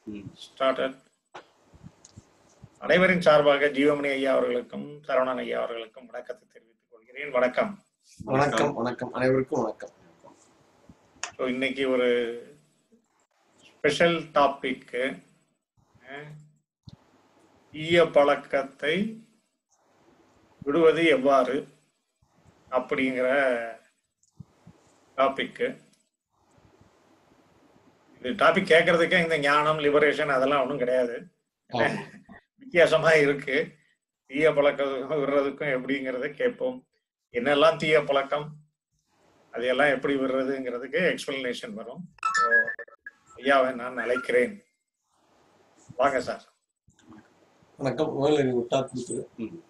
ம். started அனைவரின் சார்பாக ஜீவமணி ஐயா அவர்களுக்கும் சரவணன் ஐயா அவர்களுக்கும் வணக்கத்தை தெரிவித்துக் கொள்கிறேன் வணக்கம் வணக்கம் வணக்கம் அனைவருக்கும் வணக்கம் ஸோ இன்னைக்கு ஒரு ஸ்பெஷல் டாபிக்கு ஈய பழக்கத்தை விடுவது எவ்வாறு அப்படிங்கிற டாபிக்கு இது டாபிக் கேட்கறதுக்கே இந்த ஞானம் லிபரேஷன் அதெல்லாம் ஒன்றும் கிடையாது ஆமா. வித்தியாசமா இருக்கு தீய பழக்கம் விடுறதுக்கும் எப்படிங்கிறத கேட்போம் என்னெல்லாம் தீய பழக்கம் அதையெல்லாம் எப்படி விடுறதுங்கிறதுக்கு எக்ஸ்பிளனேஷன் வரும் So, ஐயாவை நான் அழைக்கிறேன் வாங்க சார் வணக்கம் முதல்ல நீ விட்டா கொடுத்துரு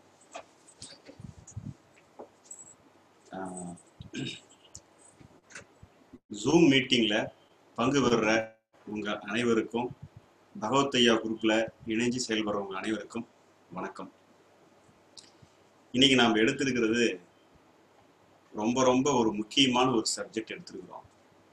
ஜூம் மீட்டிங்ல பங்கு பெறுற உங்க அனைவருக்கும் பகவத் ஐயா குரூப்ல இணைஞ்சு செயல்படுறவங்க அனைவருக்கும் வணக்கம் இன்னைக்கு நாம் எடுத்திருக்கிறது ரொம்ப ரொம்ப ஒரு முக்கியமான ஒரு சப்ஜெக்ட் எடுத்திருக்கிறோம்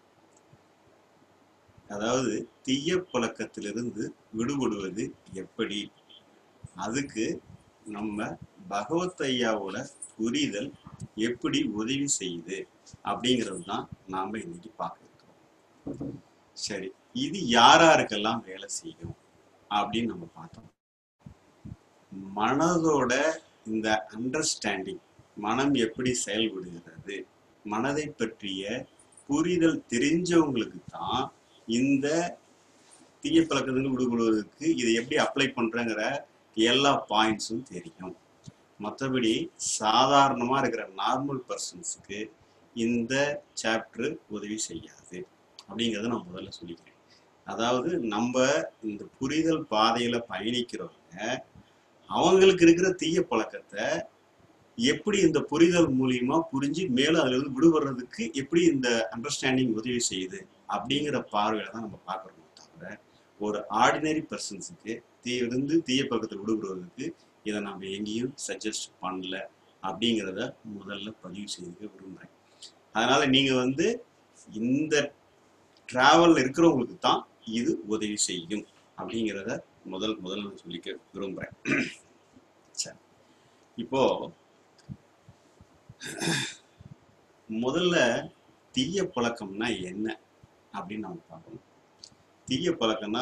அதாவது தீய பழக்கத்திலிருந்து விடுபடுவது எப்படி அதுக்கு நம்ம பகவத் ஐயாவோட புரிதல் எப்படி உதவி செய்யுது அப்படிங்கிறது தான் நாம இன்னைக்கு பார்க்க இருக்கிறோம் சரி இது யாராருக்கெல்லாம் வேலை செய்யும் அப்படின்னு நம்ம பார்த்தோம் மனதோட இந்த அண்டர்ஸ்டாண்டிங் மனம் எப்படி செயல்படுகிறது மனதை பற்றிய புரிதல் தெரிஞ்சவங்களுக்கு தான் இந்த தீய பழக்கத்துக்கு விடுபடுவதற்கு இதை எப்படி அப்ளை பண்றேங்கிற எல்லா பாயிண்ட்ஸும் தெரியும் மற்றபடி சாதாரணமா இருக்கிற நார்மல் பர்சன்ஸுக்கு இந்த சாப்டர் உதவி செய்யாது அப்படிங்கிறத நான் முதல்ல சொல்லிக்கிறேன் அதாவது நம்ம இந்த புரிதல் பாதையில பயணிக்கிறவங்க அவங்களுக்கு இருக்கிற தீய பழக்கத்தை எப்படி இந்த புரிதல் மூலியமா புரிஞ்சு மேலும் அதுல இருந்து விடுபடுறதுக்கு எப்படி இந்த அண்டர்ஸ்டாண்டிங் உதவி செய்யுது அப்படிங்கிற பார்வையில தான் நம்ம பார்க்கறோமே தவிர ஒரு ஆர்டினரி பர்சன்ஸுக்கு தீயிலிருந்து தீய பழக்கத்தில் விடுபடுவதற்கு இதை நம்ம எங்கேயும் சஜஸ்ட் பண்ணல அப்படிங்கிறத முதல்ல பதிவு செய்துக்க விரும்புகிறேன் அதனால நீங்க வந்து இந்த டிராவல்ல இருக்கிறவங்களுக்கு தான் இது உதவி செய்யும் அப்படிங்கிறத முதல் முதல்ல நான் சொல்லிக்க விரும்புகிறேன் சரி இப்போ முதல்ல தீய பழக்கம்னா என்ன அப்படின்னு நம்ம பார்க்கணும் தீய பழக்கம்னா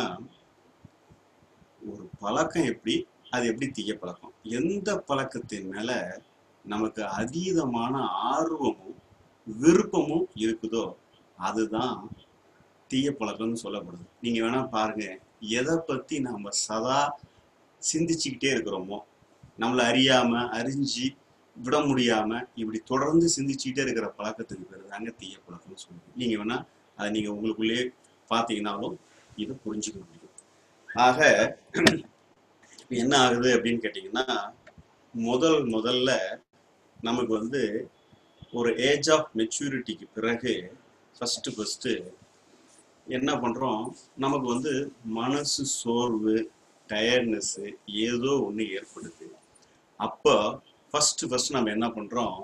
ஒரு பழக்கம் எப்படி அது எப்படி தீய பழக்கம் எந்த பழக்கத்தின் மேல நமக்கு அதீதமான ஆர்வமும் விருப்பமும் இருக்குதோ அதுதான் தீய பழக்கம்னு சொல்லப்படுது நீங்க வேணா பாருங்க எதை பத்தி நாம சதா சிந்திச்சுக்கிட்டே இருக்கிறோமோ நம்மளை அறியாம அறிஞ்சு விட முடியாம இப்படி தொடர்ந்து சிந்திச்சுக்கிட்டே இருக்கிற பழக்கத்துக்கு பேர் தாங்க தீய பழக்கம்னு சொல்லுவோம் நீங்க வேணா அதை நீங்க உங்களுக்குள்ளேயே பார்த்தீங்கன்னாலும் இதை புரிஞ்சுக்க முடியும் ஆக இப்ப என்ன ஆகுது அப்படின்னு கேட்டிங்கன்னா முதல் முதல்ல நமக்கு வந்து ஒரு ஏஜ் ஆஃப் மெச்சூரிட்டிக்கு பிறகு ஃபஸ்ட்டு ஃபஸ்ட்டு என்ன பண்ணுறோம் நமக்கு வந்து மனசு சோர்வு டயர்ட்னஸ்ஸு ஏதோ ஒன்று ஏற்படுது அப்போ ஃபஸ்ட்டு ஃபஸ்ட் நம்ம என்ன பண்ணுறோம்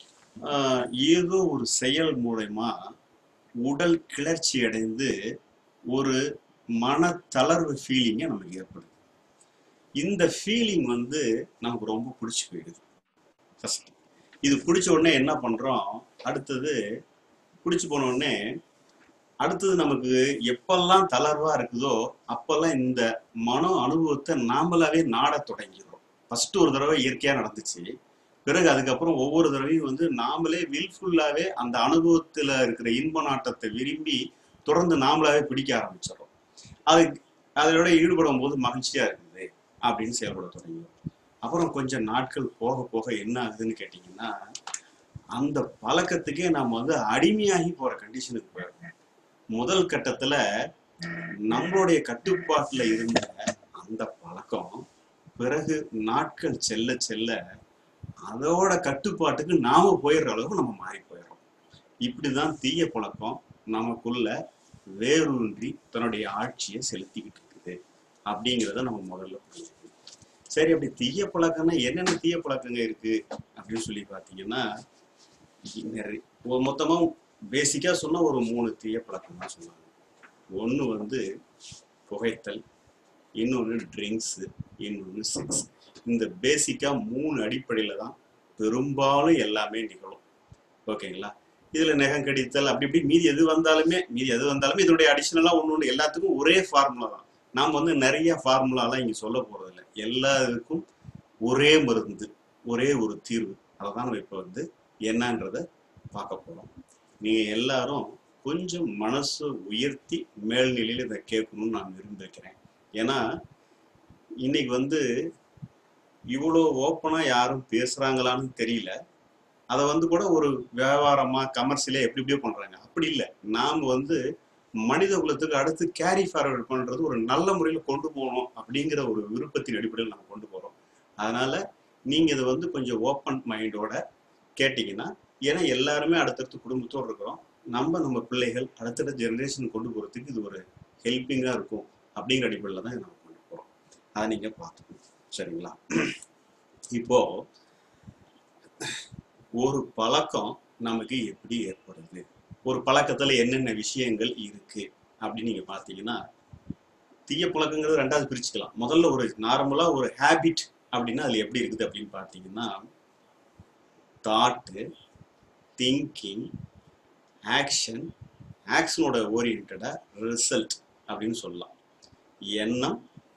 ஏதோ ஒரு செயல் மூலயமா உடல் கிளர்ச்சி அடைந்து ஒரு மனத்தளர்வு ஃபீலிங்கை நமக்கு ஏற்படுது இந்த ஃபீலிங் வந்து நமக்கு ரொம்ப பிடிச்சி போயிடுது ஃபர்ஸ்ட் இது பிடிச்ச உடனே என்ன பண்றோம் அடுத்தது பிடிச்சி போன உடனே அடுத்தது நமக்கு எப்பெல்லாம் தளர்வா இருக்குதோ அப்பெல்லாம் இந்த மன அனுபவத்தை நாமளாவே நாடத் தொடங்கிடுறோம் ஃபர்ஸ்ட் ஒரு தடவை இயற்கையா நடந்துச்சு பிறகு அதுக்கப்புறம் ஒவ்வொரு தடவையும் வந்து நாமளே வில்ஃபுல்லாவே அந்த அனுபவத்துல இருக்கிற இன்ப நாட்டத்தை விரும்பி தொடர்ந்து நாமளாவே பிடிக்க ஆரம்பிச்சிடறோம் அது அதோட ஈடுபடும் போது மகிழ்ச்சியா இருக்குது அப்படின்னு செயல்பட தொடங்கிடும் அப்புறம் கொஞ்சம் நாட்கள் போக போக என்ன ஆகுதுன்னு கேட்டிங்கன்னா அந்த பழக்கத்துக்கே நாம் வந்து அடிமையாகி போற கண்டிஷனுக்கு போயிடும் முதல் கட்டத்துல நம்மளுடைய கட்டுப்பாட்டுல இருந்த அந்த பழக்கம் பிறகு நாட்கள் செல்ல செல்ல அதோட கட்டுப்பாட்டுக்கு நாம போயிடுற அளவுக்கு நம்ம மாறி போயிடுறோம் இப்படிதான் தீய பழக்கம் நமக்குள்ள வேரூன்றி தன்னுடைய ஆட்சியை செலுத்திக்கிட்டு இருக்குது அப்படிங்கிறத நம்ம முதல்ல புரிஞ்சுக்கணும் சரி அப்படி தீய பழக்கம்னா என்னென்ன தீய பழக்கங்க இருக்கு அப்படின்னு சொல்லி பார்த்தீங்கன்னா நிறைய ஒரு மொத்தமா பேசிக்கா சொன்னா ஒரு மூணு தீய பழக்கம் தான் சொன்னாங்க ஒண்ணு வந்து புகைத்தல் இன்னொன்று ட்ரிங்க்ஸு இன்னொன்று செக்ஸ் இந்த பேசிக்காக மூணு அடிப்படையில் தான் பெரும்பாலும் எல்லாமே நிகழும் ஓகேங்களா இதில் நகம் கடித்தல் அப்படி இப்படி மீதி எது வந்தாலுமே மீதி எது வந்தாலுமே இதனுடைய அடிஷ்னலாக ஒன்று ஒன்று எல்லாத்துக்கும் ஒரே ஃபார்முலா தான் நாம் வந்து நிறைய ஃபார்முலாலாம் இங்கே சொல்ல போகிறதில்ல எல்லாருக்கும் ஒரே மருந்து ஒரே ஒரு தீர்வு அதை தான் நம்ம இப்போ வந்து என்னன்றதை பார்க்க போகிறோம் நீங்கள் எல்லாரும் கொஞ்சம் மனசு உயர்த்தி மேல்நிலையில் இதை கேட்கணும்னு நான் விரும்பிக்கிறேன் ஏன்னா இன்னைக்கு வந்து இவ்வளோ ஓப்பனாக யாரும் பேசுகிறாங்களான்னு தெரியல அதை வந்து கூட ஒரு வியாபாரமாக கமர்ஷியலாக எப்படி எப்படியோ பண்ணுறாங்க அப்படி இல்லை நாம் வந்து மனித குலத்துக்கு அடுத்து கேரி ஃபார்வர்ட் பண்ணுறது ஒரு நல்ல முறையில் கொண்டு போகணும் அப்படிங்கிற ஒரு விருப்பத்தின் அடிப்படையில் நம்ம கொண்டு போகிறோம் அதனால் நீங்கள் இதை வந்து கொஞ்சம் ஓப்பன் மைண்டோட கேட்டிங்கன்னா ஏன்னா எல்லாருமே அடுத்தடுத்து குடும்பத்தோடு இருக்கிறோம் நம்ம நம்ம பிள்ளைகள் அடுத்தடுத்த ஜெனரேஷன் கொண்டு போகிறதுக்கு இது ஒரு ஹெல்ப்பிங்காக இருக்கும் அப்படிங்கிற அடிப்படையில் தான் இதை நம்ம கொண்டு போகிறோம் அதை நீங்கள் பார்த்துக்கணும் சரிங்களா இப்போ ஒரு பழக்கம் நமக்கு எப்படி ஏற்படுது ஒரு பழக்கத்துல என்னென்ன விஷயங்கள் இருக்கு அப்படின்னு நீங்க பார்த்தீங்கன்னா தீய பழக்கங்கிறது ரெண்டாவது பிரிச்சுக்கலாம் முதல்ல ஒரு நார்மலா ஒரு ஹேபிட் அப்படின்னா அதுல எப்படி இருக்குது அப்படின்னு பார்த்தீங்கன்னா தாட்டு திங்கிங் ஆக்ஷன் ஆக்ஷனோட ஓரியன்டா ரிசல்ட் அப்படின்னு சொல்லலாம் எண்ணம்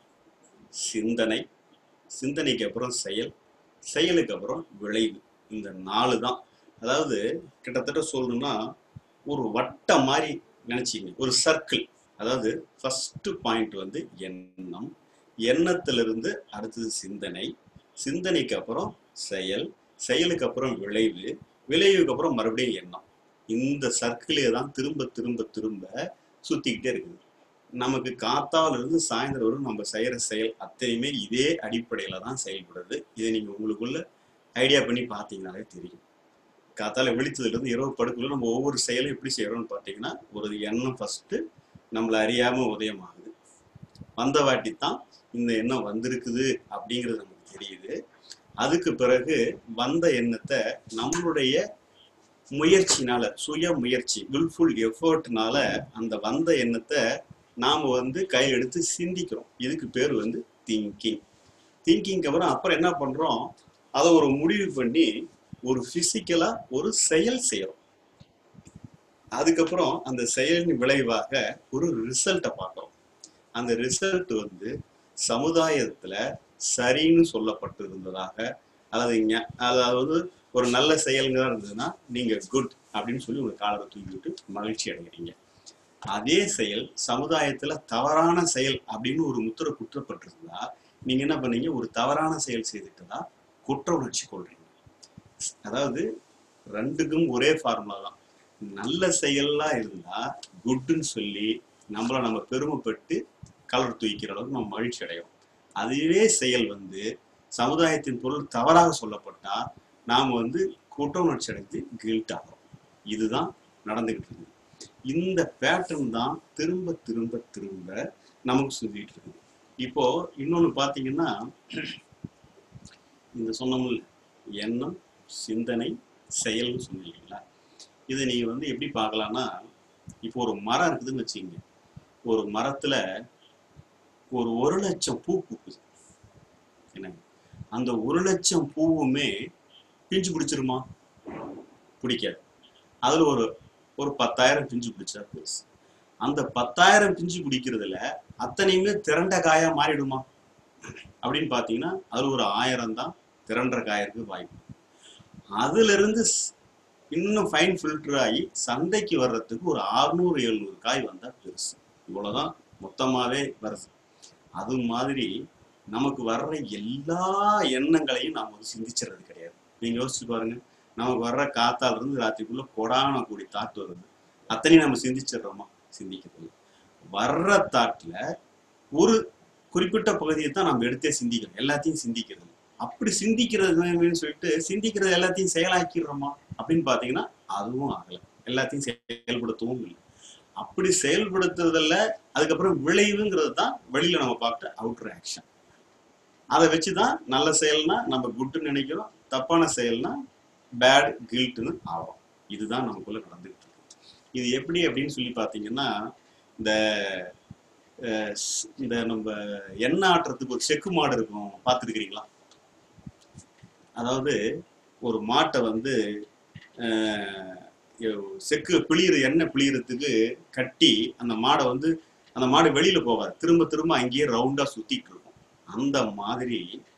சிந்தனை சிந்தனைக்கு அப்புறம் செயல் செயலுக்கு அப்புறம் விளைவு இந்த நாலு தான் அதாவது கிட்டத்தட்ட சொல்லணும்னா ஒரு வட்டம் மாதிரி நினைச்சிங்க ஒரு சர்க்கிள் அதாவது ஃபர்ஸ்ட் பாயிண்ட் வந்து எண்ணம் எண்ணத்திலிருந்து அடுத்தது சிந்தனை சிந்தனைக்கு அப்புறம் செயல் செயலுக்கு அப்புறம் விளைவு விளைவுக்கு அப்புறம் மறுபடியும் எண்ணம் இந்த சர்க்கிளே தான் திரும்ப திரும்ப திரும்ப சுத்திக்கிட்டே இருக்குது நமக்கு காத்தால இருந்து சாயந்தரம் வரும் நம்ம செய்யற செயல் அத்தனையுமே இதே அடிப்படையில தான் செயல்படுது இதை நீங்க உங்களுக்குள்ள ஐடியா பண்ணி பார்த்தீங்கனாலே தெரியும் காத்தால விழித்ததுல இருந்து இரவு படுக்குள்ள நம்ம ஒவ்வொரு செயலும் எப்படி செய்யறோம்னு பார்த்தீங்கன்னா ஒரு எண்ணம் ஃபர்ஸ்ட் நம்மளை அறியாம உதயமாகுது வந்த வாட்டி தான் இந்த எண்ணம் வந்திருக்குது அப்படிங்கிறது நமக்கு தெரியுது அதுக்கு பிறகு வந்த எண்ணத்தை நம்மளுடைய முயற்சினால சுய முயற்சி வில்ஃபுல் எஃபர்ட்னால அந்த வந்த எண்ணத்தை நாம வந்து கையில் எடுத்து சிந்திக்கிறோம் இதுக்கு பேர் வந்து திங்கிங் திங்கிங்க்கு அப்புறம் அப்புறம் என்ன பண்றோம் அதை ஒரு முடிவு பண்ணி ஒரு பிசிக்கலா ஒரு செயல் செய்யறோம் அதுக்கப்புறம் அந்த செயலின் விளைவாக ஒரு ரிசல்ட்டை பார்க்குறோம் அந்த ரிசல்ட் வந்து சமுதாயத்துல சரின்னு சொல்லப்பட்டிருந்ததாக அல்லது ஞ- அதாவது ஒரு நல்ல செயல்களா இருந்ததுன்னா நீங்க குட் அப்படின்னு சொல்லி உங்க காலரை தூக்கிவிட்டு மகிழ்ச்சி அடைகிறீங்க அதே செயல் சமுதாயத்துல தவறான செயல் அப்படின்னு ஒரு முத்திரை குற்றப்பட்டிருந்தா நீங்க என்ன பண்ணீங்க ஒரு தவறான செயல் செய்துட்டதா குற்ற உணர்ச்சி கொள்றீங்க அதாவது ரெண்டுக்கும் ஒரே ஃபார்முலா தான் நல்ல செயல்லாம் இருந்தா குட்னு சொல்லி நம்மள நம்ம பெருமைப்பட்டு கலர் தூக்கிற அளவுக்கு நம்ம மகிழ்ச்சி அடையும் அதுவே செயல் வந்து சமுதாயத்தின் பொருள் தவறாக சொல்லப்பட்டா நாம் வந்து குற்ற உணர்ச்சி அடைந்து கில்ட் ஆகிறோம் இதுதான் நடந்துகிட்டு இருக்குது இந்த பேட்டர்ன் தான் திரும்ப திரும்ப திரும்ப நமக்கு சொல்லிட்டு இருக்குது இப்போ இன்னொன்னு பார்த்தீங்கன்னா இந்த சொன்னோம்ல எண்ணம் சிந்தனை செயல்னு சொன்னீங்க இல்லைங்களா இதை நீங்க வந்து எப்படி பார்க்கலாம்னா இப்போ ஒரு மரம் இருக்குதுன்னு வச்சுக்கோங்க ஒரு மரத்துல ஒரு ஒரு லட்சம் பூ பூக்குது என்னங்க அந்த ஒரு லட்சம் பூவுமே பிஞ்சு பிடிச்சிருமா பிடிக்காது அதுல ஒரு ஒரு பத்தாயிரம் பிஞ்சு பிடிச்சா பெருசு அந்த பத்தாயிரம் பிஞ்சு பிடிக்கிறதுல அத்தனையுமே திரண்ட காயா மாறிடுமா அப்படின்னு பாத்தீங்கன்னா அதுல ஒரு ஆயிரம் தான் திரண்ட காயிருக்கு வாய்ப்பு அதுல இருந்து ஸ்- இன்னும் ஃபைன் ஃபில்டர் ஆகி சந்தைக்கு வர்றதுக்கு ஒரு அறுநூறு எழுநூறு காய் வந்தா பெருசு இவ்வளவுதான் மொத்தமாவே வருது அது மாதிரி நமக்கு வர்ற எல்லா எண்ணங்களையும் நாம் வந்து சிந்திச்சுறது கிடையாது நீங்க யோசிச்சு பாருங்க நமக்கு வர்ற காத்தால இருந்து ராத்திரிக்குள்ள கொடான கூடி தாட் வருது அத்தனையும் நம்ம சிந்திச்சிடுறோமா சிந்திக்கிறது இல்ல. வர்ற தாட்ல ஒரு குறிப்பிட்ட பகுதியை தான் நம்ம எடுத்தே சிந்திக்கிறோம் எல்லாத்தையும் சிந்திக்கிறது இல்ல. அப்படி சிந்திக்கிறதுன்னு சொல்லிட்டு சிந்திக்கிறது எல்லாத்தையும் செயலாக்கிடுறோமா அப்படின்னு பாத்தீங்கன்னா அதுவும் ஆகல எல்லாத்தையும் செயல்படுத்தவும் இல்லை அப்படி செயல்படுத்துறதுல அதுக்கப்புறம் விளைவுங்கிறது தான் வெளியில நம்ம பார்த்த அவுட்டர் ஆக்ஷன் அதை வச்சுதான் நல்ல செயல்னா நம்ம குட்னு நினைக்கிறோம் தப்பான செயல்னா பேட் கில்ட்னு ஆகும் இதுதான் நமக்குள்ள நடந்துகிட்டு இருக்கு இது எப்படி அப்படின்னு சொல்லி பார்த்தீங்கன்னா இந்த அஹ், ஸ்- இந்த நம்ம எண்ணெய் ஆட்டுறதுக்கு ஒரு செக்கு மாடு இருக்கும் பார்த்துருக்கிறீங்களா அதாவது ஒரு மாட்டை வந்து அஹ், எ- செக்கு பிழியிற எண்ணெய் பிழியறதுக்கு கட்டி அந்த மாடை வந்து அந்த மாடு வெளியில போகாது திரும்ப திரும்ப அங்கேயே ரவுண்டா சுத்திட்டு இருக்கும் அந்த மாதிரி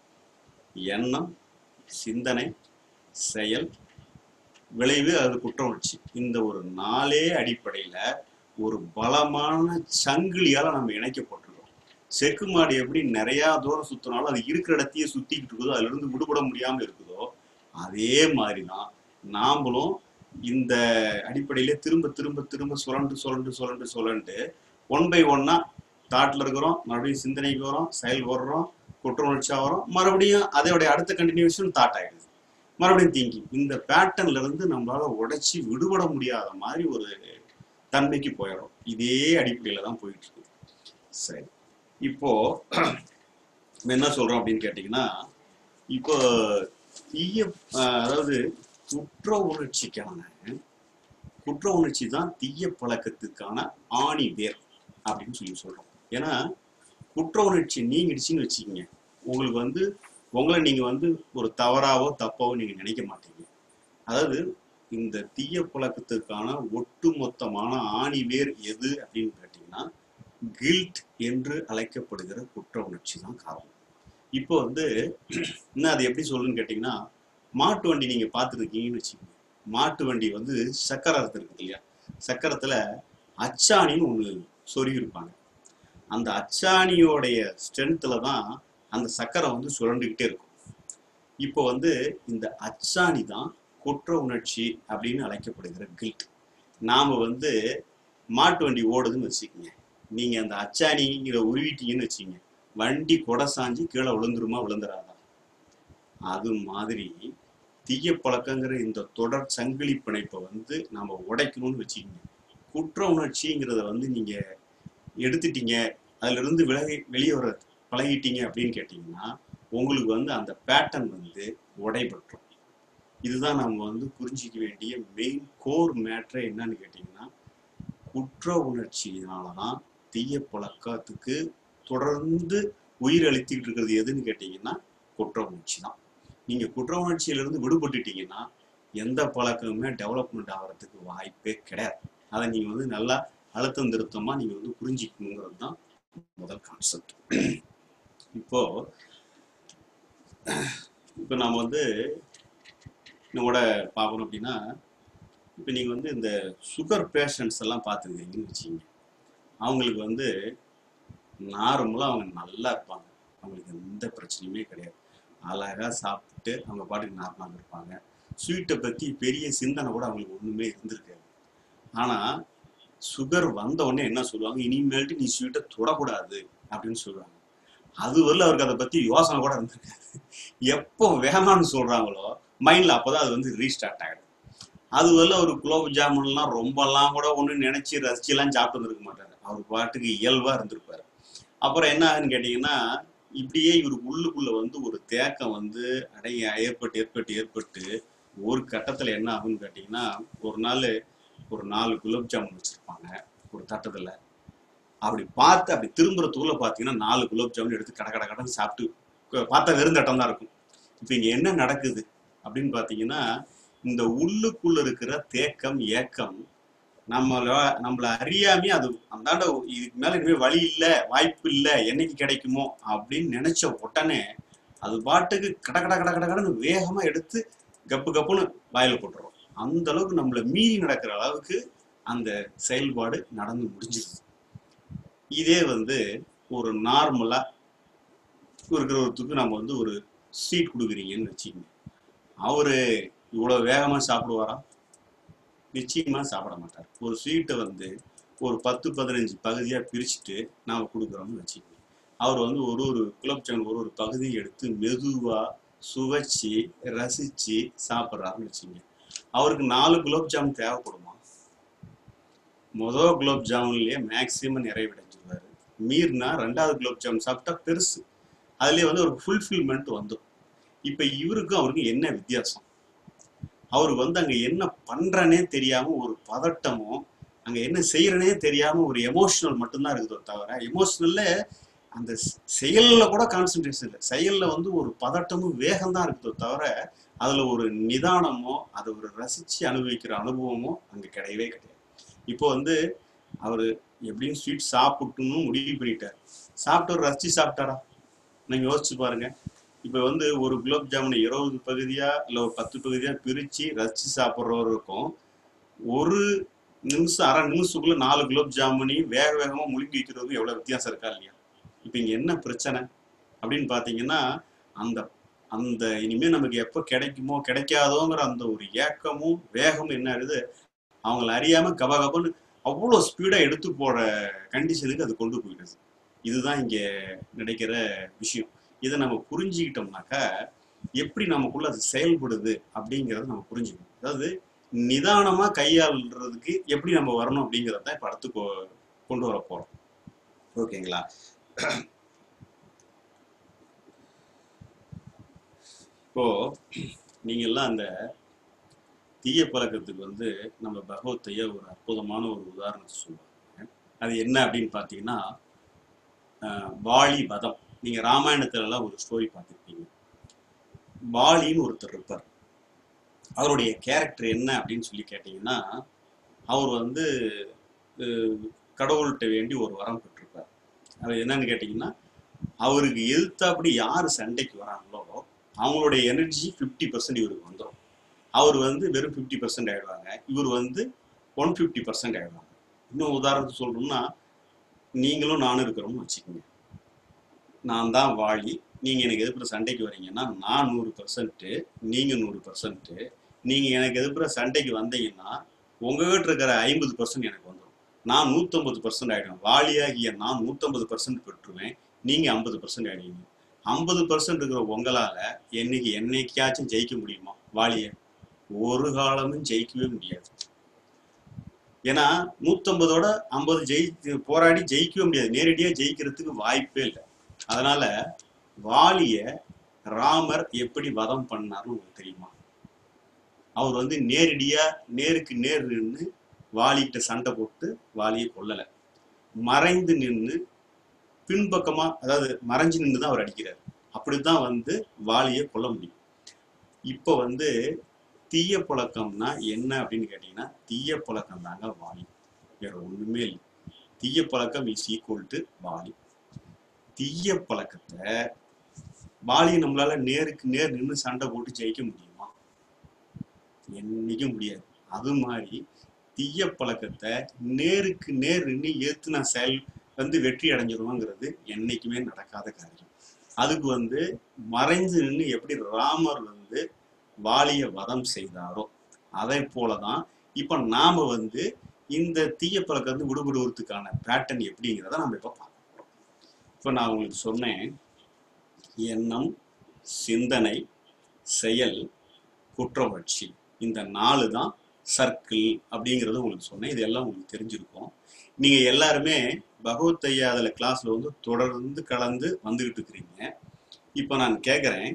எண்ணம் சிந்தனை செயல் விளைவு அது குற்ற உணர்ச்சி இந்த ஒரு நாளே அடிப்படையில ஒரு பலமான சங்கிலியால நம்ம இணைக்கப்பட்டிருக்கோம் செக்கு மாடு எப்படி நிறைய தூரம் சுத்தினாலும் அது இருக்கிற இடத்தையே சுத்திக்கிட்டு இருக்குதோ அதுல இருந்து விடுபட முடியாம இருக்குதோ அதே மாதிரிதான் நாமளும் இந்த அடிப்படையில திரும்ப திரும்ப திரும்ப சுரண்டு சுரண்டு சுரண்டு சுரண்டு ஒன் பை ஒன்னா தாட்ல இருக்கிறோம் மறுபடியும் சிந்தனைக்கு வரோம் செயல் வர்றோம் குற்ற உணர்ச்சியா வரோம் மறுபடியும் அதோடைய அடுத்த கண்டினியூஷன் தாட் ஆயிடுது மறுபடியும் திங்கிங் இந்த பேட்டர்ன்ல இருந்து நம்மளால உடைச்சி விடுபட முடியாத மாதிரி ஒரு தன்மைக்கு போயிடும் இதே அடிப்படையில தான் போயிட்டு இருக்கு சரி இப்போ நம்ம என்ன சொல்றோம் அப்படின்னு கேட்டீங்கன்னா இப்போ தீய அஹ், அதாவது குற்ற உணர்ச்சிக்கான குற்ற உணர்ச்சி தான் தீய பழக்கத்துக்கான ஆணி வேர் அப்படின்னு சொல்லி சொல்றோம் ஏன்னா குற்ற உணர்ச்சி நீங்கிடுச்சின்னு வச்சுக்கோங்க உங்களுக்கு வந்து உங்களை நீங்க வந்து ஒரு தவறாவோ தப்பாவோ நீங்க நினைக்க மாட்டீங்க அதாவது இந்த தீய பழக்கத்துக்கான ஒட்டுமொத்தமான ஆணி வேர் எது அப்படின்னு கேட்டீங்கன்னா கில்ட் என்று அழைக்கப்படுகிற குற்ற உணர்ச்சி தான் காரணம் இப்போ வந்து இன்னும் அது எப்படி சொல்லுன்னு கேட்டீங்கன்னா மாட்டு வண்டி நீங்க பார்த்துருக்கீங்கன்னு வச்சுக்கோங்க மாட்டு வண்டி வந்து சக்கரத்து இருக்கு இல்லையா சக்கரத்துல அச்சாணின்னு ஒண்ணு சொருகி இருப்பாங்க அந்த அச்சாணியோடைய ஸ்ட்ரென்த்ல தான் அந்த சக்கரம் வந்து சுழண்டுக்கிட்டே இருக்கும் இப்போ வந்து இந்த அச்சாணி தான் குற்ற உணர்ச்சி அப்படின்னு அழைக்கப்படுகிற கில்ட் நாம வந்து மாட்டு வண்டி ஓடுதுன்னு வச்சுக்கோங்க நீங்க அந்த அச்சாணிங்கிற உருவிட்டீங்கன்னு வச்சுக்கோங்க வண்டி கொடை சாஞ்சு கீழே விழுந்துருமா விழுந்துராதா அது மாதிரி தீய பழக்கங்கிற இந்த தொடர் சங்கிலி பிணைப்பை வந்து நாம உடைக்கணும்னு வச்சுக்கோங்க குற்ற உணர்ச்சிங்கிறத வந்து நீங்க எடுத்துட்டீங்க அதுல இருந்து விலகி வெளியே வர பழகிட்டீங்க அப்படின்னு கேட்டீங்கன்னா உங்களுக்கு வந்து அந்த பேட்டர்ன் வந்து உடைபட்டுரும் இதுதான் நம்ம வந்து புரிஞ்சிக்க வேண்டிய மெயின் கோர் மேட்ரே என்னன்னு கேட்டீங்கன்னா குற்ற உணர்ச்சியினால தான் தீய பழக்கத்துக்கு தொடர்ந்து உயிர் அளித்துக்கிட்டு இருக்கிறது எதுன்னு கேட்டீங்கன்னா குற்ற உணர்ச்சி தான் நீங்க குற்ற உணர்ச்சியிலிருந்து விடுபட்டுட்டீங்கன்னா எந்த பழக்கமுமே டெவலப்மெண்ட் ஆகிறதுக்கு வாய்ப்பே கிடையாது அதை நீங்க வந்து நல்லா அழுத்தம் திருத்தமா நீங்க வந்து புரிஞ்சிக்கணுங்கிறது தான் முதல் கான்செப்ட் இப்போ இப்போ நம்ம வந்து நம்மளோட பார்க்கணும் அப்படின்னா இப்போ நீங்கள் வந்து இந்த சுகர் பேஷண்ட்ஸ் எல்லாம் பார்த்துருக்கீங்கன்னு வச்சுக்கிங்க அவங்களுக்கு வந்து நார்மலாக அவங்க நல்லா இருப்பாங்க அவங்களுக்கு எந்த பிரச்சனையுமே கிடையாது அழகாக சாப்பிட்டு அவங்க பாட்டுக்கு நார்மலாக இருப்பாங்க ஸ்வீட்டை பற்றி பெரிய சிந்தனை கூட அவங்களுக்கு ஒன்றுமே இருந்திருக்காது ஆனால் சுகர் வந்த உடனே என்ன சொல்லுவாங்க இனிமேல்ட்டு நீ ஸ்வீட்டை தொடக்கூடாது அப்படின்னு சொல்லுவாங்க அது வரல அவருக்கு அதை பற்றி யோசனை கூட இருந்திருக்காது எப்போ வேணாம்னு சொல்கிறாங்களோ மைண்டில் அப்போ தான் அது வந்து ரீஸ்டார்ட் ஆகிடும் அது வரல ஒரு குலோப் ஜாமுன்லாம் ரொம்பலாம் கூட ஒன்றும் நினச்சி ரசிச்சுலாம் சாப்பிட்டு இருக்க மாட்டாரு அவர் பாட்டுக்கு இயல்பாக இருந்திருப்பாரு அப்புறம் என்ன ஆகுன்னு கேட்டிங்கன்னா இப்படியே இவருக்கு உள்ளுக்குள்ள வந்து ஒரு தேக்கம் வந்து அடைய ஏற்பட்டு ஏற்பட்டு ஏற்பட்டு ஒரு கட்டத்துல என்ன ஆகும்னு கேட்டிங்கன்னா ஒரு நாள் ஒரு நாலு குலோப் ஜாமுன் வச்சிருப்பாங்க ஒரு தட்டத்துல அப்படி பார்த்து அப்படி திரும்புறதுக்குள்ள பார்த்தீங்கன்னா நாலு குலோப் ஜாமுன் எடுத்து கட கட கடன்னு சாப்பிட்டு கு- பார்த்தா வெறும் தட்டம் தான் இருக்கும் இப்போ இங்க என்ன நடக்குது அப்படின்னு பார்த்தீங்கன்னா இந்த உள்ளுக்குள்ள இருக்கிற தேக்கம் ஏக்கம் நம்மள நம்மள அறியாமே அது அந்தாண்ட இதுக்கு மேல இனிமே வழி இல்லை வாய்ப்பு இல்லை என்னைக்கு கிடைக்குமோ அப்படின்னு நினைச்ச உடனே அது பாட்டுக்கு கட கட கட கட கடன்னு வேகமா எடுத்து கப்பு கப்புன்னு வாயில போட்டுரும் அந்த அளவுக்கு நம்மள மீறி நடக்கிற அளவுக்கு அந்த செயல்பாடு நடந்து முடிஞ்சிருது இதே வந்து ஒரு நார்மலா இருக்கிற ஒருத்தருக்கு நம்ம வந்து ஒரு ஸ்வீட் கொடுக்குறீங்கன்னு வச்சுக்கோங்க அவரு இவ்வளவு வேகமா சாப்பிடுவாரா நிச்சயமா சாப்பிட மாட்டார் ஒரு ஸ்வீட்டை வந்து ஒரு பத்து பதினஞ்சு பகுதியா பிரிச்சுட்டு நாம கொடுக்குறோம்னு வச்சுக்கோங்க அவர் வந்து ஒரு ஒரு குலோப் ஜாமுன் ஒரு ஒரு பகுதியை எடுத்து மெதுவா சுவைச்சு ரசிச்சு சாப்பிட்றாருன்னு வச்சுக்கோங்க அவருக்கு நாலு குலோப் ஜாமுன் தேவைப்படுமா முதல் குலோப் ஜாமுன்லயே மேக்சிமம் நிறைவடைஞ்சிருவாரு மீறினா ரெண்டாவது குலோப் ஜாமுன் சாப்பிட்டா பெருசு அதுலயே வந்து ஒரு ஃபுல்ஃபில்மெண்ட் வந்துடும் இப்ப இவருக்கும் அவருக்கும் என்ன வித்தியாசம் அவர் வந்து அங்க என்ன பண்றனே தெரியாம ஒரு பதட்டமும் அங்க என்ன செய்யறனே தெரியாம ஒரு எமோஷனல் மட்டும்தான் இருக்குதோ தவிர எமோஷனல்ல அந்த செ- செயல்ல கூட கான்சென்ட்ரேஷன் இல்லை செயல்ல வந்து ஒரு பதட்டமும் வேகம் தான் இருக்குதோ தவிர அதுல ஒரு நிதானமோ அதை ஒரு ரசிச்சு அனுபவிக்கிற அனுபவமோ அங்க கிடையவே கிடையாது இப்போ வந்து அவரு எப்படியும் ஸ்வீட் சாப்பிட்டுன்னு முடிவு பண்ணிட்டார் சாப்பிட்டு ரசிச்சு சாப்பிட்டாரா நீங்க யோசிச்சு பாருங்க இப்போ வந்து ஒரு குலோப் ஜாமுன் இருபது பகுதியா இல்லை ஒரு பத்து பகுதியா பிரிச்சு ரசிச்சு சாப்பிட்றவருக்கும் ஒரு நிமிஷம் அரை நிமிஷத்துக்குள்ள நாலு குலோப் ஜாமுனையும் வேக வேகமா முழுங்கி வைக்கிறதுக்கும் எவ்வளவு வித்தியாசம் இருக்கா இல்லையா இப்போ இங்க என்ன பிரச்சனை அப்படின்னு பாத்தீங்கன்னா அந்த அந்த இனிமே நமக்கு எப்போ கிடைக்குமோ கிடைக்காதோங்கிற அந்த ஒரு ஏக்கமும் வேகமும் என்ன ஆகுது அவங்கள அறியாம கபகபன்னு அவ்வளோ ஸ்பீடா எடுத்து போற கண்டிஷனுக்கு அது கொண்டு போயிடுது இதுதான் இங்க நடக்கிற விஷயம் இதை நம்ம புரிஞ்சுக்கிட்டோம்னாக்கா எப்படி நமக்குள்ள அது செயல்படுது அப்படிங்கிறத நம்ம புரிஞ்சுக்கணும் அதாவது நிதானமா கையாளுறதுக்கு எப்படி நம்ம வரணும் அப்படிங்கிறத தான் இப்ப அடுத்து கொ- கொண்டு வர போறோம் ஓகேங்களா இப்போ நீங்க எல்லாம் அந்த தீய பழக்கத்துக்கு வந்து நம்ம பகவத்தைய ஒரு அற்புதமான ஒரு உதாரணத்தை சொல்லுவாங்க அது என்ன அப்படின்னு பார்த்தீங்கன்னா ஆஹ், வாலி வதம் நீங்க ராமாயணத்துல எல்லாம் ஒரு ஸ்டோரி பார்த்துருப்பீங்க வாலின்னு ஒருத்தர் இருப்பார் அவருடைய கேரக்டர் என்ன அப்படின்னு சொல்லி கேட்டீங்கன்னா அவர் வந்து அஹ், கடவுள்கிட்ட வேண்டி ஒரு வரம் பெற்றிருப்பார் அது என்னன்னு கேட்டீங்கன்னா அவருக்கு எதிர்த்தாப்படி யார் சண்டைக்கு வராங்களோ அவங்களுடைய எனர்ஜி ஃபிஃப்டி பர்சன்ட் இவருக்கு வந்துடும் அவர் வந்து வெறும் ஃபிஃப்டி பர்சன்ட் ஆயிடுவாங்க இவர் வந்து ஒன் ஃபிஃப்டி பர்சன்ட் ஆயிடுவாங்க இன்னும் உதாரணத்துக்கு சொல்லணும்னா நீங்களும் நானும் இருக்கிறோம்னு வச்சுக்கோங்க நான் தான் வாழி நீங்க எனக்கு எதிர்ப்புற சண்டைக்கு வரீங்கன்னா நான் நூறு பர்சன்ட் நீங்க நூறு பர்சன்ட் நீங்க எனக்கு எதிர்ப்புற சண்டைக்கு வந்தீங்கன்னா உங்ககிட்ட இருக்கிற ஐம்பது பர்சன்ட் எனக்கு வந்துடும் நான் நூத்தம்பது பர்சன்ட் ஆயிடுவேன் வாலியாகிய நான் நூத்தம்பது பர்சன்ட் பெற்றுவேன் நீங்க ஐம்பது பர்சன்ட் ஆயிடுவீங்க ஐம்பது பர்சன்ட் இருக்கிற உங்களால என்னைக்கு என்னைக்காச்சும் ஜெயிக்க முடியுமா வாலிய ஒரு காலமும் ஜெயிக்கவே முடியாது ஏன்னா நூத்தம்பதோட ஐம்பது ஜெயி போராடி ஜெயிக்கவே முடியாது நேரடியா ஜெயிக்கிறதுக்கு வாய்ப்பே இல்லை அதனால வாலிய ராமர் எப்படி வதம் பண்ணாருன்னு உங்களுக்கு தெரியுமா அவர் வந்து நேரடியா நேருக்கு நேர் நின்று வாலிகிட்ட சண்டை போட்டு வாலியை கொல்லல மறைந்து நின்று பின்பக்கமா அதாவது மறைஞ்சு நின்று தான் அவர் அடிக்கிறார் அப்படித்தான் வந்து வாலியை கொல்ல முடியும் இப்போ வந்து தீய பழக்கம்னா என்ன அப்படின்னு கேட்டீங்கன்னா தீய பழக்கம் தாங்க வாலி வேற ஒண்ணுமே இல்லை தீய பழக்கம் இஸ் ஈக்குவல் டு வாலி தீய பழக்கத்தை வாலி நம்மளால நேருக்கு நேர் நின்று சண்டை போட்டு ஜெயிக்க முடியுமா என்னைக்கும் முடியாது அது மாதிரி தீய பழக்கத்தை நேருக்கு நேர் நின்று ஏத்து நான் செயல் வந்து வெற்றி அடைஞ்சிருவோங்கிறது என்னைக்குமே நடக்காத காரியம் அதுக்கு வந்து மறைஞ்சு நின்று எப்படி ராமர் வந்து வாலிய வதம் செய்தாரோ அதை போலதான் இப்ப நாம வந்து இந்த தீய பழக்கம் வந்து விடுபடுவதற்கான பேட்டர்ன் எப்படிங்கிறத நம்ம இப்ப பார்க்க போறோம் இப்ப நான் உங்களுக்கு சொன்னேன் எண்ணம் சிந்தனை செயல் குற்றவட்சி இந்த நாலு தான் சர்க்கிள் அப்படிங்கிறது உங்களுக்கு சொன்னேன் இது எல்லாம் உங்களுக்கு தெரிஞ்சிருக்கும் நீங்க எல்லாருமே பகவத் ஐயா அதுல கிளாஸ்ல வந்து தொடர்ந்து கலந்து வந்துகிட்டு இருக்கிறீங்க இப்ப நான் கேட்கிறேன்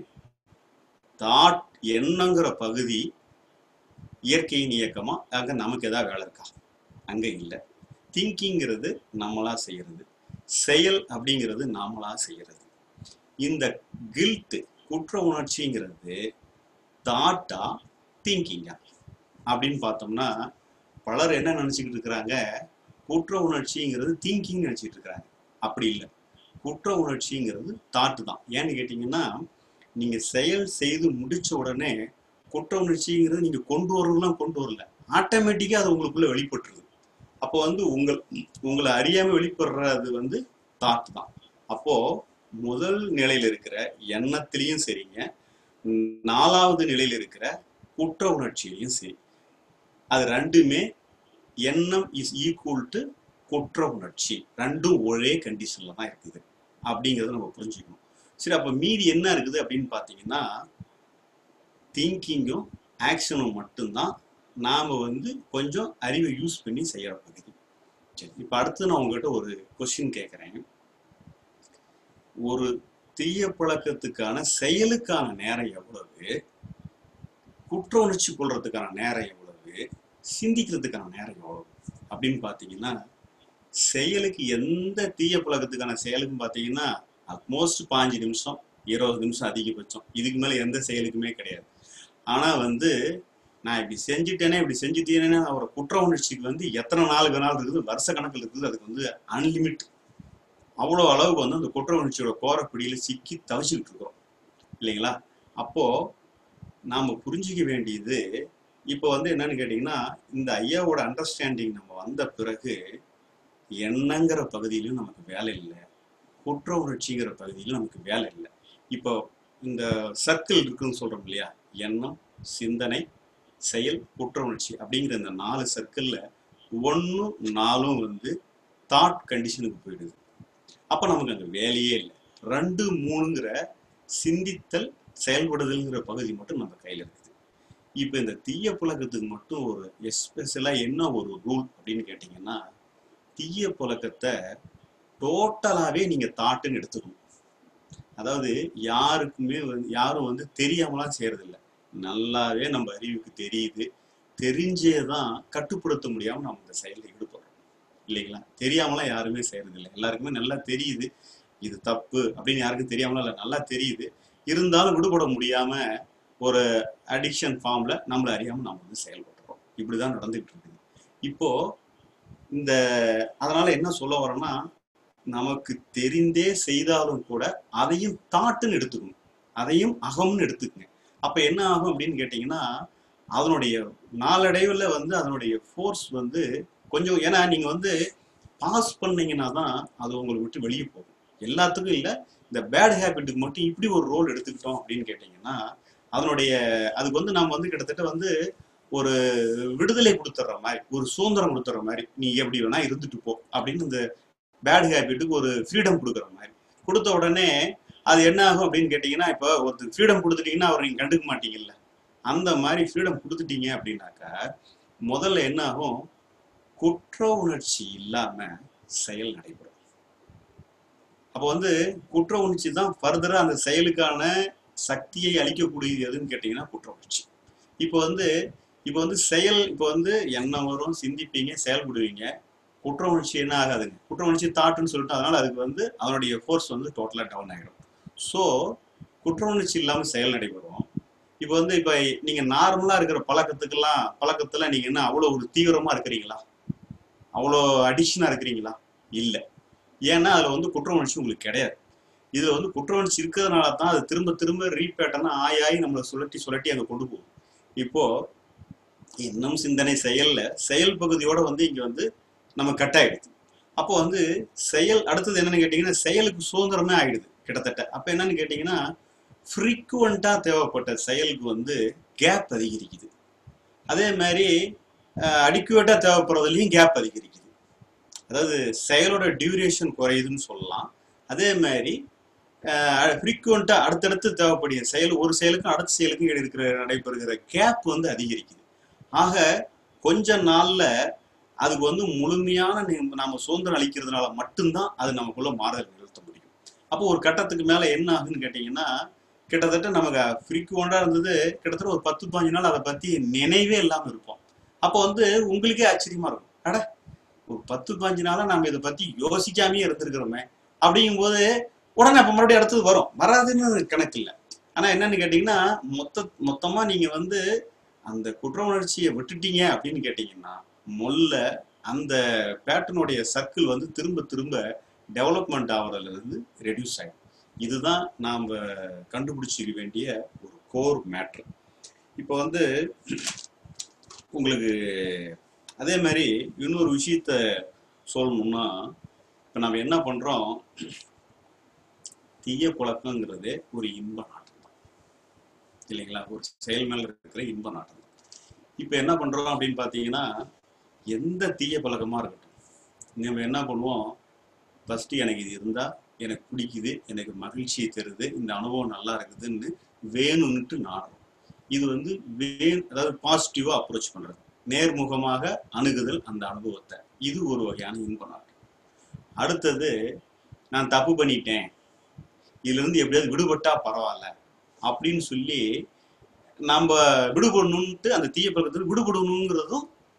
தாட் எண்ணங்கிற பகுதி இயற்கையின் இயக்கமா அங்க நமக்கு ஏதாவது வேலை இருக்கா அங்க இல்லை திங்கிங்கிறது நம்மளா செய்யறது செயல் அப்படிங்கிறது நாமளா செய்யறது இந்த கில்ட் குற்ற உணர்ச்சிங்கிறது தாட்டா திங்கிங்கா அப்படின்னு பார்த்தோம்னா பலர் என்ன நினைச்சுக்கிட்டு இருக்கிறாங்க குற்ற உணர்ச்சிங்கிறது திங்கிங் நினைச்சிட்டு இருக்கிறாங்க அப்படி இல்லை குற்ற உணர்ச்சிங்கிறது தாட்டு தான் ஏன்னு கேட்டீங்கன்னா நீங்க செயல் செய்து முடிச்ச உடனே குற்ற உணர்ச்சிங்கிறது நீங்க கொண்டு வரலாம் கொண்டு வரல ஆட்டோமேட்டிக்கா அது உங்களுக்குள்ள வெளிப்பட்டுருது அப்போ வந்து உங்கள் உங்களை அறியாம வெளிப்படுறது வந்து தாட் தான் அப்போ முதல் நிலையில இருக்கிற எண்ணத்திலையும் சரிங்க நாலாவது நிலையில இருக்கிற குற்ற உணர்ச்சியிலையும் சரி அது ரெண்டுமே எண்ணம் இஸ் ஈக்குவல் டு குற்ற உணர்ச்சி ரெண்டும் ஒரே கண்டிஷன்ல தான் இருக்குது அப்படிங்கிறத நம்ம புரிஞ்சுக்கணும் சரி அப்ப மீதி என்ன இருக்குது அப்படின்னு பார்த்தீங்கன்னா திங்கிங்கும் ஆக்ஷனும் மட்டும்தான் நாம வந்து கொஞ்சம் அறிவை யூஸ் பண்ணி செய்யற பகுதி சரி இப்ப அடுத்து நான் உங்ககிட்ட ஒரு கொஸ்டின் கேட்குறேன் ஒரு தீய பழக்கத்துக்கான செயலுக்கான நேரம் எவ்வளவு குற்ற உணர்ச்சி கொள்றதுக்கான நேரம் எவ்வளவு சிந்திக்கிறதுக்கான நேரம் எவ்வளவு அப்படின்னு பார்த்தீங்கன்னா செயலுக்கு எந்த தீய பழக்கத்துக்கான செயலுக்கும் பார்த்தீங்கன்னா அட்மோஸ்ட் பாஞ்சு நிமிஷம் இருபது நிமிஷம் அதிகபட்சம் இதுக்கு மேலே எந்த செயலுக்குமே கிடையாது ஆனால் வந்து நான் இப்படி செஞ்சுட்டேனே இப்படி செஞ்சுட்டேனே அவரோட குற்ற உணர்ச்சிக்கு வந்து எத்தனை நாள் வேணாலும் இருக்குது வருஷ கணக்கில் இருக்குது அதுக்கு வந்து அன்லிமிட் அவ்வளோ அளவுக்கு வந்து அந்த குற்ற உணர்ச்சியோட கோரப்பிடியில் சிக்கி தவிச்சுக்கிட்டு இருக்கிறோம் இல்லைங்களா அப்போ நாம புரிஞ்சிக்க வேண்டியது இப்போ வந்து என்னன்னு கேட்டிங்கன்னா இந்த ஐயாவோட அண்டர்ஸ்டாண்டிங் நம்ம வந்த பிறகு எண்ணங்கிற பகுதியிலும் நமக்கு வேலை இல்லை குற்ற உணர்ச்சிங்கிற பகுதியிலும் நமக்கு வேலை இல்லை இப்போ இந்த சர்க்கிள் இருக்குன்னு சொல்றோம் இல்லையா எண்ணம் சிந்தனை செயல் குற்ற உணர்ச்சி அப்படிங்கிற இந்த நாலு சர்க்கிள்ல ஒன்றும் நாலும் வந்து தாட் கண்டிஷனுக்கு போயிடுது அப்போ நமக்கு அங்கே வேலையே இல்லை ரெண்டு மூணுங்கிற சிந்தித்தல் செயல்படுதல்ங்கிற பகுதி மட்டும் நம்ம கையில் இருக்குது இப்போ இந்த தீய புழக்கத்துக்கு மட்டும் ஒரு எஸ்பெஷலாக என்ன ஒரு ரூல் அப்படின்னு கேட்டிங்கன்னா தீய புழக்கத்தை டோட்டலாகவே நீங்கள் தாட்டுன்னு எடுத்துக்கணும் அதாவது யாருக்குமே வந்து யாரும் வந்து தெரியாமலாம் செய்யறதில்ல நல்லாவே நம்ம அறிவுக்கு தெரியுது தெரிஞ்சே தான் கட்டுப்படுத்த முடியாமல் நம்ம இந்த செயலில் ஈடுபடுறோம் இல்லைங்களா தெரியாமலாம் யாருமே செய்யறதில்ல எல்லாருக்குமே நல்லா தெரியுது இது தப்பு அப்படின்னு யாருக்கும் தெரியாமலாம் இல்லை நல்லா தெரியுது இருந்தாலும் விடுபட முடியாம ஒரு அடிக்ஷன் ஃபார்ம்ல நம்மளை அறியாம நம்ம வந்து செயல்படுறோம் இப்படிதான் நடந்துட்டு இருக்குது இப்போ இந்த அதனால என்ன சொல்ல வரோம்னா நமக்கு தெரிந்தே செய்தாலும் கூட அதையும் தாட்டுன்னு எடுத்துக்கணும் அதையும் அகம்னு எடுத்துக்கங்க அப்ப என்ன ஆகும் அப்படின்னு கேட்டீங்கன்னா அதனுடைய நாளடைவுல வந்து அதனுடைய ஃபோர்ஸ் வந்து கொஞ்சம் ஏன்னா நீங்க வந்து பாஸ் பண்ணீங்கன்னா தான் அது உங்களை விட்டு வெளியே போகும் எல்லாத்துக்கும் இல்லை இந்த பேட் ஹேபிட்டுக்கு மட்டும் இப்படி ஒரு ரோல் எடுத்துக்கிட்டோம் அப்படின்னு கேட்டிங்கன்னா அதனுடைய அதுக்கு வந்து நம்ம வந்து கிட்டத்தட்ட வந்து ஒரு விடுதலை கொடுத்துட்ற மாதிரி ஒரு சுதந்திரம் கொடுத்துட்ற மாதிரி நீ எப்படி வேணா இருந்துட்டு போ அப்படின்னு இந்த பேட் ஹேபிட்டுக்கு ஒரு ஃப்ரீடம் கொடுக்குற மாதிரி கொடுத்த உடனே அது என்ன ஆகும் அப்படின்னு கேட்டிங்கன்னா இப்போ ஒருத்தர் ஃப்ரீடம் கொடுத்துட்டீங்கன்னா அவர் நீங்கள் கண்டுக்க மாட்டீங்கல்ல அந்த மாதிரி ஃப்ரீடம் கொடுத்துட்டீங்க அப்படின்னாக்கா முதல்ல என்ன ஆகும் குற்ற உணர்ச்சி இல்லாம செயல் நடைபெறும் அப்போ வந்து குற்ற உணர்ச்சி தான் ஃபர்தரா அந்த செயலுக்கான சக்தியை அளிக்கக்கூடியது எதுன்னு கேட்டீங்கன்னா குற்ற உணர்ச்சி இப்போ வந்து இப்போ வந்து செயல் இப்போ வந்து எண்ணம் வரும் சிந்திப்பீங்க செயல்படுவீங்க குற்ற உணர்ச்சி என்ன ஆகாதுங்க குற்ற உணர்ச்சி தாட்டுன்னு சொல்லிட்டு அதனால அதுக்கு வந்து அதனுடைய ஃபோர்ஸ் வந்து டோட்டலாக டவுன் ஆகிடும் ஸோ குற்ற உணர்ச்சி இல்லாமல் செயல் நடைபெறும் இப்போ வந்து இப்போ நீங்கள் நார்மலாக இருக்கிற பழக்கத்துக்கெல்லாம் பழக்கத்தில் நீங்கள் என்ன அவ்வளோ ஒரு தீவிரமாக இருக்கிறீங்களா அவ்வளோ அடிஷனாக இருக்கிறீங்களா இல்லை ஏன்னா அதில் வந்து குற்ற உணர்ச்சி உங்களுக்கு கிடையாது இதில் வந்து குற்ற உணர்ச்சி இருக்கிறதுனால தான் அது திரும்ப திரும்ப ரீபேட்டர்னா ஆய் ஆகி நம்மளை சுழட்டி சுழட்டி அங்கே கொண்டு போகும் இப்போ எண்ணம் சிந்தனை செயல்ல செயல் பகுதியோட வந்து இங்க வந்து நம்ம கட் ஆயிடுது அப்போ வந்து செயல் அடுத்தது என்னன்னு கேட்டீங்கன்னா செயலுக்கு சுதந்திரமே ஆயிடுது கிட்டத்தட்ட அப்ப என்னன்னு கேட்டீங்கன்னா ஃப்ரீக்குவெண்டா தேவைப்பட்ட செயலுக்கு வந்து கேப் அதிகரிக்குது அதே மாதிரி அடிக்குவேட்டா தேவைப்படுறதுலையும் கேப் அதிகரிக்குது அதாவது செயலோட டியூரேஷன் குறையுதுன்னு சொல்லலாம் அதே மாதிரி ஃப்ரீக்குவெண்டா அடுத்தடுத்து தேவைப்படிய செயல் ஒரு செயலுக்கும் அடுத்த செயலுக்கும் இருக்கிற நடைபெறுகிற கேப் வந்து அதிகரிக்குது ஆக கொஞ்ச நாள்ல அதுக்கு வந்து முழுமையான நி- நாம சுதந்திரம் அளிக்கிறதுனால மட்டும்தான் அது நமக்குள்ள மாறுதல் நிறுத்த முடியும் அப்போ ஒரு கட்டத்துக்கு மேல என்ன ஆகுன்னு கேட்டீங்கன்னா கிட்டத்தட்ட நமக்கு ஃப்ரீக்குவெண்டா இருந்தது கிட்டத்தட்ட ஒரு பத்து பாஞ்சு நாள் அதை பத்தி நினைவே இல்லாம இருப்போம் அப்போ வந்து உங்களுக்கே ஆச்சரியமா இருக்கும் அட ஒரு பத்து பாஞ்சு நாளா நாம இதை பத்தி யோசிக்காமே இருந்திருக்கிறோமே அப்படிங்கும்போது உடனே அப்ப மறுபடியும் அடுத்தது வரும் வராதுன்னு கணக்கு இல்லை ஆனா என்னன்னு கேட்டீங்கன்னா மொத்த மொத்தமா நீங்க வந்து அந்த குற்ற உணர்ச்சியை விட்டுட்டீங்க அப்படின்னு கேட்டீங்கன்னா மொல்ல அந்த பேட்டர்னுடைய சர்க்கிள் வந்து திரும்ப திரும்ப டெவலப்மெண்ட் ஆகிறதுல இருந்து ரெடியூஸ் ஆகும் இதுதான் நாம் கண்டுபிடிச்சிக்க வேண்டிய ஒரு கோர் மேட்ரு இப்போ வந்து உங்களுக்கு அதே மாதிரி இன்னொரு விஷயத்த சொல்லணும்னா இப்போ நம்ம என்ன பண்ணுறோம் தீய புழக்கங்கிறது ஒரு இன்ப நாட்டம் தான் இல்லைங்களா ஒரு செயல் மேல இருக்கிற இன்ப நாட்டம் தான் இப்போ என்ன பண்றோம் அப்படின்னு பார்த்தீங்கன்னா எந்த தீய பழக்கமா இருக்கட்டும் நம்ம என்ன பண்ணுவோம் ஃபர்ஸ்ட் எனக்கு இது இருந்தா எனக்கு பிடிக்குது எனக்கு மகிழ்ச்சியை தருது இந்த அனுபவம் நல்லா இருக்குதுன்னு வேணும்னுட்டு நாடுறோம் இது வந்து வே அதாவது பாசிட்டிவா அப்ரோச் பண்றது நேர்முகமாக அணுகுதல் அந்த அனுபவத்தை இது ஒரு வகையான இன்ப நாட்டம் அடுத்தது நான் தப்பு பண்ணிட்டேன் இதுல இருந்து எப்படியாவது விடுபட்டா பரவாயில்ல அப்படின்னு சொல்லி நம்ம விடுபடணும்ட்டு அந்த தீய பழக்கத்தில் விடுபடணுங்கிறதும்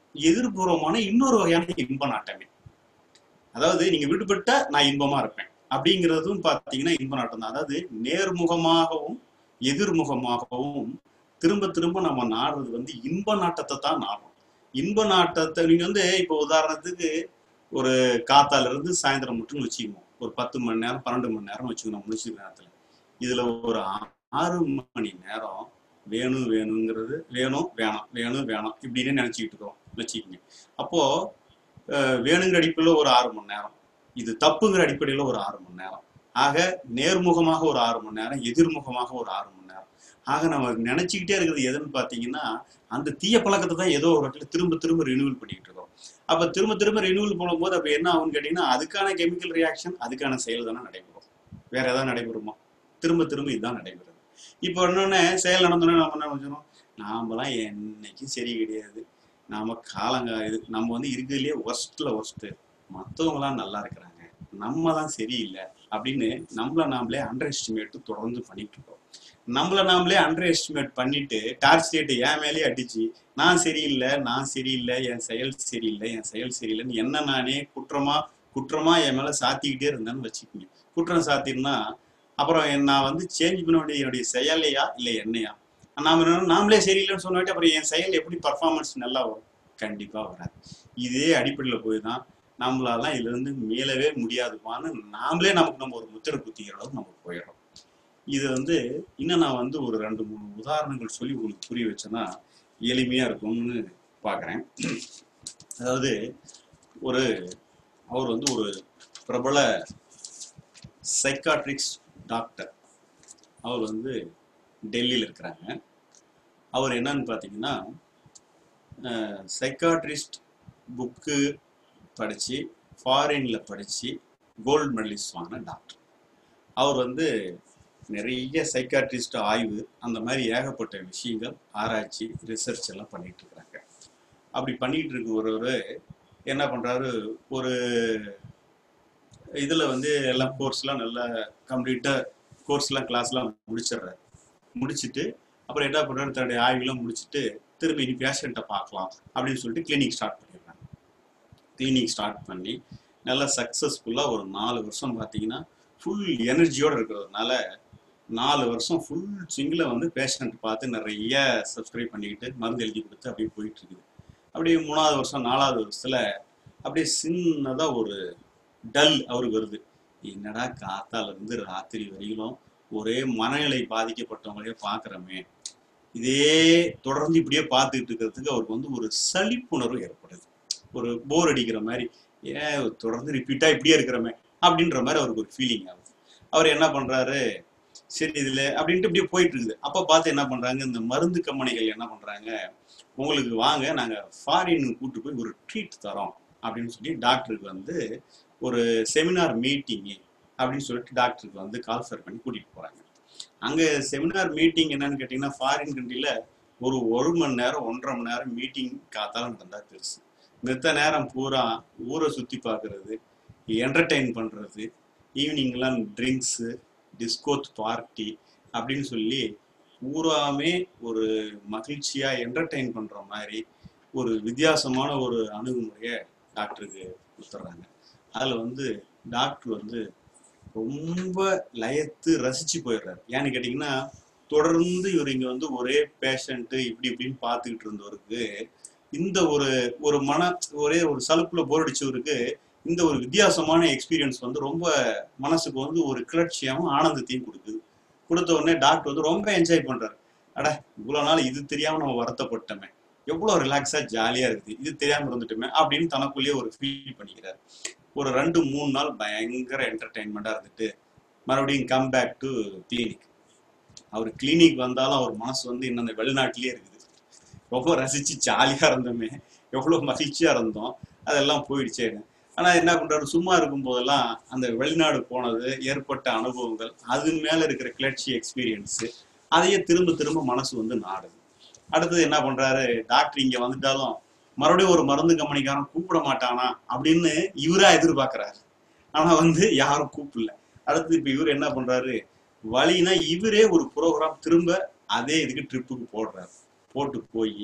எதிர்பூர்வமான இன்னொரு வகையான இன்ப நாட்டமே அதாவது நீங்க விடுபட்ட நான் இன்பமா இருப்பேன் அப்படிங்கிறதும் பார்த்தீங்கன்னா இன்ப நாட்டம் தான் அதாவது நேர்முகமாகவும் எதிர்முகமாகவும் திரும்ப திரும்ப நம்ம நாடுறது வந்து இன்ப நாட்டத்தை தான் நாடும் இன்ப நாட்டத்தை நீங்க வந்து இப்போ உதாரணத்துக்கு ஒரு காத்தால இருந்து சாயந்தரம் மட்டும் வச்சுக்கணும் ஒரு பத்து மணி நேரம் பன்னெண்டு மணி நேரம் வச்சுக்கணும் முடிச்சுக்கிற நேரத்துல இதுல ஒரு ஆ- ஆறு மணி நேரம் வேணும் வேணுங்கிறது வேணும் வேணாம் வேணும் வேணாம் இப்படின்னு நினைச்சுக்கிட்டு இருக்கோம் வச்சுக்கோங்க அப்போ அஹ், வேணுங்கிற அடிப்படையில் ஒரு ஆறு மணி நேரம் இது தப்புங்கிற அடிப்படையில் ஒரு ஆறு மணி நேரம் ஆக நேர்முகமாக ஒரு ஆறு மணி நேரம் எதிர்முகமாக ஒரு ஆறு மணி நேரம் ஆக நம்ம நினைச்சுக்கிட்டே இருக்கிறது எதுன்னு பார்த்தீங்கன்னா அந்த தீய பழக்கத்தை தான் ஏதோ ஒரு இடத்துல திரும்ப திரும்ப ரினியூவல் பண்ணிட்டு இருக்கோம் அப்ப திரும்ப திரும்ப ரினியூவல் பண்ணும்போது அப்ப என்ன ஆகும்னு கேட்டீங்கன்னா அதுக்கான கெமிக்கல் ரியாக்ஷன் அதுக்கான செயல் தானே நடைபெறும் வேற ஏதாவது நடைபெறுமா திரும்ப திரும்ப இதுதான் நடைபெறுது இப்போ இன்னொன்னு செயல் நடந்தோன்னே நம்ம என்ன வச்சோம் நாமெல்லாம் என்னைக்கும் சரி கிடையாது நாம காலங்க இது நம்ம வந்து இருக்கிறதுலயே ஒர்ஸ்ட்ல ஒர்ஸ்ட் மற்றவங்களாம் நல்லா இருக்கிறாங்க நம்ம தான் சரியில்லை அப்படின்னு நம்மள நாமளே அண்டர் எஸ்டிமேட் தொடர்ந்து பண்ணிட்டு இருக்கோம் நம்மள நாமளே அண்டர் எஸ்டிமேட் பண்ணிட்டு டார்ச் ஸ்டேட் என் மேலேயே அடிச்சு நான் சரியில்லை நான் சரியில்லை என் செயல் சரியில்லை என் செயல் சரியில்லைன்னு என்ன நானே குற்றமா குற்றமா என் மேல சாத்திக்கிட்டே இருந்தேன்னு வச்சுக்கோங்க குற்றம் சாத்திருந்தா அப்புறம் என் நான் வந்து சேஞ்ச் பண்ண வேண்டிய என்னுடைய செயலையா இல்லை என்னையா நாம என்ன நாமளே சரியில்லைன்னு சொன்னாட்டி அப்புறம் என் செயல் எப்படி பர்ஃபார்மன்ஸ் நல்லா வரும் கண்டிப்பா வராது இதே அடிப்படையில் போய் தான் நம்மளாலாம் இதுல இருந்து மீளவே முடியாதுப்பான்னு நாமளே நமக்கு நம்ம ஒரு முத்திரை குத்திக்கிற அளவுக்கு நம்ம போயிடுறோம் இது வந்து இன்னும் நான் வந்து ஒரு ரெண்டு மூணு உதாரணங்கள் சொல்லி உங்களுக்கு புரிய வச்சேன்னா எளிமையா இருக்கும்னு பார்க்குறேன் அதாவது ஒரு அவர் வந்து ஒரு பிரபல சைக்காட்ரிக்ஸ் டாக்டர் அவர் வந்து டெல்லியில் இருக்கிறாங்க அவர் என்னன்னு பார்த்தீங்கன்னா சைக்காட்ரிஸ்ட் புக்கு படித்து ஃபாரினில் படித்து கோல்டு மெடலிஸ்ட் வாங்கின டாக்டர் அவர் வந்து நிறைய சைக்காட்ரிஸ்ட் ஆய்வு அந்த மாதிரி ஏகப்பட்ட விஷயங்கள் ஆராய்ச்சி ரிசர்ச் எல்லாம் பண்ணிட்டு இருக்கிறாங்க அப்படி பண்ணிட்டு இருக்க ஒருவர் என்ன பண்றாரு ஒரு இதுல வந்து எல்லாம் கோர்ஸ்லாம் நல்லா கம்ப்ளீட்டா கோர்ஸ்லாம் கிளாஸ்லாம் முடிச்சிடுறாரு முடிச்சிட்டு அப்புறம் என்ன பண்றாரு தன்னுடைய ஆய்வுலாம் முடிச்சிட்டு திரும்ப இனி பேஷண்ட்டை பார்க்கலாம் அப்படின்னு சொல்லிட்டு கிளினிக் ஸ்டார்ட் பண்ணிடுறாங்க கிளினிக் ஸ்டார்ட் பண்ணி நல்லா சக்ஸஸ்ஃபுல்லாக ஒரு நாலு வருஷம் பார்த்தீங்கன்னா ஃபுல் எனர்ஜியோட இருக்கிறதுனால நாலு வருஷம் ஃபுல் சிங்கில் வந்து பேஷண்ட் பார்த்து நிறைய சப்ஸ்கிரைப் பண்ணிக்கிட்டு மருந்து எழுதி கொடுத்து அப்படியே போயிட்டு இருக்குது அப்படியே மூணாவது வருஷம் நாலாவது வருஷத்துல அப்படியே சின்னதாக ஒரு டல் அவருக்கு வருது என்னடா காத்தால இருந்து ராத்திரி வரையிலும் ஒரே மனநிலை பாதிக்கப்பட்டவங்களே பார்க்குறோமே இதே தொடர்ந்து இப்படியே பார்த்துக்கிட்டு இருக்கிறதுக்கு அவருக்கு வந்து ஒரு சலிப்புணர்வு ஏற்படுது ஒரு போர் அடிக்கிற மாதிரி ஏன் தொடர்ந்து ரிப்பீட்டாக இப்படியே இருக்கிறோமே அப்படின்ற மாதிரி அவருக்கு ஒரு ஃபீலிங் ஆகுது அவர் என்ன பண்றாரு சரி இதுல அப்படின்ட்டு இப்படியே போயிட்டு இருக்குது அப்ப பார்த்து என்ன பண்றாங்க இந்த மருந்து கம்பெனிகள் என்ன பண்றாங்க உங்களுக்கு வாங்க நாங்க ஃபாரின் கூட்டு போய் ஒரு ட்ரீட் தரோம் அப்படின்னு சொல்லி டாக்டருக்கு வந்து ஒரு செமினார் மீட்டிங்கு அப்படின்னு சொல்லிட்டு டாக்டருக்கு வந்து கால்ஃபர் பண்ணி கூட்டிட்டு போறாங்க அங்க செமினார் மீட்டிங் என்னன்னு கேட்டீங்கன்னா ஃபாரின் கண்ட்ரில ஒரு ஒரு மணி நேரம் ஒன்றரை மணி நேரம் மீட்டிங் காத்தாலும் நடந்தா பெருசு மித்த நேரம் பூரா ஊரை சுத்தி பார்க்கிறது என்டர்டெயின் பண்றது ஈவினிங்லாம் ட்ரிங்க்ஸு டிஸ்கோத் பார்ட்டி அப்படின்னு சொல்லி பூராமே ஒரு மகிழ்ச்சியா என்டர்டெயின் பண்ற மாதிரி ஒரு வித்தியாசமான ஒரு அணுகுமுறையை டாக்டருக்கு கொடுத்துட்றாங்க அதுல வந்து டாக்டர் வந்து ரொம்ப லயத்து ரசிச்சு போயிடுறாரு ஏன்னு கேட்டிங்கன்னா தொடர்ந்து இவர் இங்க வந்து ஒரே பேஷண்ட் இப்படி இப்படின்னு பார்த்துக்கிட்டு இருந்தவருக்கு இந்த ஒரு ஒரு மன ஒரே ஒரு சலுப்புல போர் அடிச்சவருக்கு இந்த ஒரு வித்தியாசமான எக்ஸ்பீரியன்ஸ் வந்து ரொம்ப மனசுக்கு வந்து ஒரு கிளர்ச்சியாகவும் ஆனந்தத்தையும் கொடுக்குது கொடுத்த உடனே டாக்டர் வந்து ரொம்ப என்ஜாய் பண்றாரு அட இவ்வளவு நாள் இது தெரியாம நம்ம வருத்தப்பட்டோமே எவ்வளவு ரிலாக்ஸா ஜாலியா இருக்குது இது தெரியாம இருந்துட்டுமே அப்படின்னு தனக்குள்ளேயே ஒரு ஃபீல் பண்ணிக்கிறாரு ஒரு ரெண்டு மூணு நாள் பயங்கர என்டர்டைன்மெண்டா இருந்துட்டு மறுபடியும் கம் பேக் டு கிளினிக் அவர் கிளினிக் வந்தாலும் அவர் மனசு வந்து இன்னும் அந்த வெளிநாட்டிலேயே இருக்குது ரொம்ப ரசிச்சு ஜாலியா இருந்தோமே எவ்வளவு மகிழ்ச்சியா இருந்தோம் அதெல்லாம் போயிடுச்சே ஆனா என்ன பண்றாரு சும்மா இருக்கும் போதெல்லாம் அந்த வெளிநாடு போனது ஏற்பட்ட அனுபவங்கள் அது மேல இருக்கிற கிளர்ச்சி எக்ஸ்பீரியன்ஸ் அதையே திரும்ப திரும்ப மனசு வந்து நாடுது அடுத்தது என்ன பண்றாரு டாக்டர் இங்க வந்துட்டாலும் மறுபடியும் ஒரு மருந்து கம்பெனிக்காரன் கூப்பிட மாட்டானா அப்படின்னு இவரா எதிர்பார்க்கறாரு ஆனா வந்து யாரும் கூப்பிடல அடுத்து இப்ப இவர் என்ன பண்றாரு வழினா இவரே ஒரு ப்ரோக்ராம் திரும்ப அதே இதுக்கு ட்ரிப்புக்கு போடுறாரு போட்டு போய்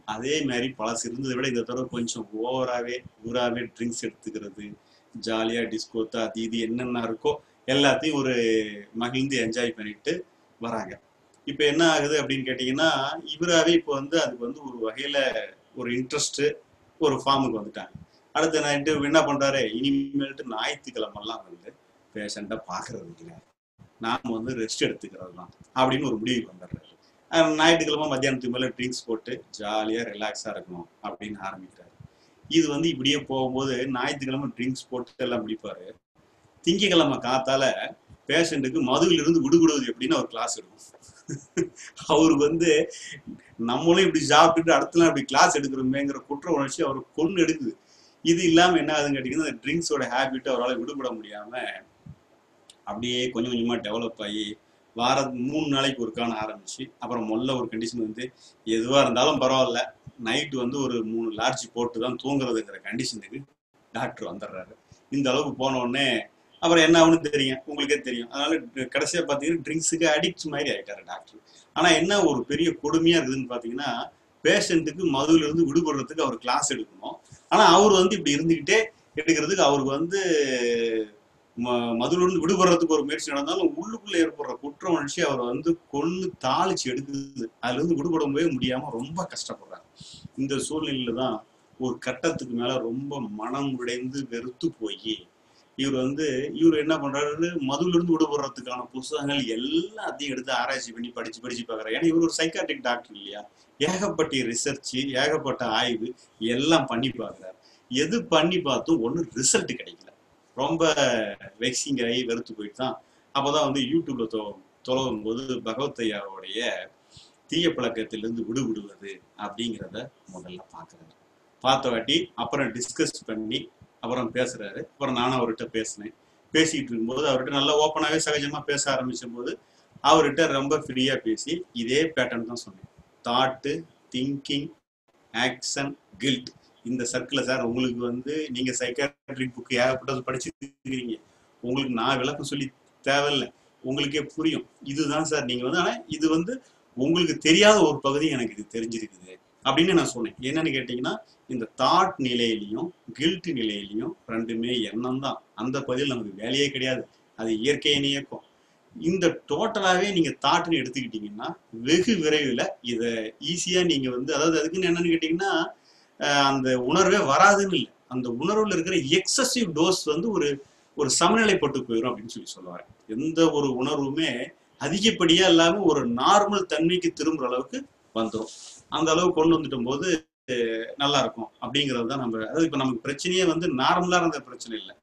அதே மாதிரி பழசு இருந்ததை விட இந்த தடவை கொஞ்சம் ஓவராகவே ஊராகவே ட்ரிங்க்ஸ் எடுத்துக்கிறது ஜாலியாக டிஸ்கோத்தா அது இது என்னென்ன இருக்கோ எல்லாத்தையும் ஒரு மகிழ்ந்து என்ஜாய் பண்ணிட்டு வராங்க இப்போ என்ன ஆகுது அப்படின்னு கேட்டிங்கன்னா இவராகவே இப்போ வந்து அதுக்கு வந்து ஒரு வகையில் ஒரு இன்ட்ரெஸ்ட்டு ஒரு ஃபார்முக்கு வந்துட்டாங்க அடுத்த நைட்டு என்ன பண்ணுறாரு இனிமேல்ட்டு ஞாயிற்றுக்கிழமெல்லாம் வந்து பேஷண்ட்டை பார்க்கறது இல்லை நாம் வந்து ரெஸ்ட் எடுத்துக்கிறது தான் அப்படின்னு ஒரு முடிவுக்கு வந்துடுறாரு அஹ் ஞாயிற்றுக்கிழமை மத்தியானத்துக்கு மேலே ட்ரிங்க்ஸ் போட்டு ஜாலியாக ரிலாக்ஸாக இருக்கணும் அப்படின்னு ஆரம்பிக்கிறாரு இது வந்து இப்படியே போகும்போது ஞாயிற்றுக்கிழமை ட்ரிங்க்ஸ் போட்டு எல்லாம் முடிப்பாரு திங்கக்கிழமை காத்தால பேஷண்ட்டுக்கு மதுவிலிருந்து விடுபடுவது எப்படின்னு ஒரு கிளாஸ் எடுக்கும் அவருக்கு வந்து நம்மளும் இப்படி சாப்பிட்டுட்டு அடுத்த நாள் இப்படி கிளாஸ் எடுக்கிறோமேங்கிற குற்ற உணர்ச்சி அவர் கொண்டு எடுக்குது இது இல்லாமல் என்ன ஆகுதுன்னு கேட்டிங்கன்னா இந்த ட்ரிங்க்ஸோட ஹேபிட் அவரால் விடுபட முடியாமல் அப்படியே கொஞ்சம் கொஞ்சமாக டெவலப் ஆகி வார மூணு நாளைக்கு ஒருக்கான ஆரம்பிச்சு அப்புறம் முதல்ல ஒரு கண்டிஷன் வந்து எதுவாக இருந்தாலும் பரவாயில்ல நைட்டு வந்து ஒரு மூணு லார்ஜ் போட்டு தான் தூங்குறதுங்கிற கண்டிஷனுக்கு டாக்டர் வந்துடுறாரு இந்த அளவுக்கு போன உடனே அப்புறம் என்ன ஆகுன்னு தெரியும் உங்களுக்கே தெரியும் அதனால கடைசியாக பார்த்தீங்கன்னா ட்ரிங்க்ஸுக்கு அடிக்ட் மாதிரி ஆயிட்டாரு டாக்டர் ஆனால் என்ன ஒரு பெரிய கொடுமையாக இருக்குதுன்னு பார்த்தீங்கன்னா பேஷண்ட்டுக்கு மதுவில இருந்து விடுபடுறதுக்கு அவர் கிளாஸ் எடுக்கணும் ஆனால் அவர் வந்து இப்படி இருந்துக்கிட்டே எடுக்கிறதுக்கு அவருக்கு வந்து ம- மதுவில இருந்து விடுபடுறதுக்கு ஒரு முயற்சி நடந்தாலும் உள்ளுக்குள்ள ஏற்படுற குற்ற உணர்ச்சி அவரை வந்து கொன்னு தாளிச்சு எடுக்குது அதுல இருந்து விடுபடவே முடியாம ரொம்ப கஷ்டப்படுறாரு இந்த சூழ்நிலையில தான் ஒரு கட்டத்துக்கு மேல ரொம்ப மனம் உடைந்து வெறுத்து போய் இவர் வந்து இவர் என்ன பண்றாரு மதுவில இருந்து விடுபடுறதுக்கான புத்தகங்கள் எல்லாத்தையும் எடுத்து ஆராய்ச்சி பண்ணி படிச்சு படிச்சு பார்க்கறாரு ஏன்னா இவர் ஒரு சைக்காட்ரிக் டாக்டர் இல்லையா ஏகப்பட்ட ரிசர்ச் ஏகப்பட்ட ஆய்வு எல்லாம் பண்ணி பார்க்கறாரு எது பண்ணி பார்த்தும் ஒன்றும் ரிசல்ட் கிடைக்கல ரொம்ப வெக்ஸிங் ஆகி வெறுத்து போயிட்டு தான் அப்போதான் வந்து யூடியூப்ல தொ தொலைவும் போது பகவத் ஐயாவுடைய தீய பழக்கத்திலிருந்து விடுபடுவது அப்படிங்கிறத முதல்ல பார்க்குறாரு பார்த்த வாட்டி அப்புறம் டிஸ்கஸ் பண்ணி அப்புறம் பேசுறாரு அப்புறம் நானும் அவர்கிட்ட பேசினேன் பேசிட்டு இருக்கும்போது அவர்கிட்ட நல்லா ஓப்பனாகவே சகஜமா பேச ஆரம்பிச்ச போது அவர்கிட்ட ரொம்ப ஃப்ரீயா பேசி இதே பேட்டர்ன் தான் சொன்னேன் தாட்டு திங்கிங் ஆக்ஷன் கில்ட் இந்த சர்க்கிளில் சார் உங்களுக்கு வந்து நீங்க சைக்காட்ரிக் புக் ஏகப்பட்டது படிச்சிருக்கிறீங்க உங்களுக்கு நான் விளக்கம் சொல்லி தேவையில்லை உங்களுக்கே புரியும் இதுதான் சார் நீங்க வந்து ஆனா இது வந்து உங்களுக்கு தெரியாத ஒரு பகுதி எனக்கு இது தெரிஞ்சிருக்குது அப்படின்னு நான் சொன்னேன் என்னன்னு கேட்டீங்கன்னா இந்த தாட் நிலையிலையும் கில்ட் நிலையிலையும் ரெண்டுமே எண்ணம் தான் அந்த பகுதியில் நமக்கு வேலையே கிடையாது அது இயற்கையின் இயக்கம் இந்த டோட்டலாவே நீங்க தாட்னு எடுத்துக்கிட்டீங்கன்னா வெகு விரைவில் இதை ஈஸியா நீங்க வந்து அதாவது அதுக்குன்னு என்னன்னு கேட்டீங்கன்னா அஹ் அந்த உணர்வே வராதுன்னு இல்லை அந்த உணர்வுல இருக்கிற எக்ஸசிவ் டோஸ் வந்து ஒரு ஒரு சமநிலைப்பட்டு போயிடும் அப்படின்னு சொல்லி சொல்ல வரேன் எந்த ஒரு உணர்வுமே அதிகப்படியா இல்லாம ஒரு நார்மல் தன்மைக்கு திரும்புற அளவுக்கு வந்துடும் அந்த அளவுக்கு கொண்டு வந்துட்டும் போது அஹ் நல்லா இருக்கும் அப்படிங்கிறது தான் நம்ம அதாவது இப்ப நமக்கு பிரச்சனையே வந்து நார்மலா இருந்த பிரச்சனை இல்லை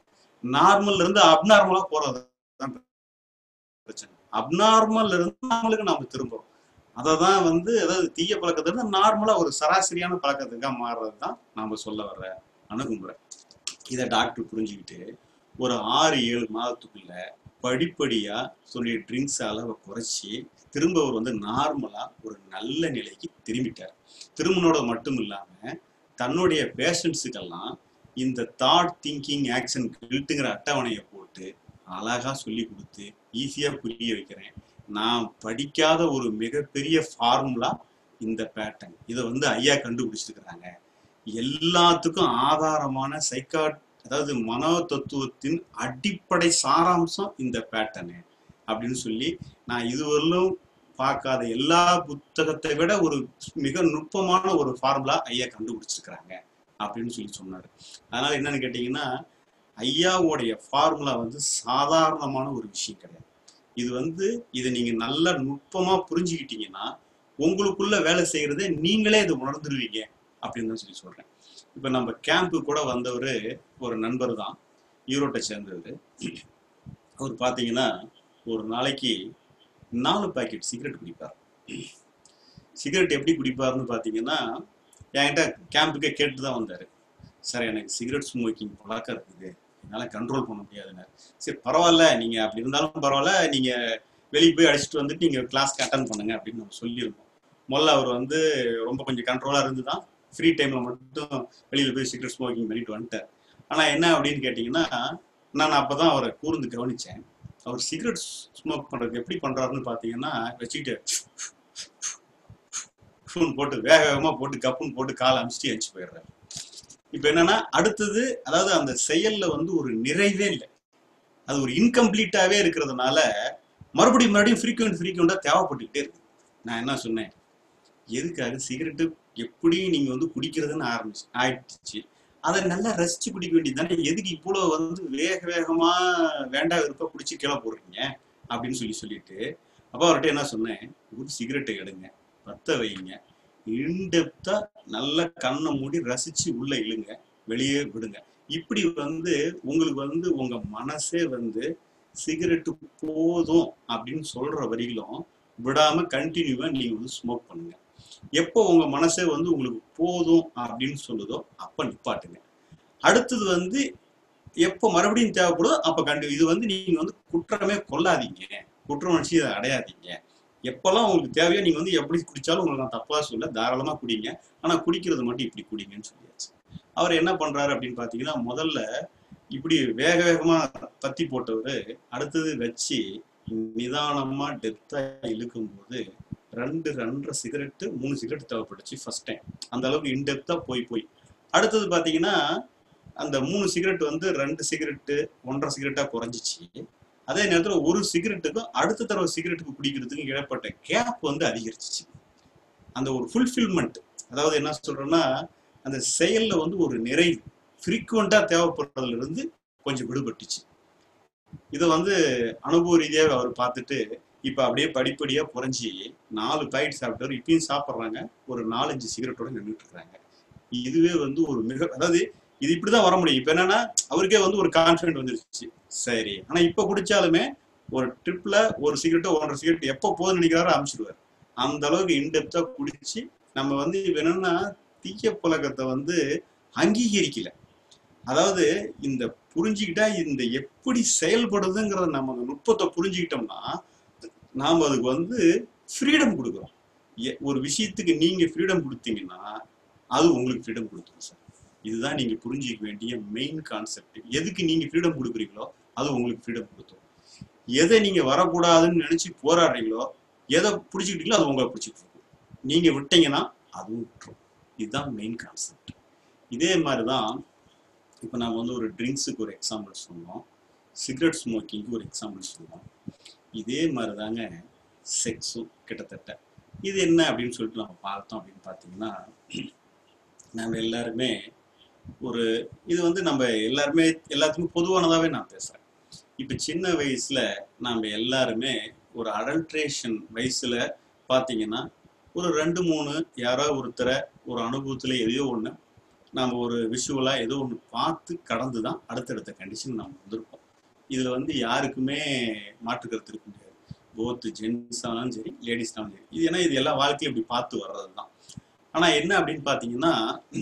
நார்மல்ல இருந்து அப்நார்மலா போறது தான் பிரச்சனை அப்நார்மல் இருந்து நார்மலுக்கு நாம திரும்புறோம் அதை தான் வந்து அதாவது தீய பழக்கத்துல நார்மலா ஒரு சராசரியான பழக்கத்துக்காக மாறுறது தான் நாம சொல்ல வர்ற அணுகுமுறை இதை டாக்டர் புரிஞ்சுக்கிட்டு ஒரு ஆறு ஏழு மாதத்துக்குள்ள படிப்படியா சொல்லி ட்ரிங்க்ஸ் அளவை குறைச்சி திரும்ப அவர் வந்து நார்மலா ஒரு நல்ல நிலைக்கு திரும்பிட்டார் திரும்பினோட மட்டும் இல்லாம தன்னுடைய பேஷண்ட்ஸுக்கெல்லாம் இந்த தாட் திங்கிங் ஆக்ஷன் கில்ட்டுங்கிற அட்டவணையை போட்டு அழகா சொல்லி கொடுத்து ஈஸியா புரிய வைக்கிறேன் நான் படிக்காத ஒரு மிகப்பெரிய ஃபார்முலா இந்த பேட்டர்ன் இதை வந்து ஐயா கண்டுபிடிச்சிருக்கிறாங்க எல்லாத்துக்கும் ஆதாரமான சைக்காட் அதாவது மனோ தத்துவத்தின் அடிப்படை சாராம்சம் இந்த பேட்டர்னு அப்படின்னு சொல்லி நான் இதுவரையிலும் பார்க்காத எல்லா புத்தகத்தை விட ஒரு மிக நுட்பமான ஒரு ஃபார்முலா ஐயா கண்டுபிடிச்சிருக்கிறாங்க அப்படின்னு சொல்லி சொன்னாரு அதனால என்னன்னு கேட்டீங்கன்னா ஐயாவுடைய ஃபார்முலா வந்து சாதாரணமான ஒரு விஷயம் கிடையாது இது வந்து இதை நீங்க நல்லா நுட்பமா புரிஞ்சுக்கிட்டீங்கன்னா உங்களுக்குள்ள வேலை செய்யறதை நீங்களே இதை உணர்ந்துருவீங்க அப்படின்னு தான் சொல்லி சொல்றேன் இப்ப நம்ம கேம்ப்பு கூட வந்தவர் ஒரு நண்பர் தான் ஈரோட்டை சேர்ந்தவர் அவர் பார்த்தீங்கன்னா ஒரு நாளைக்கு நாலு பாக்கெட் சிகரெட் குடிப்பார் சிகரெட் எப்படி குடிப்பாருன்னு பார்த்தீங்கன்னா என்கிட்ட கேம்புக்கே கேட்டு தான் வந்தார் சார் எனக்கு சிகரெட் ஸ்மோக்கிங் பழக்கம் இருக்குது என்னால் கண்ட்ரோல் பண்ண முடியாதுன்னு சரி பரவாயில்ல நீங்கள் அப்படி இருந்தாலும் பரவாயில்ல நீங்கள் வெளியே போய் அடிச்சுட்டு வந்துட்டு நீங்கள் கிளாஸ்க்கு அட்டன் பண்ணுங்க அப்படின்னு நம்ம சொல்லியிருந்தோம் முதல்ல அவர் வந்து ரொம்ப கொஞ்சம் கண்ட்ரோலாக இருந்து தான் ஃப்ரீ டைமில் மட்டும் வெளியில் போய் சிகரெட் ஸ்மோக்கிங் பண்ணிட்டு வந்துட்டார் ஆனால் என்ன அப்படின்னு கேட்டிங்கன்னா நான் அப்போ தான் அவரை கூர்ந்து கவனித்தேன் அவர் சிகரெட் ஸ்மோக் பண்ணுறது எப்படி பண்ணுறாருன்னு பார்த்தீங்கன்னா வச்சுக்கிட்டு கப்புன்னு போட்டு வேக வேகமா போட்டு கப்புன்னு போட்டு காலை அமிச்சிட்டு எழுந்து போயிடுறாரு இப்ப என்னன்னா அடுத்தது அதாவது அந்த செயல்ல வந்து ஒரு நிறைவே இல்லை அது ஒரு இன்கம்ப்ளீட்டாவே இருக்கிறதுனால மறுபடியும் மறுபடியும் ஃப்ரீக்வெண்ட் ஃப்ரீக்வெண்டா தேவைப்பட்டுக்கிட்டே இருக்கு நான் என்ன சொன்னேன் எதுக்காக சிகரெட்டு எப்படியும் நீங்க வந்து குடிக்கிறதுன்னு ஆரம்பிச்சு ஆயிடுச்சு அதை நல்லா ரசிச்சு குடிக்க வேண்டியது தானே எதுக்கு இவ்வளோ வந்து வேக வேகமா வேண்டாம் விருப்ப குடிச்சு கீழே போடுறீங்க அப்படின்னு சொல்லி சொல்லிட்டு அப்போ அவர்கிட்ட என்ன சொன்னேன் ஒரு சிகரெட்டை எடுங்க பத்த வைங்க இன்டெப்தா நல்லா கண்ணை மூடி ரசிச்சு உள்ள இழுங்க வெளியே விடுங்க இப்படி வந்து உங்களுக்கு வந்து உங்க மனசே வந்து சிகரெட்டு போதும் அப்படின்னு சொல்ற வரையிலும் விடாம கண்டினியூவா நீங்க வந்து ஸ்மோக் பண்ணுங்க எப்போ உங்க மனசே வந்து உங்களுக்கு போதும் அப்படின்னு சொல்லுதோ அப்ப நிப்பாட்டுங்க அடுத்தது வந்து எப்போ மறுபடியும் தேவைப்படுதோ அப்ப கண்டு இது வந்து நீங்க வந்து குற்றமே கொள்ளாதீங்க குற்ற உணர்ச்சி அதை அடையாதீங்க எப்பெல்லாம் உங்களுக்கு தேவையோ நீங்க வந்து எப்படி குடிச்சாலும் உங்களுக்கு நான் தப்பா சொல்ல தாராளமா குடிங்க ஆனா குடிக்கிறது மட்டும் இப்படி குடிங்கன்னு சொல்லியாச்சு அவர் என்ன பண்றாரு அப்படின்னு பாத்தீங்கன்னா முதல்ல இப்படி வேக வேகமா தத்தி போட்டவர் அடுத்தது வச்சு நிதானமா டெப்தா இழுக்கும் போது ரெண்டு ரெண்டரை சிகரெட்டு மூணு சிகரெட் தேவைப்பட்டுச்சு ஃபர்ஸ்ட் டைம் அந்த அளவுக்கு இன்டெப்தா போய் போய் அடுத்தது பாத்தீங்கன்னா அந்த மூணு சிகரெட் வந்து ரெண்டு சிகரெட்டு ஒன்றரை சிகரெட்டா குறைஞ்சிச்சு அதே நேரத்துல ஒரு சிகரெட்டுக்கும் அடுத்த தடவை சிகரெட்டுக்கு குடிக்கிறதுக்கும் இடைப்பட்ட கேப் வந்து அதிகரிச்சிச்சு அந்த ஒரு ஃபுல்ஃபில்மெண்ட் அதாவது என்ன சொல்றேன்னா அந்த செயல்ல வந்து ஒரு நிறைவு ஃப்ரீக்குவெண்டா தேவைப்படுறதுல இருந்து கொஞ்சம் விடுபட்டுச்சு இதை வந்து அனுபவ ரீதியாக அவர் பார்த்துட்டு இப்ப அப்படியே படிப்படியா குறைஞ்சி நாலு பாக்கெட் சாப்பிட்டாரு இப்பயும் சாப்பிட்றாங்க ஒரு நாலஞ்சு சிகரெட்டோட நின்றுட்டு இருக்காங்க இதுவே வந்து ஒரு மிக அதாவது இது இப்படிதான் வர முடியும் இப்ப என்னன்னா அவருக்கே வந்து ஒரு கான்பிடன்ட் வந்துருச்சு சரி ஆனா இப்ப குடிச்சாலுமே ஒரு ட்ரிப்ல ஒரு சிகரெட்டோ ஒன்றரை சிகரெட் எப்போ போதும்னு நினைக்கிறாரோ அமிச்சிடுவார் அந்த அளவுக்கு இன்டெப்தா குடிச்சு நம்ம வந்து இப்ப என்னன்னா தீய பழக்கத்தை வந்து அங்கீகரிக்கல அதாவது இந்த புரிஞ்சுக்கிட்டா இந்த எப்படி செயல்படுதுங்கிற நம்ம அந்த நுட்பத்தை புரிஞ்சுக்கிட்டோம்னா நாம அதுக்கு வந்து ஃப்ரீடம் கொடுக்குறோம் எ- ஒரு விஷயத்துக்கு நீங்க ஃப்ரீடம் கொடுத்தீங்கன்னா அது உங்களுக்கு ஃப்ரீடம் கொடுத்துரும் சார் இதுதான் நீங்க புரிஞ்சிக்க வேண்டிய மெயின் கான்செப்ட் எதுக்கு நீங்க ஃப்ரீடம் கொடுக்குறீங்களோ அது உங்களுக்கு ஃப்ரீடம் கொடுத்துரும் எதை நீங்க வரக்கூடாதுன்னு நினைச்சு போராடுறீங்களோ எதை பிடிச்சிக்கிட்டீங்களோ அது உங்களை பிடிச்சிட்டு இருக்கும் நீங்க விட்டீங்கன்னா அதுவும் விட்டுரும் இதுதான் மெயின் கான்செப்ட் இதே மாதிரி தான் இப்போ நம்ம வந்து ஒரு ட்ரிங்க்ஸுக்கு ஒரு எக்ஸாம்பிள் சொன்னோம் சிகரெட் ஸ்மோக்கிங்க்கு ஒரு எக்ஸாம்பிள் சொன்னோம் இதே மாதிரி தாங்க செக்ஸும் கிட்டத்தட்ட இது என்ன அப்படின்னு சொல்லிட்டு நம்ம பார்த்தோம் அப்படின்னு பார்த்தீங்கன்னா நம்ம எல்லாருமே ஒரு இது வந்து நம்ம எல்லாருமே எல்லாத்துக்கும் பொதுவானதாகவே நான் பேசுகிறேன் இப்போ சின்ன வயசுல நாம் எல்லாருமே ஒரு அடல்ட்ரேஷன் வயசுல பார்த்தீங்கன்னா ஒரு ரெண்டு மூணு யாரோ ஒருத்தரை ஒரு அனுபவத்தில் எதையோ ஒன்று நாம் ஒரு விஷுவலாக ஏதோ ஒன்று பார்த்து கடந்து தான் அடுத்தடுத்த கண்டிஷன் நம்ம வந்திருப்போம் இதில் வந்து யாருக்குமே மாற்று கருத்து இருக்க முடியாது போத்து ஜென்ஸ் ஆனாலும் சரி லேடிஸ் ஆனாலும் சரி இது ஏன்னா இது எல்லா வாழ்க்கையும் இப்படி பார்த்து வர்றது தான் ஆனால் என்ன அப்படின்னு பார்த்தீங்கன்னா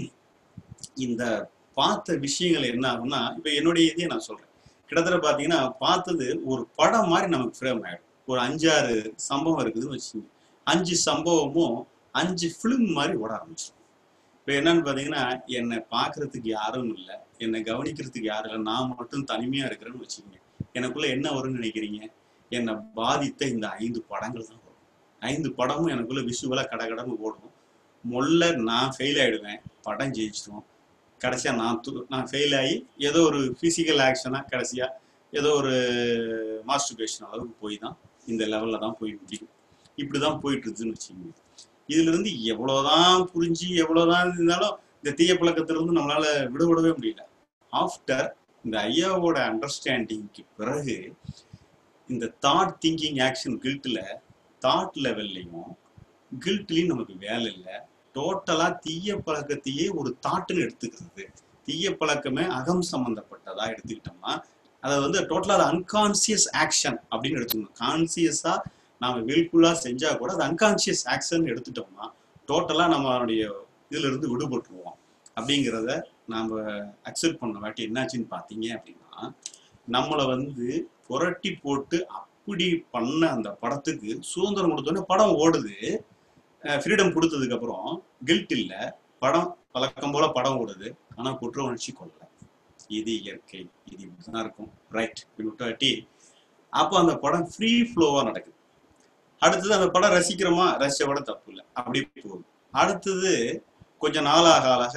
இந்த பார்த்த விஷயங்கள் என்ன ஆகும்னா இப்போ என்னுடைய இதையே நான் சொல்கிறேன் கிட்டத்தட்ட பார்த்தீங்கன்னா பார்த்தது ஒரு படம் மாதிரி நமக்கு ஃப்ரேம் ஆகிடும் ஒரு அஞ்சாறு சம்பவம் இருக்குதுன்னு வச்சுக்கோங்க அஞ்சு சம்பவமும் அஞ்சு ஃபிலிம் மாதிரி ஓட ஆரம்பிச்சிடும் இப்போ என்னன்னு பார்த்தீங்கன்னா என்னை பார்க்கறதுக்கு யாரும் இல்லை என்னை கவனிக்கிறதுக்கு யாரும் இல்லை நான் மட்டும் தனிமையாக இருக்கிறேன்னு வச்சுக்கோங்க எனக்குள்ள என்ன வரும்னு நினைக்கிறீங்க என்னை பாதித்த இந்த ஐந்து படங்கள் தான் வரும் ஐந்து படமும் எனக்குள்ள விஷுவலாக கடகடன்னு ஓடும் முதல்ல நான் ஃபெயில் ஆயிடுவேன் படம் ஜெயிச்சிடும் கடைசியாக நான் து நான் ஃபெயில் ஆகி ஏதோ ஒரு ஃபிசிக்கல் ஆக்ஷனாக கடைசியாக ஏதோ ஒரு மாஸ்டர்பேஷன் அளவுக்கு போய் தான் இந்த லெவலில் தான் போய் முடியும் இப்படி தான் போயிட்டு இருக்குதுன்னு வச்சுக்கோங்க இதுல இருந்து எவ்வளவுதான் புரிஞ்சு எவ்வளவுதான் இருந்தாலும் இந்த தீய பழக்கத்திலிருந்து நம்மளால விடுபடவே முடியல ஆஃப்டர் இந்த ஐயாவோட அண்டர்ஸ்டாண்டிங்க்கு பிறகு இந்த தாட் திங்கிங் ஆக்ஷன் கில்ட்டில் தாட் லெவல்லையும் கில்ட்லையும் நமக்கு வேலை இல்லை டோட்டலா தீய பழக்கத்தையே ஒரு தாட்டுன்னு எடுத்துக்கிறது தீய பழக்கமே அகம் சம்பந்தப்பட்டதா எடுத்துக்கிட்டோம்னா அதை வந்து டோட்டலா அது அன்கான்சியஸ் ஆக்ஷன் அப்படின்னு எடுத்துக்கணும் கான்சியஸா நாம வில்குலா செஞ்சா கூட அது அன்கான்சியஸ் ஆக்ஷன் எடுத்துட்டோம்னா டோட்டலா நம்மளுடைய இதுல இருந்து விடுபட்டுருவோம் அப்படிங்கிறத நாம அக்செப்ட் பண்ண வாட்டி என்னாச்சுன்னு பார்த்தீங்க அப்படின்னா நம்மளை வந்து புரட்டி போட்டு அப்படி பண்ண அந்த படத்துக்கு சுதந்திரம் கொடுத்தோன்னே படம் ஓடுது ஃப்ரீடம் கொடுத்ததுக்கு அப்புறம் கில்ட் இல்ல படம் பழக்கம் போல படம் ஓடுது ஆனா குற்ற உணர்ச்சி கொள்ளல இது இயற்கை இது இப்படிதான் இருக்கும் ரைட் விட்டாட்டி அப்போ அந்த படம் ஃப்ரீ ஃப்ளோவா நடக்குது அடுத்தது அந்த படம் ரசிக்கிறோமா ரசிச்ச படம் தப்பு இல்லை அப்படியே போகுது அடுத்தது கொஞ்ச நாளாக ஆளாக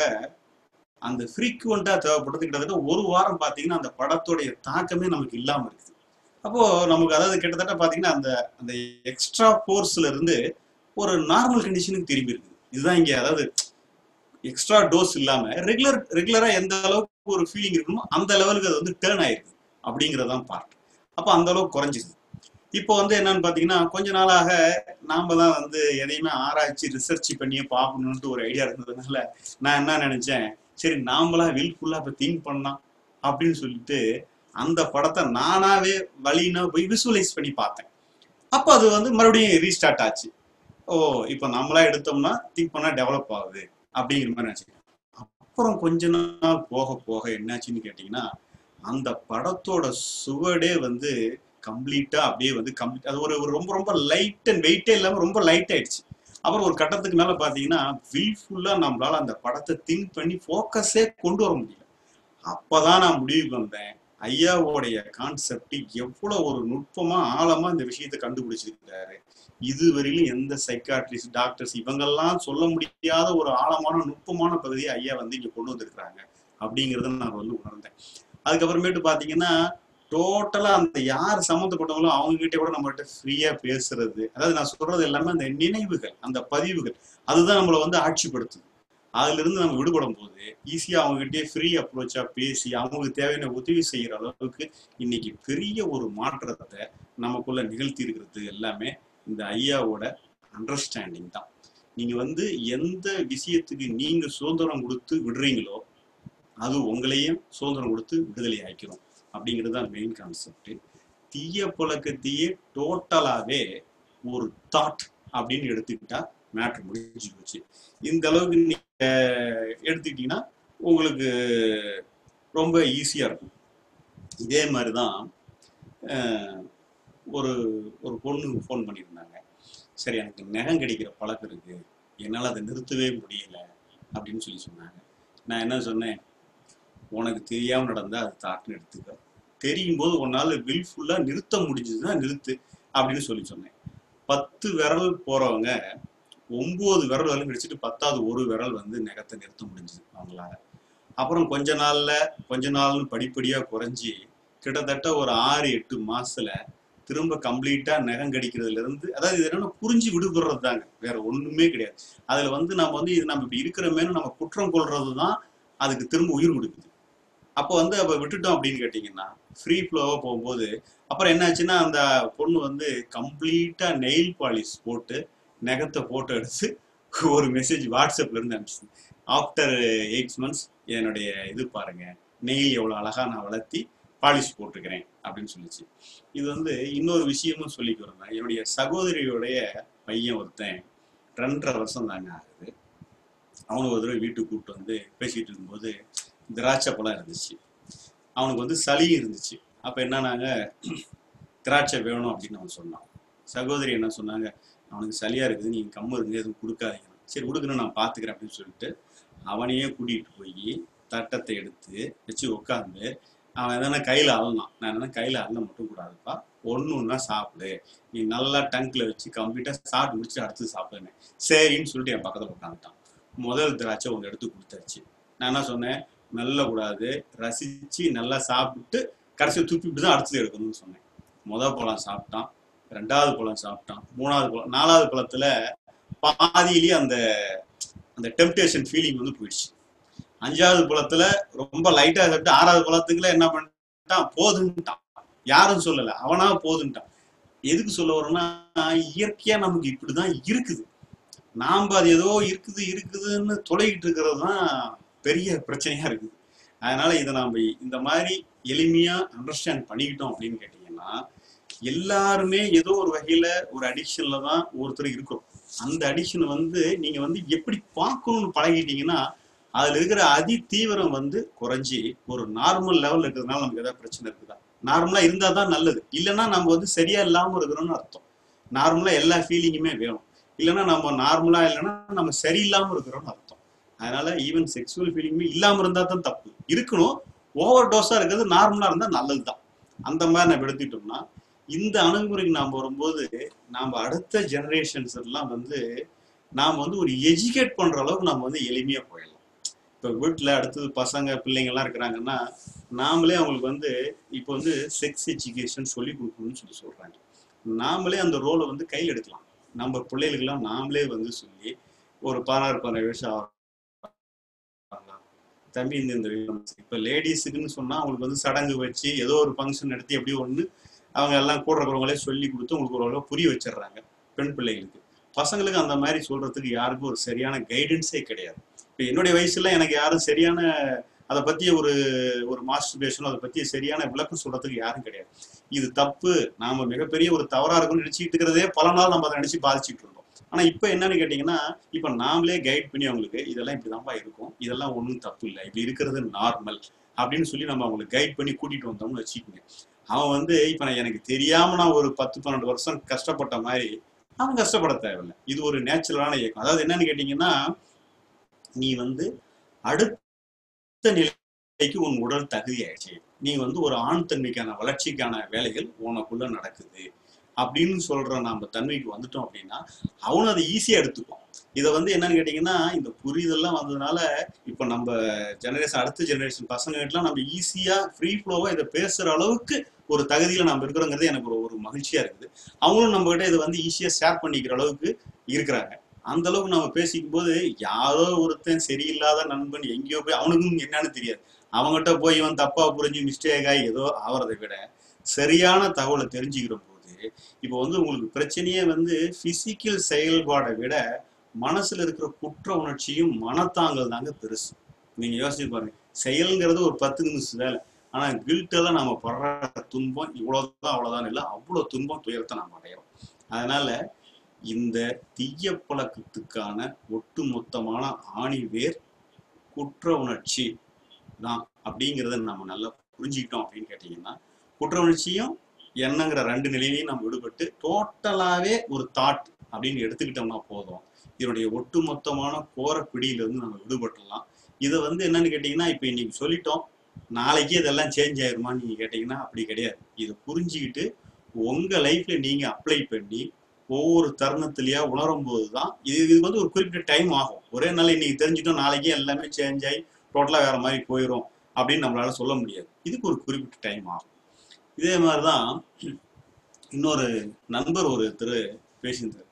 அந்த ஃப்ரீக்குவெண்டா தேவைப்படுறது கிட்டத்தட்ட ஒரு வாரம் பார்த்தீங்கன்னா அந்த படத்துடைய தாக்கமே நமக்கு இல்லாம இருக்குது அப்போ நமக்கு அதாவது கிட்டத்தட்ட பார்த்தீங்கன்னா அந்த அந்த எக்ஸ்ட்ரா ஃபோர்ஸ்ல இருந்து ஒரு நார்மல் கண்டிஷனுக்கு திரும்பி இருக்குது இதுதான் இங்க அதாவது எக்ஸ்ட்ரா டோஸ் இல்லாம ரெகுலர் ரெகுலரா எந்த அளவுக்கு ஒரு ஃபீலிங் இருக்கணுமோ அந்த லெவலுக்கு அது வந்து டேர்ன் ஆயிருக்கு அப்படிங்கறதான் பார்ட் அப்போ அந்த அளவுக்கு குறைஞ்சிருது இப்போ வந்து என்னன்னு பாத்தீங்கன்னா கொஞ்ச நாளாக நாம தான் வந்து எதையுமே ஆராய்ச்சி ரிசர்ச் பண்ணியே பார்க்கணுன்ட்டு ஒரு ஐடியா இருந்ததுனால நான் என்ன நினைச்சேன் சரி நாமளா வில்ஃபுல்லா இப்ப திங்க் பண்ணலாம் அப்படின்னு சொல்லிட்டு அந்த படத்தை நானாவே வழினா போய் விசுவலைஸ் பண்ணி பார்த்தேன் அப்போ அது வந்து மறுபடியும் ரீஸ்டார்ட் ஆச்சு ஓ இப்போ நம்மளா எடுத்தோம்னா திங்க் பண்ணா டெவலப் ஆகுது அப்படிங்கிற மாதிரி நினைச்சேன் அப்புறம் கொஞ்ச நாள் போக போக என்னாச்சுன்னு கேட்டிங்கன்னா அந்த படத்தோட சுவடே வந்து கம்ப்ளீட்டா அப்படியே வந்து கம்ப்ளீட் அது ஒரு ஒரு ரொம்ப ரொம்ப லைட் அண்ட் வெயிட்டே இல்லாம ரொம்ப லைட் ஆயிடுச்சு அப்புறம் ஒரு கட்டத்துக்கு மேல பாத்தீங்கன்னா வில்ஃபுல்லா நம்மளால அந்த படத்தை திங்க் பண்ணி ஃபோக்கஸே கொண்டு வர முடியல அப்பதான் நான் முடிவுக்கு வந்தேன் ஐயாவோடைய கான்செப்ட் எவ்வளவு ஒரு நுட்பமா ஆழமா இந்த விஷயத்தை கண்டுபிடிச்சிருக்காரு இதுவரையிலும் எந்த சைக்காட்ரிஸ்ட் டாக்டர்ஸ் இவங்கெல்லாம் சொல்ல முடியாத ஒரு ஆழமான நுட்பமான பகுதியை ஐயா வந்து இங்க கொண்டு வந்திருக்கிறாங்க அப்படிங்கறத நான் வந்து உணர்ந்தேன் அதுக்கப்புறமேட்டு பாத்தீங்கன்னா டோட்டலா அந்த யார் சம்மந்தப்பட்டவங்களோ அவங்க கிட்ட கூட நம்மகிட்ட ஃப்ரீயா பேசுறது அதாவது நான் சொல்றது எல்லாமே அந்த நினைவுகள் அந்த பதிவுகள் அதுதான் நம்மளை வந்து ஆட்சிப்படுத்துது அதுல இருந்து நம்ம விடுபடும் போது ஈஸியா அவங்க கிட்டே ஃப்ரீ அப்ரோச்சா பேசி அவங்களுக்கு தேவையான உதவி செய்யற அளவுக்கு இன்னைக்கு பெரிய ஒரு மாற்றத்தை நமக்குள்ள நிகழ்த்தி இருக்கிறது எல்லாமே இந்த ஐயாவோட அண்டர்ஸ்டாண்டிங் தான் நீங்க வந்து எந்த விஷயத்துக்கு நீங்க சுதந்திரம் கொடுத்து விடுறீங்களோ அது உங்களையும் சுதந்திரம் கொடுத்து விடுதலை ஆக்கிரும் அப்படிங்கிறது தான் மெயின் கான்செப்ட் தீய பழக்கத்தையே டோட்டலாவே ஒரு தாட் அப்படின்னு எடுத்துக்கிட்டா மேட்ரு முடிஞ்சு போச்சு இந்த அளவுக்கு நீங்க எடுத்துக்கிட்டீங்கன்னா உங்களுக்கு ரொம்ப ஈஸியா இருக்கும் இதே மாதிரிதான் அஹ், ஒரு ஒரு பொண்ணு ஃபோன் பண்ணியிருந்தாங்க சரி எனக்கு நகம் கிடைக்கிற பழக்கம் இருக்கு என்னால் அதை நிறுத்தவே முடியல அப்படின்னு சொல்லி சொன்னாங்க நான் என்ன சொன்னேன் உனக்கு தெரியாம நடந்தா அது தாட்னு எடுத்துக்க தெரியும் போது உன்னால வில்ஃபுல்லா நிறுத்த முடிஞ்சதுன்னா நிறுத்து அப்படின்னு சொல்லி சொன்னேன் பத்து விரல் போறவங்க ஒன்பது விரல் வரலும் கிடைச்சிட்டு பத்தாவது ஒரு விரல் வந்து நகத்தை நிறுத்த முடிஞ்சது அவங்களால அப்புறம் கொஞ்ச நாள்ல கொஞ்ச நாள்னு படிப்படியா குறைஞ்சி கிட்டத்தட்ட ஒரு ஆறு எட்டு மாசத்துல திரும்ப கம்ப்ளீட்டா நகம் கடிக்கிறதுல இருந்து அதாவது இது என்னன்னா புரிஞ்சு விடுபடுறது தாங்க வேற ஒண்ணுமே கிடையாது அதுல வந்து நம்ம வந்து இது நம்ம இப்படி இருக்கிறோமேனு நம்ம குற்றம் கொள்றது தான் அதுக்கு திரும்ப உயிர் கொடுக்குது அப்போ வந்து அப்ப விட்டுட்டோம் அப்படின்னு கேட்டிங்கன்னா ஃப்ரீ ஃப்ளோவா போகும்போது அப்புறம் என்னாச்சுன்னா அந்த பொண்ணு வந்து கம்ப்ளீட்டா நெயில் பாலிஷ் போட்டு நகத்தை போட்டோ எடுத்து ஒரு மெசேஜ் வாட்ஸ்அப்ல இருந்து அனுப்பிச்சு ஆஃப்டர் எயிட் மந்த்ஸ் என்னுடைய இது பாருங்க நெயில் எவ்வளவு அழகா நான் வளர்த்தி பாலிஷ் போட்டிருக்கிறேன் அப்படின்னு சொல்லிச்சு இது வந்து இன்னொரு விஷயமும் சொல்லிக்கிறேன் என்னுடைய சகோதரியோடைய பையன் ஒருத்தன் ரெண்டரை வருஷம் தாங்க ஆகுது அவனுக்கு ஒரு தடவை வீட்டுக்கு கூப்பிட்டு வந்து பேசிட்டு இருக்கும்போது திராட்சை பழம் இருந்துச்சு அவனுக்கு வந்து சளியும் இருந்துச்சு அப்ப என்னன்னாங்க திராட்சை வேணும் அப்படின்னு அவன் சொன்னான் சகோதரி என்ன சொன்னாங்க அவனுக்கு சளியா இருக்குது நீங்க கம்மு இருங்க எதுவும் கொடுக்காதீங்க சரி கொடுக்கணும் நான் பாத்துக்கிறேன் அப்படின்னு சொல்லிட்டு அவனையே கூட்டிகிட்டு போய் தட்டத்தை எடுத்து வச்சு உட்காந்து அவன் எதனா கையில அள்ளனான் நான் என்ன கையில அள்ள மட்டும் கூடாதுப்பா ஒன்று ஒன்றா சாப்பிடு நீ நல்லா டங்க்ல வச்சு கம்ப்ளீட்டா சாப்பிட்டு முடிச்சுட்டு அடுத்து சாப்பிடுனேன் சரின்னு சொல்லிட்டு என் பக்கத்துல உட்காந்துட்டான் முதல் திராட்சை ஒன்று எடுத்து கொடுத்தாச்சு நான் என்ன சொன்னேன் மெல்ல கூடாது ரசிச்சு நல்லா சாப்பிட்டு கடைசியில் துப்பிட்டு தான் அடுத்தது எடுக்கணும்னு சொன்னேன் முதல் பழம் சாப்பிட்டான் ரெண்டாவது பழம் சாப்பிட்டான் மூணாவது பழம் நாலாவது பழத்துல பாதியிலேயே அந்த அந்த டெம்டேஷன் ஃபீலிங் வந்து போயிடுச்சு அஞ்சாவது பழத்துல ரொம்ப லைட்டா சாப்பிட்டு ஆறாவது பழத்துக்குள்ள என்ன பண்ணிட்டான் போதுன்ட்டான் யாரும் சொல்லல அவனா போதுன்ட்டான் எதுக்கு சொல்ல வரோம்னா இயற்கையா நமக்கு இப்படிதான் இருக்குது நாம அது ஏதோ இருக்குது இருக்குதுன்னு தொலைகிட்டு இருக்கிறது தான் பெரிய பிரச்சனையா இருக்குது அதனால இதை நாம இந்த மாதிரி எளிமையா அண்டர்ஸ்டாண்ட் பண்ணிக்கிட்டோம் அப்படின்னு கேட்டீங்கன்னா எல்லாருமே ஏதோ ஒரு வகையில ஒரு அடிக்ஷன்ல தான் ஒருத்தர் இருக்கும் அந்த அடிக்ஷன் வந்து நீங்க வந்து எப்படி பார்க்கணும்னு பழகிட்டீங்கன்னா அதுல இருக்கிற அதி தீவிரம் வந்து குறைஞ்சி ஒரு நார்மல் லெவல்ல இருக்கிறதுனால நமக்கு ஏதாவது பிரச்சனை இருக்குதா நார்மலா இருந்தா தான் நல்லது இல்லைன்னா நம்ம வந்து சரியா இல்லாம இருக்கிறோம்னு அர்த்தம் நார்மலா எல்லா ஃபீலிங்குமே வேணும் இல்லைன்னா நம்ம நார்மலா இல்லைன்னா நம்ம சரியில்லாம இருக்கிறோம்னு அர்த்தம் அதனால ஈவன் செக்ஸுவல் ஃபீலிங்குமே இல்லாம இருந்தா தான் தப்பு இருக்கணும் ஓவர் டோஸா இருக்கிறது நார்மலா இருந்தா நல்லதுதான் அந்த மாதிரி நம்ம எடுத்துக்கிட்டோம்னா இந்த அணுகுமுறைக்கு நாம் வரும்போது நாம் அடுத்த ஜெனரேஷன்ஸ் எல்லாம் வந்து நாம் வந்து ஒரு எஜுகேட் பண்ற அளவுக்கு நம்ம வந்து எளிமையா போயிடலாம் இப்போ வீட்டில் அடுத்தது பசங்க பிள்ளைங்கள்லாம் இருக்கிறாங்கன்னா நாமளே அவங்களுக்கு வந்து இப்போ வந்து செக்ஸ் எஜுகேஷன் சொல்லி கொடுக்கணும்னு சொல்லி சொல்றாங்க நாமளே அந்த ரோலை வந்து கையில் எடுக்கலாம் நம்ம பிள்ளைகளுக்கெல்லாம் நாமளே வந்து சொல்லி ஒரு பதினாறு பதினேழு வருஷம் ஆகலாம் தம்பி இந்த இந்த இப்போ லேடிஸுக்குன்னு சொன்னா அவங்களுக்கு வந்து சடங்கு வச்சு ஏதோ ஒரு ஃபங்க்ஷன் நடத்தி எப்படி ஒன்று அவங்க எல்லாம் கூட இருக்கிறவங்களே சொல்லி கொடுத்து உங்களுக்கு ஒரு அளவு புரிய வச்சிடுறாங்க பெண் பிள்ளைகளுக்கு பசங்களுக்கு அந்த மாதிரி சொல்றதுக்கு யாருக்கும் ஒரு சரியான கைடன்ஸே கிடையாது இப்போ என்னுடைய வயசுல எனக்கு யாரும் சரியான அதை பத்தி ஒரு ஒரு மாஸ்டர்பேஷனோ அதை பத்தி சரியான விளக்கம் சொல்றதுக்கு யாரும் கிடையாது இது தப்பு நாம மிகப்பெரிய ஒரு தவறா இருக்கும்னு நினைச்சிட்டு இருக்கிறதே பல நாள் நம்ம அதை நினைச்சு பாதிச்சுட்டு இருந்தோம் ஆனா இப்ப என்னன்னு கேட்டீங்கன்னா இப்ப நாமளே கைட் பண்ணி அவங்களுக்கு இதெல்லாம் இப்படிதான்ப்பா இருக்கும் இதெல்லாம் ஒன்றும் தப்பு இல்லை இப்படி இருக்கிறது நார்மல் அப்படின்னு சொல்லி நம்ம அவங்களுக்கு கைட் பண்ணி கூட்டிட்டு வந்தோம்னு வச்சுக்கோங்க அவன் வந்து இப்ப நான் எனக்கு தெரியாம நான் ஒரு பத்து பன்னெண்டு வருஷம் கஷ்டப்பட்ட மாதிரி அவன் கஷ்டப்பட தேவையில்லை இது ஒரு நேச்சுரலான இயக்கம் அதாவது என்னன்னு கேட்டீங்கன்னா நீ வந்து அடுத்த நிலைக்கு உன் உடல் தகுதி ஆயிடுச்சு நீ வந்து ஒரு ஆண் தன்மைக்கான வளர்ச்சிக்கான வேலைகள் உனக்குள்ள நடக்குது அப்படின்னு சொல்ற நம்ம தன்மைக்கு வந்துட்டோம் அப்படின்னா அவனும் அதை ஈஸியா எடுத்துப்பான் இதை வந்து என்னன்னு கேட்டீங்கன்னா இந்த புரிதல்லாம் வந்ததுனால இப்போ நம்ம ஜெனரேஷன் அடுத்த ஜெனரேஷன் பசங்ககிட்டலாம் நம்ம ஈஸியா ஃப்ரீ ஃப்ளோவா இதை பேசுற அளவுக்கு ஒரு தகுதியில நம்ம இருக்கிறோங்கிறது எனக்கு ஒரு ஒரு மகிழ்ச்சியா இருக்குது அவங்களும் நம்ம கிட்ட இதை வந்து ஈஸியா ஷேர் பண்ணிக்கிற அளவுக்கு இருக்கிறாங்க அந்த அளவுக்கு நம்ம பேசிக்கும் போது யாரோ ஒருத்தன் சரியில்லாத நண்பன் எங்கேயோ போய் அவனுக்கும் என்னன்னு தெரியாது அவங்ககிட்ட போய் இவன் தப்பா புரிஞ்சு மிஸ்டேக் ஆகி ஏதோ ஆவறதை விட சரியான தகவலை தெரிஞ்சுக்கிற போது இப்போ வந்து உங்களுக்கு பிரச்சனையே வந்து பிசிக்கல் செயல்பாடை விட மனசுல இருக்கிற குற்ற உணர்ச்சியும் மனத்தாங்கல் தாங்க பெருசு நீங்க யோசிச்சு பாருங்க செயல்ங்கிறது ஒரு பத்து நிமிஷம் வேலை ஆனா கில்ட்டெல்லாம் நம்ம படுற துன்பம் இவ்வளவுதான் அவ்வளவுதான் இல்லை அவ்வளவு துன்பம் துயரத்தை நாம் அடையிறோம் அதனால இந்த தீய பழக்கத்துக்கான ஒட்டுமொத்தமான ஆணிவேர் குற்ற உணர்ச்சி தான் அப்படிங்கிறத நம்ம நல்லா புரிஞ்சுக்கிட்டோம் அப்படின்னு கேட்டீங்கன்னா குற்ற உணர்ச்சியும் எண்ணங்கிற ரெண்டு நிலையிலையும் நம்ம விடுபட்டு டோட்டலாவே ஒரு தாட் அப்படின்னு எடுத்துக்கிட்டோம்னா போதும் இதனுடைய ஒட்டுமொத்தமான கோர பிடியிலிருந்து நம்ம விடுபட்டுடலாம் இதை வந்து என்னன்னு கேட்டீங்கன்னா இப்போ இன்னைக்கு சொல்லிட்டோம் நாளைக்கு இதெல்லாம் சேஞ்ச் ஆயிருமான்னு நீங்க கேட்டீங்கன்னா அப்படி கிடையாது இதை புரிஞ்சுக்கிட்டு உங்க லைஃப்ல நீங்க அப்ளை பண்ணி ஒவ்வொரு தருணத்திலயா உணரும் போதுதான் இது இது வந்து ஒரு குறிப்பிட்ட டைம் ஆகும் ஒரே நாள் இன்னைக்கு தெரிஞ்சுட்டோம் நாளைக்கு எல்லாமே சேஞ்ச் ஆகி டோட்டலா வேற மாதிரி போயிடும் அப்படின்னு நம்மளால சொல்ல முடியாது இதுக்கு ஒரு குறிப்பிட்ட டைம் ஆகும் இதே மாதிரிதான் இன்னொரு நண்பர் ஒரு திரு பேசியிருந்தார்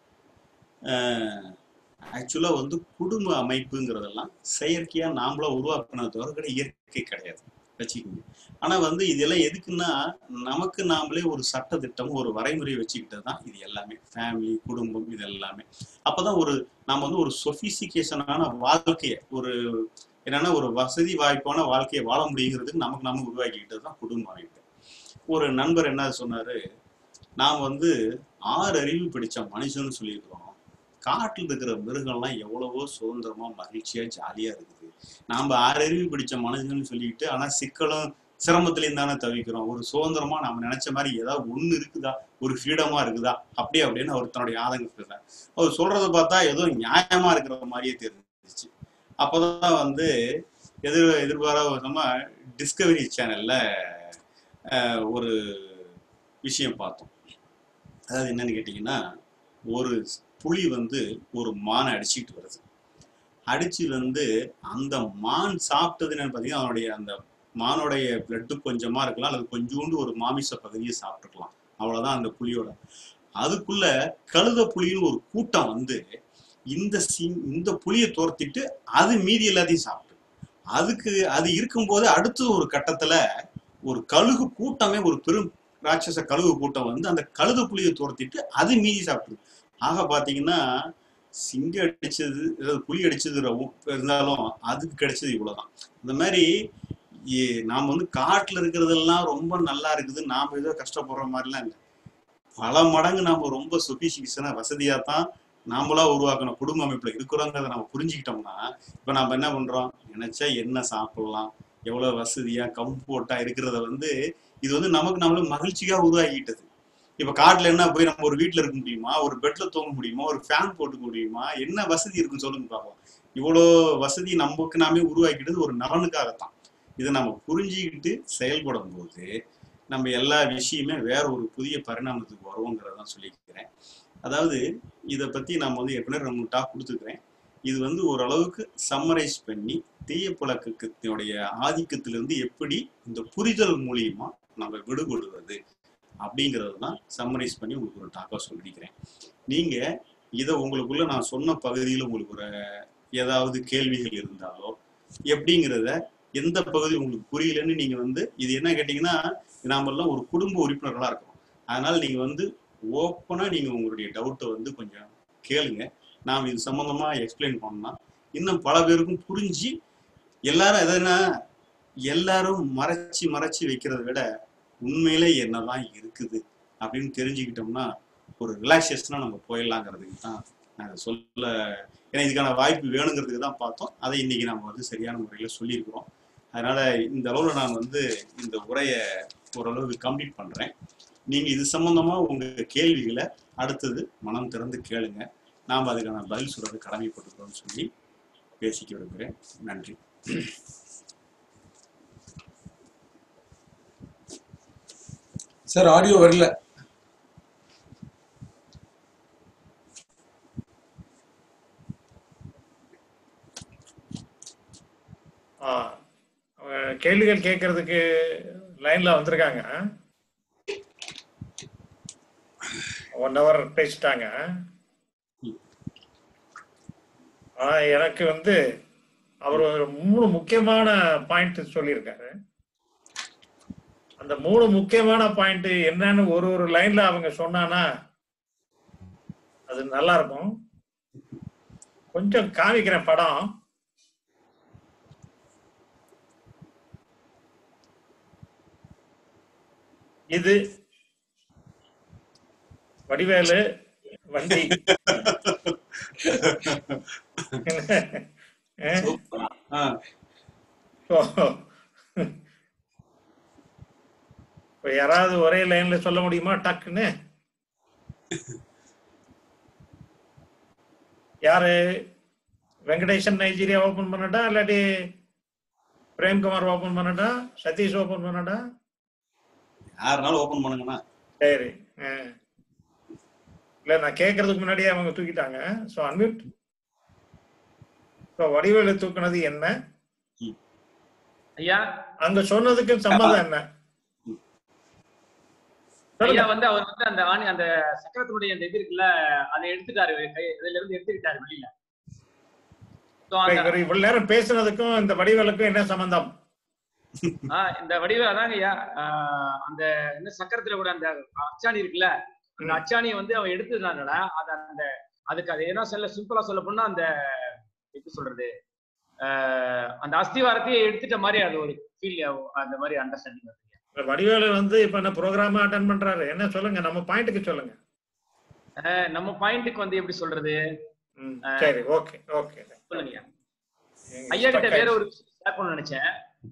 ஆக்சுவலா வந்து குடும்ப அமைப்புங்கிறதெல்லாம் செயற்கையா நாமளா உருவாக்குனது தவிர கூட இயற்கை கிடையாது வச்சுக்கோங்க ஆனா வந்து இதெல்லாம் எதுக்குன்னா நமக்கு நாமளே ஒரு சட்ட திட்டம் ஒரு வரைமுறை வச்சுக்கிட்டது தான் இது எல்லாமே ஃபேமிலி குடும்பம் இது எல்லாமே அப்பதான் ஒரு நாம வந்து ஒரு சொபிசிகேஷனான வாழ்க்கையை ஒரு என்னன்னா ஒரு வசதி வாய்ப்பான வாழ்க்கையை வாழ முடியுங்கிறதுக்கு நமக்கு நாம உருவாக்கிக்கிட்டது தான் குடும்ப அமைப்பு ஒரு நண்பர் என்ன சொன்னாரு நாம் வந்து ஆறு அறிவு படிச்ச மனுஷன்னு சொல்லியிருக்கிறோம் காட்டில் இருக்கிற மிருகம்லாம் எவ்வளவோ சுதந்திரமா மகிழ்ச்சியா ஜாலியா இருக்குது நாம ஆறு அறிவு பிடிச்ச மனுஷன்னு சொல்லிக்கிட்டு ஆனா சிக்கலும் சிரமத்திலையும் தானே தவிக்கிறோம் ஒரு சுதந்திரமா நம்ம நினைச்ச மாதிரி ஏதாவது ஒண்ணு இருக்குதா ஒரு ஃப்ரீடமா இருக்குதா அப்படியே அப்படின்னு அவர் தன்னுடைய ஆதங்கத்துல அவர் சொல்றத பார்த்தா ஏதோ நியாயமா இருக்கிற மாதிரியே தெரிஞ்சிச்சு அப்பதான் வந்து எதிர் எதிர்பாராத நம்ம டிஸ்கவரி சேனல்ல ஒரு விஷயம் பார்த்தோம் அதாவது என்னன்னு கேட்டீங்கன்னா ஒரு புலி வந்து ஒரு மானை அடிச்சுட்டு வருது அடிச்சு வந்து அந்த மான் சாப்பிட்டது என்னன்னு பார்த்தீங்கன்னா அவனுடைய அந்த மானுடைய பிளட்டு கொஞ்சமா இருக்கலாம் அல்லது கொஞ்சோண்டு ஒரு மாமிச பகுதியை சாப்பிட்டுருக்கலாம் அவ்வளவுதான் அந்த புலியோட அதுக்குள்ள கழுத புலின்னு ஒரு கூட்டம் வந்து இந்த சிங் இந்த புலியை துரத்திட்டு அது மீதி எல்லாத்தையும் சாப்பிட்டு அதுக்கு அது இருக்கும்போது அடுத்த ஒரு கட்டத்துல ஒரு கழுகு கூட்டமே ஒரு பெரும் ராட்சச கழுகு கூட்டம் வந்து அந்த கழுத புலியை துரத்திட்டு அது மீதி சாப்பிட்டுது ஆக பாத்தீங்கன்னா சிங்கம் அடிச்சது ஏதாவது புலி அடிச்சது ரொம்ப இருந்தாலும் அதுக்கு கிடைச்சது இவ்வளவுதான் இந்த மாதிரி ஏ- நாம வந்து காட்டுல இருக்கிறதெல்லாம் ரொம்ப நல்லா இருக்குது நாம ஏதோ கஷ்டப்படுற மாதிரிலாம் இல்லை பல மடங்கு நாம ரொம்ப சொபிசிகேஷனா வசதியா தான் நாமளா உருவாக்கின குடும்ப அமைப்புல இருக்கிறோங்கிறத நம்ம புரிஞ்சுக்கிட்டோம்னா இப்ப நாம என்ன பண்றோம் நினைச்சா என்ன சாப்பிடலாம் எவ்வளவு வசதியா கம்ஃபோர்ட்டா இருக்கிறத வந்து இது வந்து நமக்கு நம்மளும் மகிழ்ச்சியா உருவாக்கிட்டது இப்ப காட்டுல என்ன போய் நம்ம ஒரு வீட்ல இருக்க முடியுமா ஒரு பெட்ல தூங்க முடியுமா ஒரு ஃபேன் போட்டுக்க முடியுமா என்ன வசதி இருக்குன்னு சொல்லுங்க பார்ப்போம் இவ்வளோ வசதி நமக்கு நாமே உருவாக்கிட்டது ஒரு நலனுக்காகத்தான் இதை நம்ம புரிஞ்சுக்கிட்டு செயல்படும் போது நம்ம எல்லா விஷயமே வேற ஒரு புதிய பரிணாமத்துக்கு வருவோங்கிறதான் சொல்லிக்கிறேன் அதாவது இதை பத்தி நான் வந்து ஏற்கனவே ரெண்டு மூணு டாக் கொடுத்துருக்கிறேன் இது வந்து ஓரளவுக்கு சம்மரைஸ் பண்ணி தீய பழக்கத்தினுடைய ஆதிக்கத்திலிருந்து எப்படி இந்த புரிதல் மூலியமா நம்ம விடுபடுவது அப்படிங்கிறது தான் சம்மரைஸ் பண்ணி உங்களுக்கு ஒரு டாக்காக சொல்லிக்கிறேன் நீங்க இதை உங்களுக்குள்ள நான் சொன்ன பகுதியில் உங்களுக்கு ஒரு ஏதாவது கேள்விகள் இருந்தாலோ எப்படிங்கிறத எந்த பகுதி உங்களுக்கு புரியலன்னு நீங்க வந்து இது என்ன கேட்டீங்கன்னா நாமெல்லாம் ஒரு குடும்ப உறுப்பினர்களா இருக்கோம் அதனால நீங்க வந்து ஓப்பனா நீங்க உங்களுடைய டவுட்டை வந்து கொஞ்சம் கேளுங்க நாம் இது சம்பந்தமா எக்ஸ்பிளைன் பண்ணோம்னா இன்னும் பல பேருக்கும் புரிஞ்சு எல்லாரும் எதுனா எல்லாரும் மறைச்சி மறைச்சி வைக்கிறத விட உண்மையிலே என்னதான் இருக்குது அப்படின்னு தெரிஞ்சுக்கிட்டோம்னா ஒரு ரிலாக்ஸேஷனா நம்ம போயிடலாங்கிறதுக்கு தான் நாங்கள் சொல்ல ஏன்னா இதுக்கான வாய்ப்பு வேணுங்கிறதுக்கு தான் பார்த்தோம் அதை இன்னைக்கு நம்ம வந்து சரியான முறையில் சொல்லியிருக்கிறோம் அதனால இந்த அளவில் நான் வந்து இந்த உரையை ஓரளவுக்கு கம்ப்ளீட் பண்றேன் நீங்க இது சம்பந்தமா உங்க கேள்விகளை அடுத்தது மனம் திறந்து கேளுங்க நாம் அதுக்கான பதில் சொல்றது கடமைப்பட்டிருக்கோம்னு சொல்லி பேசிக்க விரும்புகிறேன் நன்றி சார் ஆடியோ வரல ஆ, அவங்க கேள்விகள் கேட்கறதுக்கு லைன்ல வந்திருக்காங்க ஒன் ஹவர் பேசிட்டாங்க ஆனா எனக்கு வந்து அவர் ஒரு மூணு முக்கியமான பாயிண்ட் சொல்லியிருக்காரு அந்த மூணு முக்கியமான பாயிண்ட் என்னன்னு ஒரு ஒரு லைன்ல அவங்க சொன்னானா அது நல்லா இருக்கும் கொஞ்சம் காமிக்கிறேன் படம் இது வடிவேலு வண்டி அஹ் ஆ, இப்போ இப்போ யாராவது ஒரே லைன்ல சொல்ல முடியுமா டக்குன்னு யாரு வெங்கடேசன் நைஜீரியா ஓபன் பண்ணட்டா இல்லாட்டி பிரேம்குமார் ஓபன் பண்ணட்டா சதீஷ் ஓபன் பண்ணட்டா யாருனாலும் ஓபன் பண்ணுங்கண்ணா சரி ஆ. இல்ல நான் கேட்கறதுக்கு முன்னாடியே அவங்க தூக்கிட்டாங்க சோ அன்மியூட் இப்போ வடிவேலு தூக்குனது என்ன ஐயா அங்க சொன்னதுக்கு சம்மதம் என்ன ஐயா சொல்லுங்க வந்து அவர் வந்து அந்த ஆணி அந்த சக்கரத்தினுடைய அந்த இது இருக்குல்ல அதை எடுத்துட்டாரு கை- இதுல இருந்து எடுத்துக்கிட்டாரு வெளியில So, இப்ப அந்த இவர் இவ்வளவு நேரம் பேசுனதுக்கும் இந்த வடிவேலுக்கும் என்ன சம்பந்தம் ஆ, இந்த வடிவ அதாங்க ஐயா ஆ, அந்த என்ன சக்கரத்துல கூட அந்த அச்சாணி இருக்குல்ல அந்த ம். அச்சாணியை வந்து அவன் எடுத்துட்டாங்கடா அது அந்த அதுக்கு அது என்ன சொல்ல சிம்பிளா சொல்ல போனா அந்த எப்படி சொல்றது ஆஹ் அந்த அஸ்திவாரத்தையே எடுத்துட்ட மாதிரி அது ஒரு ஃபீல் அந்த மாதிரி அண்டர்ஸ்டாண்டிங் வருது இந்த வடிவேலு வந்து இப்ப என்ன ப்ரோக்ராம் அட்டன் பண்றாரு என்ன சொல்லுங்க நம்ம பாயிண்ட்டுக்கு சொல்லுங்க ஆஹ் நம்ம பாயிண்ட்டுக்கு வந்து எப்படி சொல்றது ம், சரி ஓகே ஓகே சொல்லுங்க ஐயா கிட்ட வேற ஒரு ஷேர் பண்ண நினைச்சேன்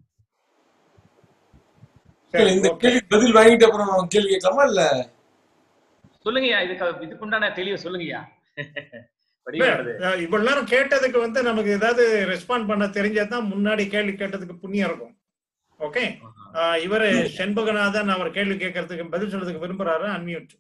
இல்ல, இந்த கேள்வி பதில் வாங்கிட்டு அப்புறம் கேள்வி கேட்கலாமா இல்ல சொல்லுங்கய்யா இதுக்கு இதுக்குண்டான தெளிவு சொல்லுங்கய்யா வடிவேலு இவ்வளவு நேரம் கேட்டதுக்கு வந்து நமக்கு ஏதாவது ரெஸ்பாண்ட் பண்ண தெரிஞ்சாதான் முன்னாடி கேள்வி கேட்டதுக்கு புண்ணியம் இருக்கும் ஓகே இவரு செண்பகநாதன் அவர் கேள்வி கேட்கறதுக்கு பதில் சொல்றதுக்கு விரும்புறாரு அன்மியூட்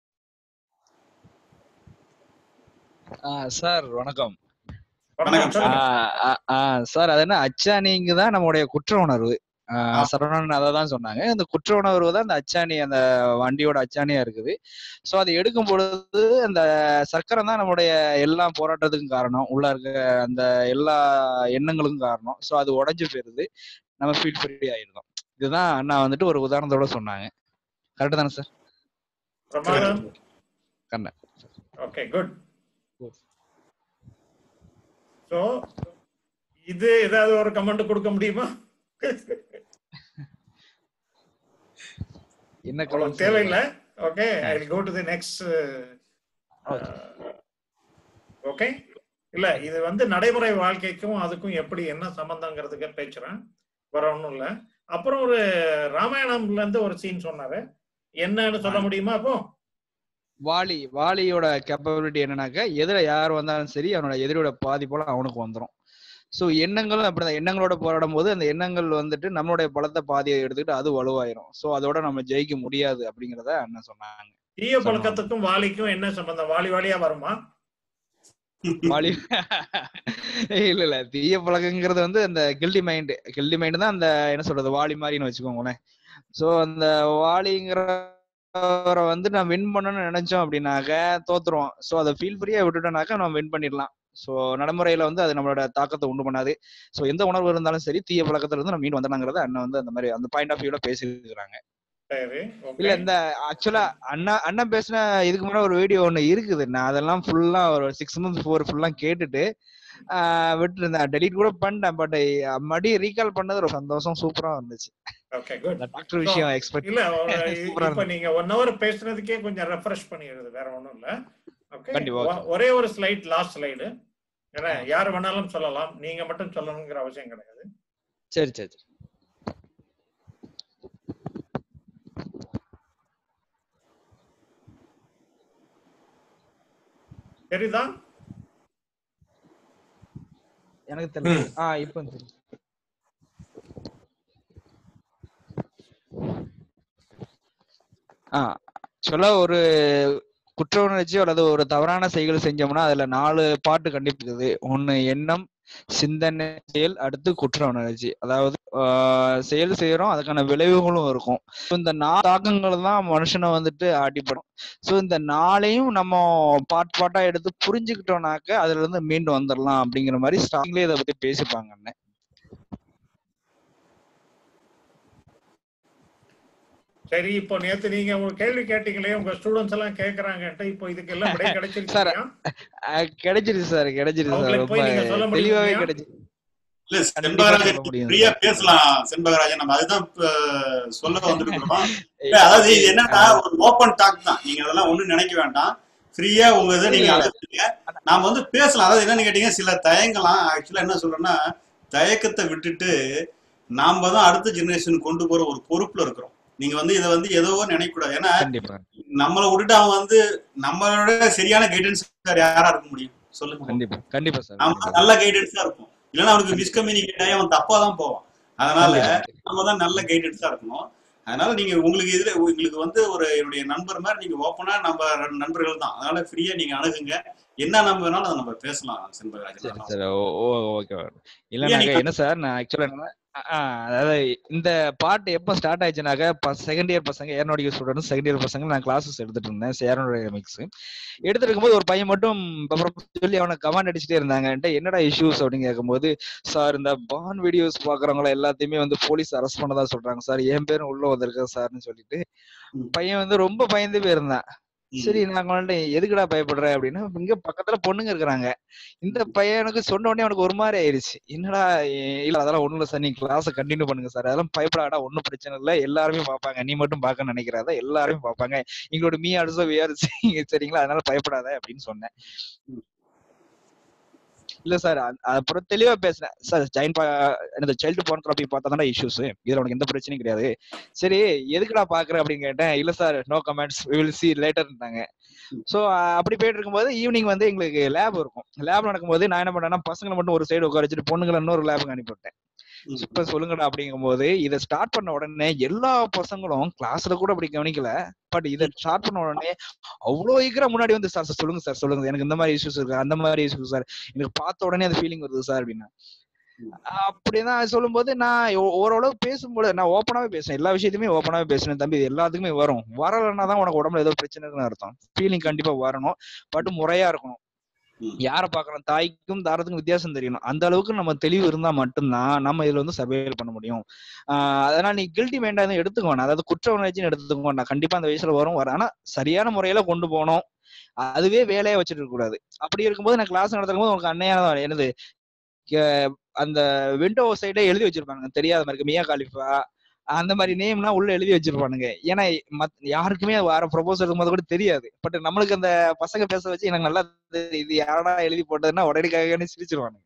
சார் வணக்கம் வணக்கம் சொல்லுங்க சார் அது என்ன அச்சாணிங்க தான் நம்மளுடைய குற்ற உணர்வு ஆஹ் சரவணன் அதை தான் சொன்னாங்க அந்த குற்ற உணர்வு தான் அந்த அச்சாணி அந்த வண்டியோட அச்சாணியா இருக்குது ஸோ அதை எடுக்கும் பொழுது அந்த சக்கரம் தான் நம்மளுடைய எல்லா போராட்டத்துக்கும் காரணம் உள்ள இருக்க அந்த எல்லா எண்ணங்களுக்கும் காரணம் ஸோ அது உடஞ்சு போயிருது நம்ம ஃபீல் ஃப்ரீ ஆயிருந்தோம் இதுதான் அண்ணா வந்துட்டு ஒரு உதாரணத்தோட சொன்னாங்க கரெக்டு தானே சார் பிரமாதம் Kannan okay good Good. So இது ஏதாவது ஒரு கமெண்ட் கொடுக்க முடியுமா என்ன அவ்வளவு comment தேவையில்லை okay I go to the next okay இல்ல இது வந்து நடைமுறை வாழ்க்கைக்கும் அதுக்கும் எப்படி என்ன சம்பந்தங்கிறதுக்கு பேசுறேன் வேற ஒண்ணும் இல்ல அப்புறம் ஒரு ராமாயணம்ல இருந்து ஒரு சீன் சொன்னாரு என்னன்னு சொல்ல முடியுமா அப்போ வாலி வாலியோட கேப்பபிலிட்டி என்னன்னாக்கா எதிர யார் வந்தாலும் சரி அவனோட எதிரியோட பாதி போல அவனுக்கு வந்துடும் ஸோ எண்ணங்களும் அப்படிதான் எண்ணங்களோட போராடும் போது அந்த எண்ணங்கள் வந்துட்டு நம்மளுடைய பலத்தை பாதியை எடுத்துக்கிட்டு அது வலுவாயிரும் ஸோ அதோட நம்ம ஜெயிக்க முடியாது அப்படிங்கிறத அண்ணன் சொன்னாங்க தீய பழக்கத்துக்கும் வாலிக்கும் என்ன சம்பந்தம் வாலி வாலியா வருமா வாலி இல்ல இல்ல தீய பழக்கங்கிறது வந்து அந்த கில்டி மைண்ட் கில்டி மைண்ட் தான் அந்த என்ன சொல்றது வாலி மாதிரின்னு வச்சுக்கோங்களேன் சோ அந்த வாலிங்கிறவரை வந்து நான் வின் பண்ணணும்னு நினைச்சோம் அப்படின்னாக்க தோத்துருவோம் சோ அதை ஃபீல் ஃப்ரீயா விட்டுட்டோம்னாக்க நம்ம வின் பண்ணிடலாம் சோ நடைமுறையில வந்து அது நம்மளோட தாக்கத்தை உண்டு பண்ணாது சோ எந்த உணர்வு இருந்தாலும் சரி தீய பழக்கத்துல இருந்து நம்ம மீன் வந்தனாங்கிறத அண்ணன் வந்து அந்த மாதிரி அந்த பாயிண்ட் ஆஃப் வியூல பேசியிருக்கிறாங்க சரி இல்ல ஓகே இந்த ஆக்சுவலா அண்ணா அண்ணன் பேசின இதுக்கு முன்னாடி ஒரு வீடியோ ஒண்ணு இருக்குது நான் அதெல்லாம் ஃபுல்லா ஒரு சிக்ஸ் மந்த்ஸ் ஃபோர் ஃபுல்லா கேட்டுட்டு விட்டுருந்தேன் டெலீட் கூட பண்ணிட்டேன் பட் மறுபடியும் ரீகால் பண்ணது ஒரு சந்தோஷம் சூப்பரா இருந்துச்சு ஓகே குட் இந்த டாக்டர் விஷயம் எக்ஸ்பெக்ட் இல்ல ஒரு சூப்பரா இப்ப நீங்க ஒன் ஹவர் பேசுனதுக்கே கொஞ்சம் ரெஃப்ரெஷ் பண்ணிடுது வேற ஒண்ணும் இல்ல ஓகே கண்டிப்பா, okay. ஒரே ஒரு ஸ்லைட் லாஸ்ட் ஸ்லைடு ஏன்னா யார் வேணாலும் சொல்லலாம் நீங்க மட்டும் சொல்லணுங்கிற அவசியம் கிடையாது சரி சரி சரி தெரியுதா எனக்கு தெரியல ஆ இப்போ தெரியும் ஆ ஆக்சுவலா ஒரு குற்ற உணர்ச்சி அல்லது ஒரு தவறான செயல் செஞ்சோம்னா அதுல நாலு பாட்டு கண்டிப்பா இருக்குது ஒண்ணு எண்ணம் சிந்தனை செயல் அடுத்து குற்ற உணர்ச்சி அதாவது ஆஹ் செயல் செய்யறோம் அதுக்கான விளைவுகளும் இருக்கும் So, இந்த நாலு தாக்கங்கள் தான் மனுஷனை வந்துட்டு அடிப்படும் சோ இந்த நாளையும் நம்ம பாட் பாட்டா எடுத்து புரிஞ்சுக்கிட்டோம்னாக்க அதுல இருந்து மீண்டு வந்துடலாம் அப்படிங்கிற மாதிரி ஸ்டார்டிங்லேயே இதை பத்தி பேசிப்பாங்க அண்ணன் சரி இப்போ நேத்து நீங்க ஒரு கேள்வி கேட்டீங்களே உங்க ஸ்டூடெண்ட்ஸ் எல்லாம் கேக்குறாங்கன்ட்டு இப்போ இதுக்கு எல்லாம் விடை சார் கிடைச்சிருக்கீங்க கிடைச்சிருச்சு சார் கிடைச்சிருச்சு சார் அவங்களுக்கு ரொம்ப போய் நீங்க சொல்ல தெளிவாவே முடியுமா? கிடைச்சு இல்ல கண்டிப்பா செண்பகராஜன் சொல்ல முடியும் ஃப்ரீயா சார். பேசலாம் செண்பகராஜன் நம்ம அதுதான் இப்ப சொல்ல வந்துருக்கிறோம் இல்ல, அதாவது இது என்னன்னா ஒரு ஓப்பன் டாக் தான் நீங்க அதெல்லாம் ஒண்ணும் நினைக்க வேண்டாம் ஃப்ரீயா உங்க இதை நீங்க இல்ல. அழைச்சிங்க நாம வந்து பேசலாம் அதாவது என்னன்னு கேட்டீங்க சில தயங்கலாம் ஆக்சுவலா என்ன சொல்றேன்னா தயக்கத்தை விட்டுட்டு நாம தான் அடுத்த ஜெனரேஷன் கொண்டு போற ஒரு பொறுப்புல இருக்கிறோம் நீங்க வந்து இதை வந்து ஏதோ நினைக்கக்கூடாது ஏன்னா கண்டிப்பா நம்மளை விட்டுட்டு அவன் வந்து நம்மளோட சரியான கைடன்ஸ் யாரா இருக்க முடியும் சொல்லுங்க கண்டிப்பா கண்டிப்பா சார் நம்ம கண்டிப்பா. நல்ல கைடன்ஸா இருப்போம் இல்லைன்னா அவனுக்கு மிஸ்கம்யூனிகேட் ஆகி அவன் தப்பா தான் போவான் அதனால கண்டிப்பா. நம்ம தான் நல்ல கைடன்ஸா இருக்கணும் அதனால நீங்க உங்களுக்கு இதுல உங்களுக்கு வந்து ஒரு என்னுடைய நண்பர் மாதிரி நீங்க ஓப்பனா நம்ம ரெண்டு நண்பர்கள் தான் அதனால ஃப்ரீயா நீங்க அணுகுங்க என்ன நம்ம வேணாலும் அதை நம்ம பேசலாம் சரி செண்பகராஜன் சார் ஓ ஓகே இல்லைனாக்க நீங்க- என்ன சார் நான் ஆக்சுவலா என்ன அதாவது இந்த பாட்டு எப்போ ஸ்டார்ட் ஆயிடுச்சுனாக்க செகண்ட் இயர் பசங்க ஏரோடிக்கல் ஸ்டூடெண்ட் செகண்ட் இயர் பசங்க நான் கிளாஸஸ் எடுத்துட்டு இருந்தேன் ஏரோடைய மிக்ஸ் எடுத்துட்டு இருக்கும்போது ஒரு பையன் மட்டும் அப்புறம் சொல்லி அவனை கமெண்ட் அடிச்சுட்டே இருந்தாங்க என்கிட்ட என்னடா இஷ்யூஸ் அப்படின்னு கேட்கும்போது சார் இந்த பான் வீடியோஸ் பாக்குறவங்கள எல்லாத்தையுமே வந்து போலீஸ் அரெஸ்ட் பண்ணதா சொல்றாங்க சார் என் பேரும் உள்ள வந்திருக்கேன் சார்னு சொல்லிட்டு ம். பையன் வந்து ரொம்ப பயந்து போயிருந்தான் ம். சரி நான் வந்துட்டு எதுக்குடா பயப்படுற அப்படின்னா இங்க பக்கத்துல பொண்ணுங்க இருக்கிறாங்க இந்த பையனுக்கு சொன்ன உடனே அவனுக்கு ஒரு மாதிரி ஆயிருச்சு என்னடா எ- இல்ல அதெல்லாம் ஒண்ணும் இல்ல சார் நீங்க கிளாஸ் கண்டினியூ பண்ணுங்க சார் அதெல்லாம் பயப்படாடா ஒண்ணும் பிரச்சனை இல்ல எல்லாருமே பார்ப்பாங்க நீ மட்டும் பார்க்க நினைக்கிறாத எல்லாருமே பார்ப்பாங்க எங்களோட மீ ஆல்சோ விஆர் சரிங்களா அதனால பயப்படாத அப்படின்னு சொன்னேன் இல்ல சார் அப்புறம் தெளிவா பேசுனேன் சார் ஜாயின் எனது சைல்டு போர்னோகிராபி பார்த்தா தானே இஷ்யூஸ் இதுல உனக்கு எந்த பிரச்சனையும் கிடையாது சரி எதுக்குடா பாக்குற அப்படின்னு கேட்டேன் இல்ல sir no comments will see லேட்டர்ன்ட்டாங்க ஸோ அப்படி போயிட்டு இருக்கும்போது ஈவினிங் வந்து எங்களுக்கு லேப் இருக்கும் லேப் நடக்கும்போது நான் என்ன பண்ணேன்னா பசங்களை மட்டும் ஒரு சைடு உட்கார வச்சுட்டு பொண்ணுங்களை இன்னொரு லேபுக்கு அனுப்பிவிட்டேன் ம். இப்ப சொல்லுங்கடா அப்படிங்கும்போது இதை ஸ்டார்ட் பண்ண உடனே எல்லா பசங்களும் கிளாஸ்ல கூட அப்படி கவனிக்கல பட் இதை ஸ்டார்ட் பண்ண உடனே அவ்வளோ ஈக்கிரம் முன்னாடி வந்து சார் சார் சொல்லுங்க சார் சொல்லுங்க எனக்கு இந்த மாதிரி இஷ்யூஸ் இருக்கு அந்த மாதிரி இஷ்யூஸ் சார் எனக்கு பார்த்த உடனே அந்த ஃபீலிங் வருது சார் அப்படின்னா அப்படிதான் சொல்லும்போது நான் ஓ- ஓரளவு பேசும்போது நான் ஓப்பனாவே பேசுறேன் எல்லா விஷயத்தையுமே ஓப்பனாவே பேசுறேன் தம்பி இது எல்லாத்துக்குமே வரும் வரலைன்னா தான் உனக்கு உடம்புல ஏதோ பிரச்சனை இருக்குன்னு அர்த்தம் ஃபீலிங் கண்டிப்பா வரணும் பட் முறையா இருக்கணும் ம். யாரை பார்க்கணும் தாய்க்கும் தாரத்துக்கும் வித்தியாசம் தெரியணும் அந்த அளவுக்கு நம்ம தெளிவு இருந்தா மட்டும்தான் நம்ம இதுல வந்து சர்வைவல் பண்ண முடியும் ஆஹ் அதனால நீ கில்ட்டி மைண்டா எதுவும் எடுத்துக்க வேணாம் அதாவது குற்ற உணர்ச்சின்னு எடுத்துக்க வேண்டாம் கண்டிப்பா அந்த வயசுல வரும் வரும் ஆனா சரியான முறையில கொண்டு போகணும் அதுவே வேலையா வச்சுட்டு இருக்க கூடாது அப்படி இருக்கும்போது நான் கிளாஸ் நடத்தும் போது உனக்கு அன்னையான என்னது கே- அந்த விண்டோ சைடே எழுதி வச்சிருப்பாங்க தெரியாத மாதிரி மியா காலிஃபா அந்த மாதிரி நேம்லாம் உள்ள எழுதி வச்சிருப்பானுங்க ஏன்னா மத் யாருக்குமே வர ப்ரொபோசல் போது கூட தெரியாது பட் நம்மளுக்கு அந்த பசங்க பேச வச்சு எனக்கு நல்லா தெரியுது இது யாரடா எழுதி போட்டதுன்னா உடனடிக்காக சிரிச்சிருவானுங்க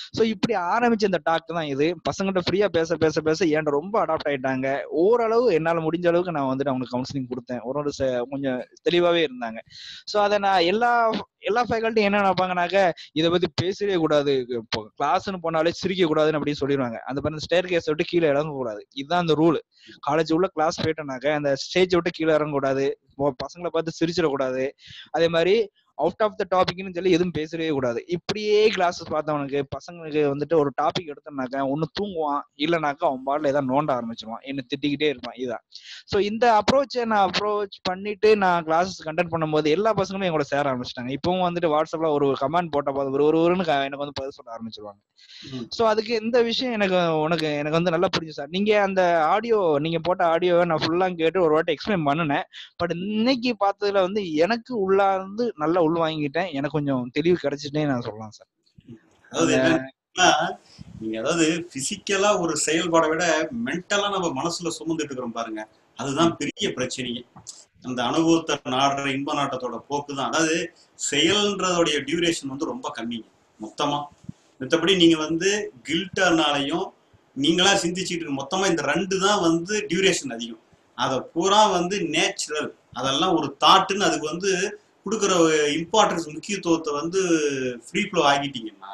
ஸோ இப்படி ஆரம்பிச்ச இந்த டாக் தான் இது பசங்கள்ட்ட ஃப்ரீயா பேச பேச பேச என்கிட்ட ரொம்ப அடாப்ட் ஆயிட்டாங்க ஓரளவு என்னால முடிஞ்ச அளவுக்கு நான் வந்துட்டு அவங்களுக்கு கவுன்சிலிங் கொடுத்தேன் ஒரு ஒரு ச- கொஞ்சம் தெளிவாவே இருந்தாங்க ஸோ அதை நான் எல்லா எல்லா ஃபேக்கல்ட்டி என்ன நினைப்பாங்கனாக்க இதை பத்தி பேசவே கூடாது இப்போ கிளாஸ்னு போனாலே சிரிக்க கூடாதுன்னு அப்படின்னு சொல்லிடுவாங்க அந்த மாதிரி ஸ்டேர் கேஸ் விட்டு கீழே இறங்க கூடாது இதுதான் அந்த ரூல் காலேஜ் உள்ள கிளாஸ் போயிட்டோம்னாக்க அந்த ஸ்டேஜ் விட்டு கீழே இறங்க கூடாது இப்போ பசங்களை பார்த்து சிரிச்சிடக்கூடாது அதே மாதிரி அவுட் ஆஃப் த டாபிக்னு சொல்லி எதுவும் பேசவே கூடாது இப்படியே கிளாஸஸ் பார்த்தவனுக்கு பசங்களுக்கு வந்துட்டு ஒரு டாபிக் எடுத்தோம்னாக்க ஒன்னு தூங்குவான் இல்லைனாக்கா அவன் பாடல ஏதாவது நோண்ட ஆரம்பிச்சிருவான் என்ன திட்டிக்கிட்டே இருப்பான் இதான் ஸோ இந்த அப்ரோச்சை நான் அப்ரோச் பண்ணிட்டு நான் கிளாஸஸ் கண்டக்ட் பண்ணும்போது எல்லா பசங்களும் எங்களோட சேர ஆரம்பிச்சிட்டாங்க இப்பவும் வந்துட்டு வாட்ஸ்அப்ல ஒரு கமெண்ட் போட்ட போது ஒரு ஒருவருன்னு க- எனக்கு வந்து பதில் சொல்ல ஆரம்பிச்சிருவாங்க ம். ஸோ அதுக்கு இந்த விஷயம் எனக்கு உனக்கு எனக்கு வந்து நல்லா புரிஞ்சு சார் நீங்க அந்த ஆடியோ நீங்க போட்ட ஆடியோவை நான் ஃபுல்லா கேட்டு ஒரு வாட்டி எக்ஸ்பிளைன் பண்ணினேன் பட் இன்னைக்கு பார்த்ததுல வந்து எனக்கு உள்ளார்ந்து நல்லா உள்வாங்கிட்டேன் எனக்கு கொஞ்சம் தெளிவு கிடைச்சிட்டே நான் சொல்லலாம் சார் அதாவது என்னன்னா நீங்க அதாவது பிசிக்கலா ஒரு செயல்பாடை விட மென்டலா நம்ம மனசுல சுமந்துட்டு இருக்கிறோம் பாருங்க அதுதான் பெரிய பிரச்சனையே அந்த அனுபவத்தை நாடுற இன்ப நாட்டத்தோட போக்கு தான் அதாவது செயல்ன்றதோடைய டியூரேஷன் வந்து ரொம்ப கம்மிங்க மொத்தமா மத்தபடி நீங்க வந்து கில்ட்டர்னாலையும் நீங்களா சிந்திச்சுட்டு இருக்க மொத்தமா இந்த ரெண்டு தான் வந்து டியூரேஷன் அதிகம் அதை பூரா வந்து நேச்சுரல் அதெல்லாம் ஒரு தாட்டுன்னு அதுக்கு வந்து கொடுக்குற இம்பார்ட்டன்ஸ் முக்கியத்துவத்தை வந்து ஃப்ரீ ஃப்ளோ ஆகிட்டீங்கன்னா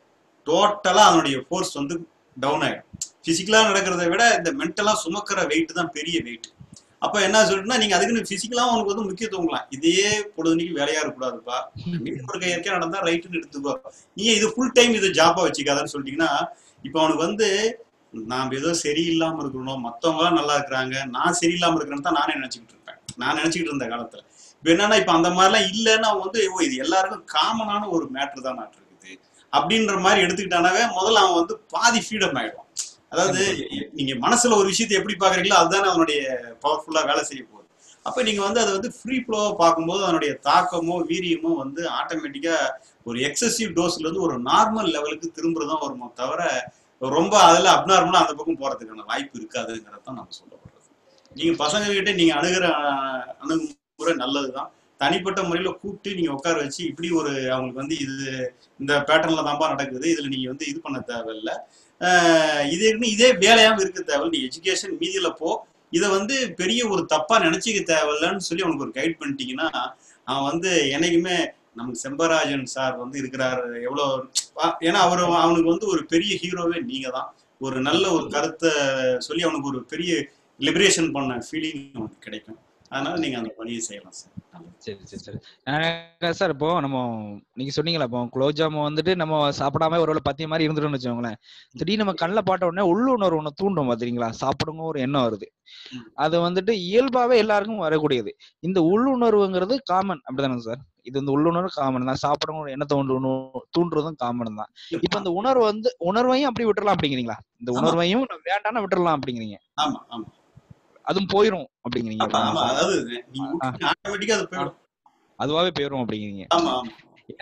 டோட்டலா அதனுடைய ஃபோர்ஸ் வந்து டவுன் ஆயிடும் பிசிக்கலா நடக்கிறத விட இந்த மென்டலா சுமக்கிற வெயிட் தான் பெரிய வெயிட் அப்ப என்ன சொல்லிட்டுனா நீங்க அதுக்குன்னு பிசிக்கலா உனக்கு வந்து முக்கியத்துவங்களாம் இதே பொழுதுனைக்கு வேலையா இருக்கக்கூடாதுப்பா மீண்டும் ஒரு இயற்கையா நடந்தா ரைட்டுன்னு எடுத்துக்கோ நீங்க இது ஃபுல் டைம் இது ஜாப்பா வச்சுக்காதன்னு சொல்லிட்டீங்கன்னா இப்போ அவனுக்கு வந்து நாம் ஏதோ சரியில்லாம இருக்கணும் மத்தவங்க எல்லாம் நல்லா இருக்கிறாங்க நான் சரியில்லாம இருக்கிறேன்னு தான் நானே நினைச்சுக்கிட்டு இருப்பேன் நான் நினைச்சுக்கிட்டு இருந்த காலத்துல இப்ப என்னன்னா இப்ப அந்த மாதிரிலாம் இல்லைன்னு அவன் வந்து ஓ இது எல்லாருக்கும் காமனான ஒரு மேட்ரு தான் நாட்டு இருக்குது அப்படின்ற மாதிரி எடுத்துக்கிட்டானாவே முதல்ல அவன் வந்து பாதி ஃப்ரீடம் ஆயிடுவான் அதாவது நீங்க மனசுல ஒரு விஷயத்தை எப்படி பாக்குறீங்களோ அதுதானே அவனுடைய பவர்ஃபுல்லா வேலை செய்ய போகுது அப்ப நீங்க வந்து அதை வந்து ஃப்ரீ ஃப்ளோவா பார்க்கும்போது அதனுடைய தாக்கமோ வீரியமோ வந்து ஆட்டோமேட்டிக்கா ஒரு எக்ஸசிவ் டோஸ்ல இருந்து ஒரு நார்மல் லெவலுக்கு திரும்புறதும் வருமோ தவிர ரொம்ப அதுல அப்நார்மலா அந்த பக்கம் போறதுக்கான வாய்ப்பு இருக்காதுங்கிறது தான் நம்ம சொல்ல வர்றது நீங்க பசங்க கிட்ட நீங்க அணுகிற அஹ், அணுகுமுறை நல்லதுதான் தனிப்பட்ட முறையில கூப்பிட்டு நீங்க உட்கார வச்சு இப்படி ஒரு அவங்களுக்கு வந்து இது இந்த பேட்டர்ன்ல தான்ப்பா நடக்குது இதுல நீங்க வந்து இது பண்ண தேவையில்ல ஆஹ் இது இருக்குன்னு இதே வேலையாம இருக்க தேவையில்ல நீ எஜுகேஷன் மீதியில போ இதை வந்து பெரிய ஒரு தப்பா நினைச்சுக்க தேவையில்லன்னு சொல்லி அவனுக்கு ஒரு கைட் பண்ணிட்டீங்கன்னா அவன் வந்து என்னைக்குமே நமக்கு செம்பராஜன் சார் வந்து இருக்கிறாரு எவ்வளோ ஆ- ஏன்னா அவர் அவனுக்கு வந்து ஒரு பெரிய ஹீரோவே நீங்க தான் ஒரு நல்ல ஒரு கருத்தை சொல்லி அவனுக்கு ஒரு பெரிய லிபரேஷன் பண்ண ஃபீலிங் அவனுக்கு கிடைக்கும் அதனால நீங்க அந்த பணியை செய்யலாம் சார் நல்லது. சரி சரி சரி அஹ் சார் இப்போ நம்ம நீங்க சொன்னீங்களா இப்போ குலோப் ஜாமுன் வந்துட்டு நம்ம சாப்பிடாம ஒரு வேளை பத்திய மாதிரி இருந்துட்டோம்னு வச்சுக்கோங்களேன் திடீர்னு நம்ம கண்ணில் பாட்ட உடனே உள்ளுணர்வு ஒன்று தூண்டும் பாத்தீங்களா சாப்பிடுங்க ஒரு எண்ணம் வருது ம். அது வந்துட்டு இயல்பாவே எல்லாருக்கும் வரக்கூடியது இந்த உள்ளுணர்வுங்கிறது காமன் அப்படிதானே சார் இது வந்து உள்ளுணர்வு காமன் தான் சாப்பிடுங்க ஒரு எண்ணத்தை ஒன்று தூண்டுறதும் காமன் தான் இப்ப இந்த உணர்வு வந்து உணர்வையும் அப்படி விட்டுறலாம் அப்படிங்கிறீங்களா இந்த ஆமா. உணர்வையும் வேண்டாம்னு விட்டுறலாம் அப்படிங்கிறீங்க ஆமா ஆமா அதுவும் போயிரும் அப்படிங்கிறீங்க ஆமா ஆமா அப்படிதானே சார்? அதாவது நீங்க ஆட்டோமேட்டிக்கா அது போயிடும் அதுவாவே போயிரும் அப்படிங்கிறீங்க ஆமா ஆமா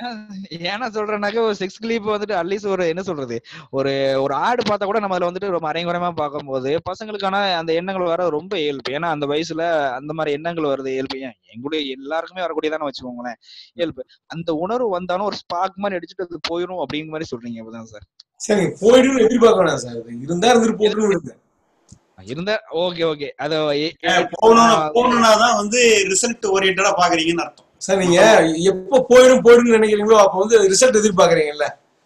ஏன் ஏன்னா சொல்றேன்னாக்க ஒரு செக்ஸ் கிளிப் வந்துட்டு அட்லீஸ்ட் ஒரு என்ன சொல்றது ஒரு ஒரு ஆடு பார்த்தா கூட நம்ம அதுல வந்துட்டு ரொம்ப அரைங்குறையமா பார்க்கும்போது பசங்களுக்கான அந்த எண்ணங்கள் வர ரொம்ப இயல்பு ஏன்னா அந்த வயசுல அந்த மாதிரி எண்ணங்கள் வருது இயல்பு ஏன் எங்களுடைய எல்லாருக்குமே வரக்கூடியதானே வச்சுக்கோங்களேன் இயல்பு அந்த உணர்வு வந்தாலும் ஒரு ஸ்பார்க் மாதிரி அடிச்சுட்டு அது போயிடும் அப்படிங்கிற மாதிரி சொல்றீங்க அப்படிதான் சார் சரி போயிடுன்னு எதிர்பார்க்க வேணாம் சார் இது இருந்தா இருந்துட்டு போட்டுன்னு விடுங்க இருந்தா ஓகே ஓகே அது எ- ஏ, எ- போகணும்னா நான் போகணும்னா தான் வந்து ரிசல்ட் ஓரியன்டா பாக்குறீங்கன்னு அர்த்தம் சார் நீங்க எப்ப போயிடும் போயிடும்னு நினைக்கிறீங்களோ அப்ப வந்து ரிசல்ட் எதிர்பார்க்கறீங்கல்ல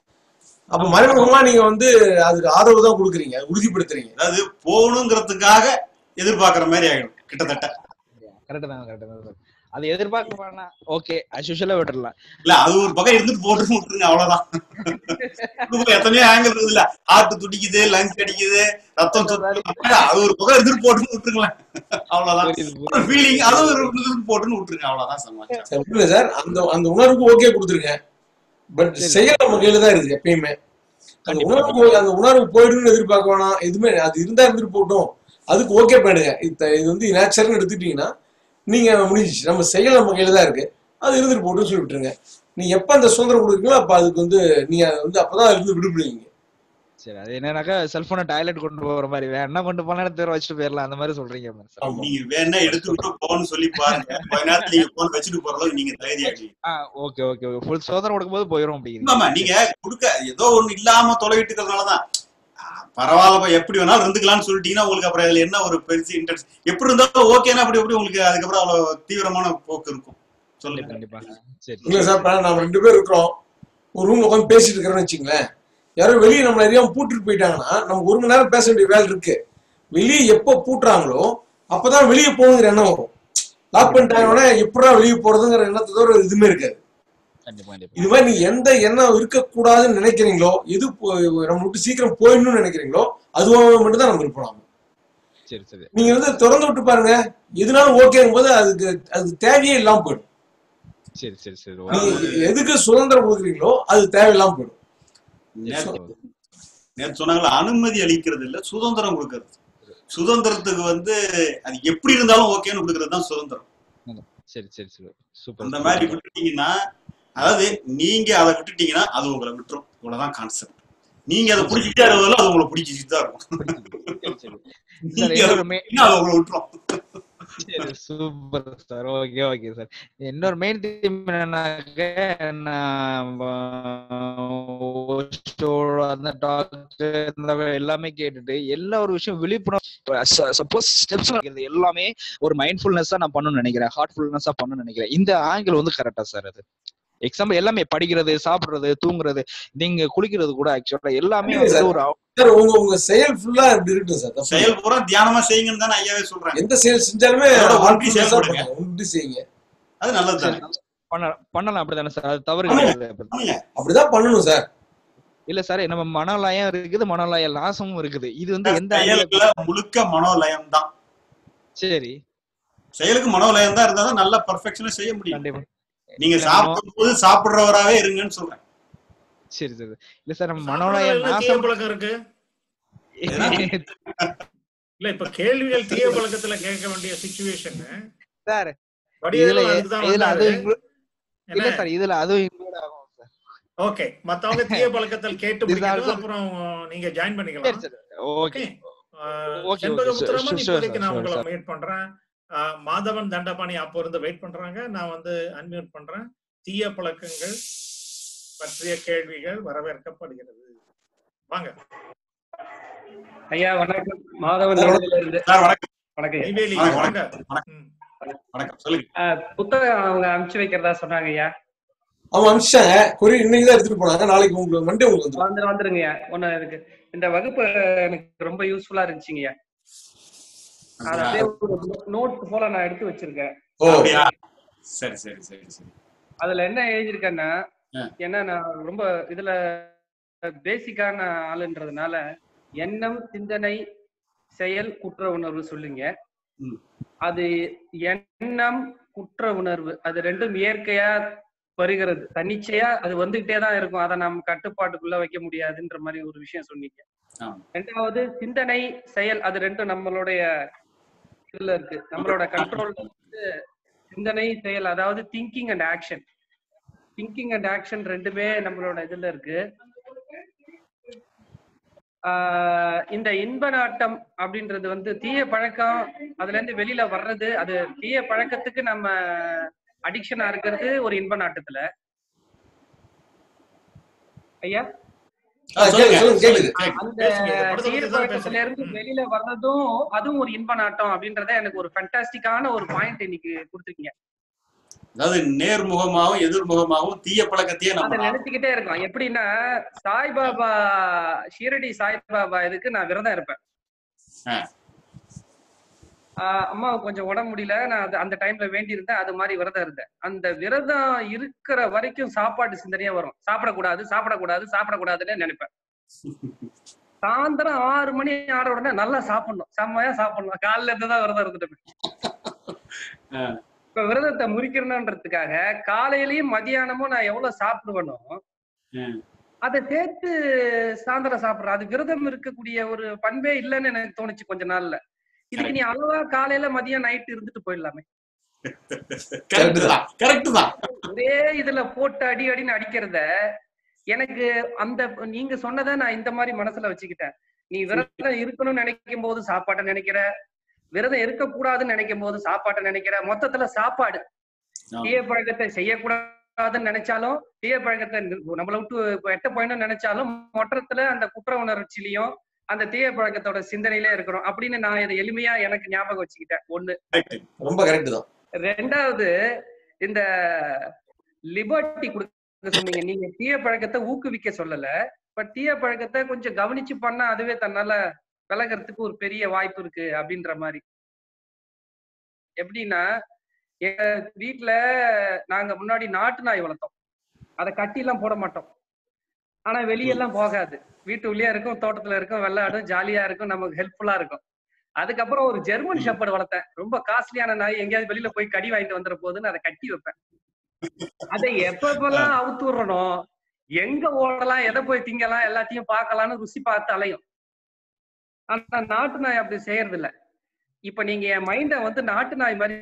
அப்ப மறைமுகமா நீங்க வந்து அதுக்கு ஆதரவு தான் கொடுக்குறீங்க உறுதிப்படுத்துறீங்க அதாவது போகணுங்கிறதுக்காக எதிர்பார்க்கிற மாதிரி ஆயிடும் கிட்டத்தட்ட கரெக்ட் தான் கரெக்ட் தான் சார் அது எதிர்பார்க்க வேணாம் ஓகே அஸ்யூஷலா விட்டுறலாம் இல்ல அது ஒரு பக்கம் இருந்துட்டு போட்டு விட்டுருங்க அவ்வளவுதான் உங்களுக்கு எத்தனையோ ஆங்கிள் இருக்குது இல்ல ஹார்ட் துடிக்குது லங்ஸ் அடிக்குது ரத்தம் சுத்துது அது ஒரு பக்கம் இருந்துட்டு போட்டுன்னு விட்டுருங்களேன் அவ்வளவுதான் புரியுது ஒரு புரியுது ஃபீலிங் அது ஒரு இருந்துட்டு போட்டுன்னு விட்டுருங்க அவ்வளவுதான் சமாச்சாரம் சார் இல்ல சார் அந்த அந்த உணர்வுக்கு ஓகே கொடுத்துருங்க பட் சரி செயல் நம்ம கையில தான் இருக்கு எப்பயுமே அந்த கண்டிப்பா உணர்வு கண்டிப்பா போய் அந்த உணர்வு போயிடும்னு எதிர்பார்க்க வேணாம் எதுவுமே அது இருந்தா இருந்துட்டு போகட்டும் அதுக்கு ஓகே பண்ணுங்க இது இது வந்து நேச்சர்னு எடுத்துட்டீங்கன்னா நீங்க முடிஞ்சிச்சு நம்ம செயல் நம்ம கையில தான் இருக்கு அது இருந்துட்டு போட்டுன்னு சொல்லி விட்டுருங்க நீங்க எப்ப அந்த சுதந்திரம் கொடுக்குறீங்களோ அப்ப அதுக்கு வந்து நீங்க வந்து அப்பதான் அதுல இருந்து விடுபடுவீங்க சரி அது என்னன்னாக்கா செல்போனை டாய்லெட் கொண்டு போற மாதிரி வேணா கொண்டு போனா தூர வச்சுட்டு போயிடலாம் அந்த மாதிரி சொல்றீங்க சார் ஆமா நீங்க வேணா எடுத்துக்கிட்டு போன்னு சொல்லி பாருங்க கொஞ்ச நேரத்துல நீங்க போன் வச்சுட்டு போற அளவுக்கு நீங்க தகுதியாக்கி ஆ ஓகே ஓகே ஓகே ஃபுல் சுதந்திரம் கொடுக்கும்போது போயிடும் அப்படிங்கிறீங்க ஆமா நீங்க கொடுக்க ஏதோ ஒண்ணு இல்லாம தொலைவிட்டு இருக்கிறதுனாலதான் ஆ, பரவாயில்லப்பா எப்படி வேணாலும் இருந்துக்கலாம்னு சொல்லிட்டீங்கன்னா உங்களுக்கு அப்புறம் இதுல என்ன ஒரு பெருசு இன்ட்ரெஸ்ட் எப்படி இருந்தாலும் ஓகேனா அப்படி எப்படி உங்களுக்கு அதுக்கப்புறம் அவ்வளவு தீவிரமான போக்கு இருக்கும் சொல்லுங்க கண்டிப்பா சரி இல்ல சார் இப்ப நம்ம ரெண்டு பேர் இருக்கிறோம் ஒரு ரூம்ல உட்காந்து பேசிட்டு இருக்கிறோம்னு வச்சுங்களேன் யாரோ வெளியே நம்ம அறியாம பூட்டிட்டு போயிட்டாங்கன்னா நமக்கு ஒரு மணி நேரம் பேச வேண்டிய வேலை இருக்கு வெளியே எப்போ பூட்டுறாங்களோ அப்பதான் வெளியே போகணுங்கிற எண்ணம் வரும் லாக் பண்ணிட்டாங்கன்னா எப்படா வெளியே போறதுங்கிற எண்ணத்தோட ஒரு இதுவுமே இருக்காது கண்டிப்பா கண்டிப்பா இது மாதிரி நீங்க எந்த எண்ணம் இருக்கக்கூடாதுன்னு நினைக்கிறீங்களோ எது போ- நம்ம விட்டு சீக்கிரம் போயிடணும்னு நினைக்கிறீங்களோ அதுவாக மட்டும் தான் நம்ம இருப்போம் சரி சரி நீங்க வந்து திறந்து விட்டு பாருங்க எதுனாலும் ஓகேங்கும் போது அதுக்கு அதுக்கு தேவையே இல்லாம போயிடும் சரி சரி சரி நீங்க எதுக்கு சுதந்திரம் கொடுக்குறீங்களோ அது தேவையில்லாம போயிடும் நேத்து நேத்து சொன்னாங்களா அனுமதி அளிக்கிறது இல்ல சுதந்திரம் கொடுக்கறது சுதந்திரத்துக்கு வந்து அது எப்படி இருந்தாலும் ஓகேன்னு கொடுக்கறது தான் சுதந்திரம் சரி சரி சரி சூப்பர் அந்த மாதிரி விட்டுட்டீங்கன்னா அதாவது நீங்க அதை விட்டுட்டீங்கன்னா அது உங்களை விட்டுரும் இவ்வளவுதான் கான்செப்ட் நீங்க அதை பிடிச்சிட்டே இருந்ததால அது உங்களை பிடிச்சிட்டு தான் இருக்கும் சரி நீங்க அதை இன்னொரு மே- விட்டீங்கன்னா அது உங்களை விட்டுரும் சரி super sir okay okay sir இன்னொரு மெயின் தீம் என்னன்னாக்க நான் show, அந்த டாக் இந்த எல்லாமே கேட்டுட்டு எல்லா ஒரு விஷயம் விழிப்புணர்வு சப்போஸ் ஸ்டெப்ஸ் எல்லாமே ஒரு மைண்ட்ஃபுல்னஸா நான் பண்ணணும்னு நினைக்கிறேன் ஹார்ட்ஃபுல்னஸா பண்ணணும்னு நினைக்கிறேன் இந்த ஆங்கிள் வந்து கரெக்டா சார் அது எக்ஸாம்பிள் எல்லாமே படிக்கிறது சாப்பிடுறது தூங்குறது நீங்க குளிக்கிறது கூட ஆக்சுவலா எல்லாமே இல்ல வந்து sir. ஒரு சார் உங்க உங்க செயல் ஃபுல்லா இப்படி இருக்கட்டும் சார் தப்பு இல்ல. செயல் பூரா தியானமா செய்யுங்கன்னு தானே ஐயாவே சொல்றாங்க எந்த செயல் செஞ்சாலுமே அதோட ஒன்றி heartfulness-ஆ செயல்படுங்க. பண்ணுங்க. ஒன்றி செய்யுங்க அது நல்லது தானே பண்ணலாம் பண்ணலாம் அப்படிதானே சார் அது தவறு ஆமாங்க. கிடையாது ஆமாங்க. அப்படிதான் பண்ணணும் சார் இல்ல சார் நம்ம மனோலயம் இருக்குது மனோலய லாசமும் இருக்குது இது வந்து எந்த angle- செயலுக்குள்ள முழுக்க மனோலயம் தான் சரி செயலுக்கு மனோலயம் தான் இருந்தா தான் நல்ல பர்ஃபெக்ஷனா செய்ய முடியும் கண்டிப்பா நீங்க இல்ல, சாப்பிடும் போது சாப்பிடுறவராவே இருங்கன்னு சொல்றேன் சரி சரி இல்ல சார் நம்ம சாப்பிடுறதுல மனோலய என்ன தீய நாசம் பழக்கம் இருக்கு இல்ல இப்ப கேள்விகள் தீய பழக்கத்துல கேட்க வேண்டிய சுச்சுவேஷன் சார் இதுல வடிவேலு அதுக்குதான் இதுல அது வந்தாரு. include- இல்ல என்ன சார் இதுல அதுவும் include ஆகும் சார் ஓகே மத்தவங்க தீய பழக்கத்தில் கேட்டு This முடிக்கிறது also- அப்புறம் நீங்க ஜாயின் சரி பண்ணிக்கலாம் sir okay okay ah, Okay, okay, செண்பகபுத்திரமா sure, sure, இப்போதைக்கு sir, நான் sure, உங்களை sir. மீட் பண்றேன் ஆஹ், மாதவன் தண்டபாணி அப்போ இருந்து வெயிட் பண்றாங்க நான் வந்து அன்மியூட் பண்றேன் தீய பழக்கங்கள் பற்றிய கேள்விகள் வரவேற்கப்படுகிறது வாங்க ஐயா வணக்கம் மாதவன் சார், நடுவில் இருந்து சார் வணக்கம் வணக்கம் ஐயா. நெய்வேலி வணக்கம், வாங்க வணக்கம். ம். வணக்கம் சொல்லுங்க ஆஹ், புத்தகம் அவங்க அனுப்பிச்சு வைக்கிறதா சொன்னாங்க ஐயா அவங்க அனுப்பிச்சாங்க கொரியர் இன்னைக்கு தான் எடுத்துட்டு போனாங்க நாளைக்கு உங்களுக்கு மண்டே உங்களுக்கு வந்துடும் வந்துரு வந்துருங்க ஐயா ஒண்ணு இருக்கு இந்த வகுப்பு எனக்கு ரொம்ப யூஸ்ஃபுல்லா இருந்துச்சுங்க ஐயா அது அப்படியே ஒரு நோட் போல நான் எடுத்து வச்சிருக்கேன் ஓ அப்படியா சரி சரி சரி சரி அதுல என்ன எழுதியிருக்கேன்னா ஆ. ஏன்னா நான் ரொம்ப இதுல பேசிக்கான ஆளுன்றதுனால எண்ணம் சிந்தனை செயல் குற்ற உணர்வு சொல்லுங்க ம். அது எண்ணம் குற்ற உணர்வு அது ரெண்டும் இயற்கையா வருகிறது தன்னிச்சையா அது வந்துகிட்டே தான் இருக்கும் அதை நம்ம கட்டுப்பாட்டுக்குள்ள வைக்க முடியாதுன்ற மாதிரி ஒரு விஷயம் சொன்னீங்க ஆமா. ரெண்டாவது சிந்தனை செயல் அது ரெண்டும் நம்மளுடைய இதுல இருக்கு நம்மளோட கண்ட்ரோல் சிந்தனை செயல் அதாவது thinking and action thinking and action ரெண்டுமே நம்மளோட இதுல இருக்கு ஆஹ் இந்த இன்ப நாட்டம் அப்படின்றது வந்து தீய பழக்கம் அதுல இருந்து வெளியில வர்றது அது தீய பழக்கத்துக்கு நம்ம அடிக்ஷனா இருக்கிறது ஒரு இன்ப நாட்டத்துல ஐயா ஆ, கேளுங்க சொல்லுங்க கேக்குது அந்த பேசுங்க, இதை படத்தை தீய பத்தி தான் பழக்கத்துல பேசுறேன். இருந்து ம். வெளியில வர்றதும் அதுவும் ஒரு இன்ப நாட்டம் அப்படின்றத எனக்கு ஒரு ஃபண்டாஸ்டிக்கான ஒரு பாயிண்ட் இன்னைக்கு கொடுத்துருக்கீங்க அதாவது நேர்முகமாகவும் எதிர்முகமாகவும் தீய பழக்கத்தையே அதை நம்ம நினைச்சுக்கிட்டே இருக்கோம் எப்படின்னா சாய்பாபா ஷீரடி சாய்பாபா இதுக்கு நான் விரதம் இருப்பேன் ஆ. ஆஹ் அம்மாவுக்கு கொஞ்சம் உடம்பு முடியல நான் அது அந்த டைம்ல வேண்டி இருந்தேன் அது மாதிரி விரதம் இருந்தேன் அந்த விரதம் இருக்கிற வரைக்கும் சாப்பாடு சிந்தனையா வரும் சாப்பிடக்கூடாது சாப்பிடக்கூடாது சாப்பிடக்கூடாதுன்னு நினைப்பேன் சாயந்தரம் ஆறு மணி ஆற உடனே நல்லா சாப்பிடணும் செம்மையா சாப்பிடணும் காலையில இருந்து தான் விரதம் இருந்துட்டு ஆ. இப்ப விரதத்தை முறிக்கணுன்றதுக்காக காலையிலயும் மதியானமும் நான் எவ்வளவு சாப்பிடுவேனோ ம். அதை சேர்த்து சாயந்தரம் சாப்பிடுறேன் அது விரதம் இருக்கக்கூடிய ஒரு பண்பே இல்லைன்னு எனக்கு தோணுச்சு கொஞ்ச நாள்ல இதுக்கு நீ அளவா காலையில மதியம் நைட் இருந்துட்டு போயிடலாமே கரெக்ட் தான் கரெக்ட் தான் ஒரே இதுல போட்டு அடி அடின்னு அடிக்கிறத எனக்கு அந்த நீங்க சொன்னதை நான் இந்த மாதிரி மனசுல வச்சுக்கிட்டேன் நீ விரதம் இருக்கணும்னு நினைக்கும் போது சாப்பாட்டை நினைக்கிற விரதம் இருக்கக்கூடாதுன்னு நினைக்கும் போது சாப்பாட்டை நினைக்கிற மொத்தத்துல சாப்பாடு ஆமா. தீய பழக்கத்தை செய்யக்கூடாதுன்னு நினைச்சாலும் தீய பழக்கத்தை நி- நம்மள விட்டு எட்ட போயிடணும்னு நினைச்சாலும் மொத்தத்துல அந்த குற்ற உணர்ச்சியிலையும் அந்த தீய பழக்கத்தோட சிந்தனையிலே இருக்கிறோம் அப்படின்னு நான் இதை எளிமையா எனக்கு ஞாபகம் வச்சுக்கிட்டேன் ஒண்ணு Right. ரொம்ப கரெக்ட் தான் ரெண்டாவது இந்த லிபர்ட்டி கொடுக்க சொன்னீங்க நீங்க தீய பழக்கத்தை ஊக்குவிக்க சொல்லல பட் தீய பழக்கத்தை கொஞ்சம் கவனிச்சு பண்ணா அதுவே தன்னால விலகிறதுக்கு ஒரு பெரிய வாய்ப்பு இருக்கு அப்படின்ற மாதிரி எப்படின்னா எங்க வீட்ல நாங்க முன்னாடி நாட்டு நாய் வளர்த்தோம் அதை கட்டி எல்லாம் போட மாட்டோம் ஆனா வெளியெல்லாம் போகாது வீட்டு உள்ளே இருக்கும் தோட்டத்துல இருக்கும் விளையாடும் ஜாலியா இருக்கும் நமக்கு ஹெல்ப்ஃபுல்லா இருக்கும் அதுக்கப்புறம் ஒரு ஜெர்மன் ஷெப்பர்ட் வளர்த்தேன் ரொம்ப காஸ்ட்லியான நாய் எங்கேயாவது வெளியில போய் கடி வாங்கிட்டு வந்துற போதுன்னு அதை கட்டி வைப்பேன் அதை எப்ப எப்பெல்லாம் அவுத்து விடுறனோ எங்க ஓடலாம் எதை போய் திங்கலாம் எல்லாத்தையும் பார்க்கலாம்னு ருசி பார்த்து அலையும் ஆனா நாட்டு நாய் அப்படி செய்யறது இல்ல இப்ப நீங்க என் மைண்ட வந்து நாட்டு நாய் மாதிரி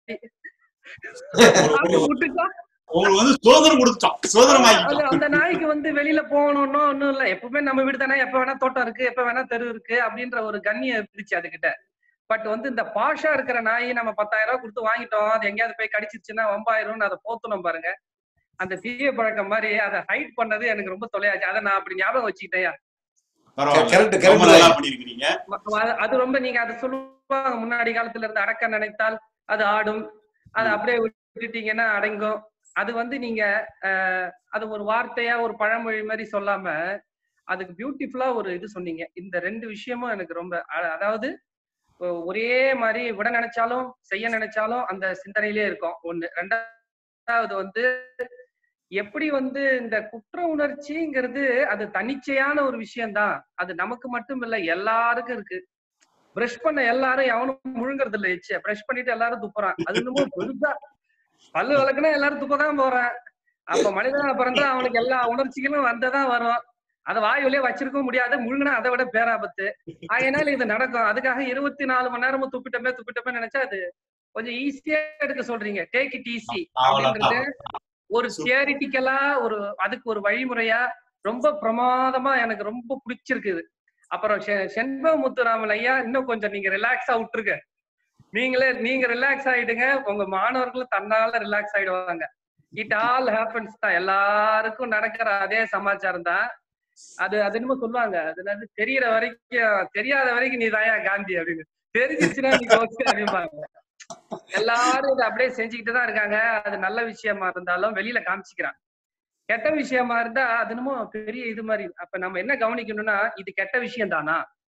அப்படி விட்டுட்டா உங்களுக்கு வந்து சுதந்திரம் கொடுத்துட்டோம் சுதந்திரம் அது ஆகிட்டோம் அந்த நாய்க்கு வந்து வெளியில போகணும்னு ஒண்ணும் இல்ல எப்பவுமே நம்ம வீடு தானே எப்ப வேணா தோட்டம் இருக்கு எப்ப வேணா தெரு இருக்கு அப்படின்ற ஒரு கண்ணியம் இருந்துச்சு அதுகிட்ட பட் வந்து இந்த பாஷா இருக்கிற நாய் நம்ம பத்தாயிரம் ரூபாய் கொடுத்து வாங்கிட்டோம் அது எங்கேயாவது போய் கடிச்சிருச்சுன்னா வம்பாயிரம்னு அதை போத்தணும் பாருங்க அந்த தீய பழக்கம் மாதிரி அதை ஹைட் பண்ணது எனக்கு ரொம்ப தொலையாச்சு அதை நான் அப்படி ஞாபகம் வச்சுக்கிட்டேன் பரவாயில்ல கரெக்ட் ரொம்ப கரெக்ட் நல்லா தான் பண்ணிருக்கீங்க ம- அது- அது ரொம்ப நீங்க அதை சொல்லுவாங்க முன்னாடி காலத்துல இருந்து அடக்க நினைத்தால் அது ஆடும் அது அப்படியே விட்டுட்டீங்கன்னா அடங்கும் அது வந்து நீங்க அஹ், அது ஒரு வார்த்தையா ஒரு பழமொழி மாதிரி சொல்லாம அதுக்கு பியூட்டிஃபுல்லா ஒரு இது சொன்னீங்க இந்த ரெண்டு விஷயமும் எனக்கு ரொம்ப அ- அதாவது ஒ- ஒரே மாதிரி விட நினைச்சாலும் செய்ய நினைச்சாலும் அந்த சிந்தனையிலே இருக்கும் ஒண்ணு ரெண்டாவது வந்து எப்படி வந்து இந்த குற்ற உணர்ச்சிங்கிறது அது தன்னிச்சையான ஒரு விஷயம்தான் அது நமக்கு மட்டும் இல்ல எல்லாருக்கும் இருக்கு பிரஷ் பண்ண எல்லாரும் எவனும் முழுங்குறது இல்ல எச்ச பிரஷ் பண்ணிட்டு எல்லாரும் துப்புறான் அது இன்னமும் பெருசா பல்லு விளக்குனா எல்லாரும் துப்பதான் போறான் அப்ப மனிதனா பிறந்தா அவனுக்கு எல்லா உணர்ச்சிகளும் வந்ததான் வரும் அதை வாய் வழியா வச்சிருக்கவும் முடியாது முழுங்கினா அதை விட பேராபத்து அதனால இது நடக்கும் அதுக்காக இருபத்தி நாலு மணி நேரமும் துப்பிட்டமே துப்பிட்டமே நினைச்சா அது கொஞ்சம் ஈஸியா எடுக்க சொல்றீங்க டேக் இட் ஈஸி அப்படின்றது ஒரு தியரிட்டிக்கலா ஒரு அதுக்கு ஒரு வழிமுறையா ரொம்ப பிரமாதமா எனக்கு ரொம்ப பிடிச்சிருக்குது அப்புறம் செ- செண்பக முத்துராமன் ஐயா இன்னும் கொஞ்சம் நீங்க ரிலாக்ஸா விட்டுருங்க நீங்களே நீங்க ரிலாக்ஸ் ஆயிடுங்க உங்க மாணவர்களும் தன்னால ரிலாக்ஸ் ஆயிடுவாங்க இட் ஆல் ஹேப்பன்ஸ் தான் எல்லாருக்கும் நடக்கிற அதே சமாச்சாரம் தான் அது அது என்னமோ சொல்லுவாங்க அது என்னது தெரியற வரைக்கும் தெரியாத வரைக்கும் நீ தாயா காந்தி அப்படின்னு தெரிஞ்சிச்சுன்னா நீ ஓகே அப்படிம்பாங்க எல்லாரும் இதை அப்படியே செஞ்சுக்கிட்டு தான் இருக்காங்க அது நல்ல விஷயமா இருந்தாலும் வெளியில காமிச்சிக்கிறாங்க கெட்ட விஷயமா இருந்தா அது என்னமோ பெரிய இது மாதிரி அப்ப நம்ம என்ன கவனிக்கணும்னா இது கெட்ட விஷயம் தானா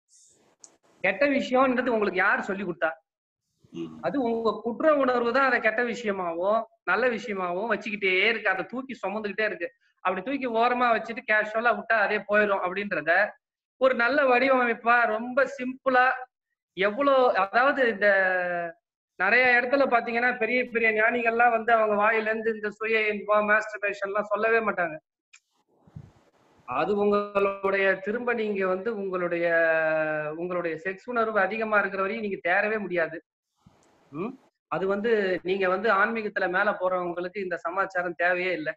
கெட்ட விஷயம்ன்றது உங்களுக்கு யார் சொல்லி கொடுத்தா ம். அது உங்க குற்ற உணர்வு தான் அதை கெட்ட விஷயமாவும் நல்ல விஷயமாவும் வச்சுக்கிட்டே இருக்கு அதை தூக்கி சுமந்துகிட்டே இருக்கு அப்படி தூக்கி ஓரமா வச்சுட்டு கேஷுவலா விட்டா அதே போயிடும் அப்படின்றத ஒரு நல்ல வடிவமைப்பா ரொம்ப சிம்பிளா எவ்வளோ அதாவது இந்த நிறைய இடத்துல பாத்தீங்கன்னா பெரிய பெரிய ஞானிகள்லாம் வந்து அவங்க வாயில இருந்து இந்த சுய இன்பம் மாஸ்டர்பேஷன் எல்லாம் சொல்லவே மாட்டாங்க அது உங்களுடைய திரும்ப நீங்க வந்து உங்களுடைய உங்களுடைய செக்ஸ் உணர்வு அதிகமா இருக்கிற வரையும் நீங்க தேரவே முடியாது ம்? அது வந்து நீங்க வந்து ஆன்மீகத்துல மேல போறவங்களுக்கு இந்த சமாச்சாரம் தேவையே இல்லை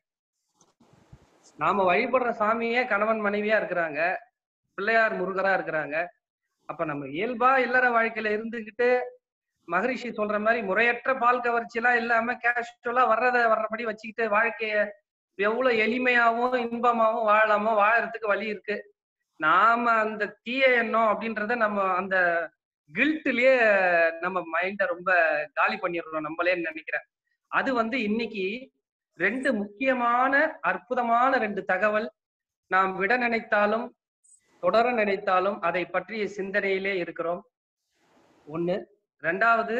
நாம வழிபடுற சாமியே கணவன் மனைவியா இருக்கிறாங்க பிள்ளையார் முருகரா இருக்கிறாங்க அப்ப நம்ம இயல்பா இல்லற வாழ்க்கையில இருந்துகிட்டு மகரிஷி சொல்ற மாதிரி முறையற்ற பால் கவர்ச்சி எல்லாம் இல்லாம கேஷுவலா வர்றத வர்றபடி வச்சுக்கிட்டு வாழ்க்கைய எவ்வளவு எளிமையாவும் இன்பமாவும் வாழலாமோ வாழறதுக்கு வழி இருக்கு நாம அந்த தீய எண்ணம் அப்படின்றத நம்ம அந்த கில்ட்லயே நம்ம மைண்ட ரொம்ப காலி பண்ணிடுறோம் நம்மளே நினைக்கிறேன் அது வந்து இன்னைக்கு ரெண்டு முக்கியமான அற்புதமான ரெண்டு தகவல் நாம் விட நினைத்தாலும் தொடர நினைத்தாலும் அதை பற்றிய சிந்தனையிலே இருக்கிறோம் ஒண்ணு ரெண்டாவது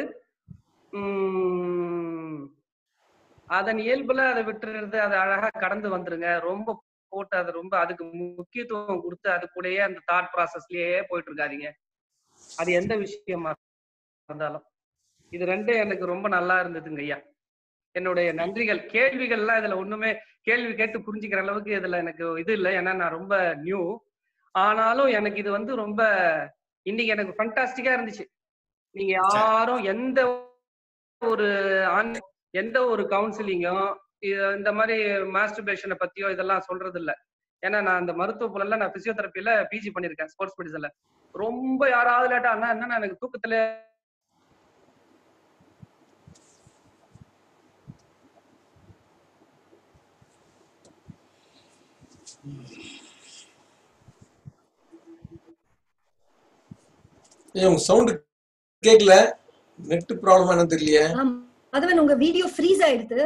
உம் அதன் இயல்புல அதை விட்டுறது அதை அழகா கடந்து வந்துருங்க ரொம்ப போட்டு அது ரொம்ப அதுக்கு முக்கியத்துவம் கொடுத்து அது கூடயே அந்த தாட் ப்ராசஸ்லயே போயிட்டு இருக்காதீங்க அது எந்த விஷயமா இருந்தாலும் இது ரெண்டும் எனக்கு ரொம்ப நல்லா இருந்ததுங்க ஐயா என்னுடைய நன்றிகள் கேள்விகள்லாம் இதுல ஒண்ணுமே கேள்வி கேட்டு புரிஞ்சுக்கிற அளவுக்கு இதுல எனக்கு இது இல்லை ஏன்னா நான் ரொம்ப நியூ ஆனாலும் எனக்கு இது வந்து ரொம்ப இன்னைக்கு எனக்கு ஃபண்டாஸ்டிக்கா இருந்துச்சு நீங்க யாரும் எந்த ஒரு ஆன் எந்த ஒரு கவுன்சிலிங்கும் இந்த மாதிரி மாஸ்டர்பேஷனை பத்தியோ இதெல்லாம் சொல்றது இல்ல ஏன்னா நான் அந்த மருத்துவ புலன்ல நான் பிசியோதெரப்பில பிஜி பண்ணிருக்கேன் ஸ்போர்ட்ஸ் மெடிசன்ல ரொம்ப யாராவது லேட்டா அண்ணா என்ன எனக்கு தூக்கத்துல ஏன் உங்க சவுண்ட் கேட்கல நெட் ப்ராப்ளமா என்னன்னு தெரியலையே ஆம். அதுவன் உங்க வீடியோ ஃப்ரீஸ் ஆயிடுது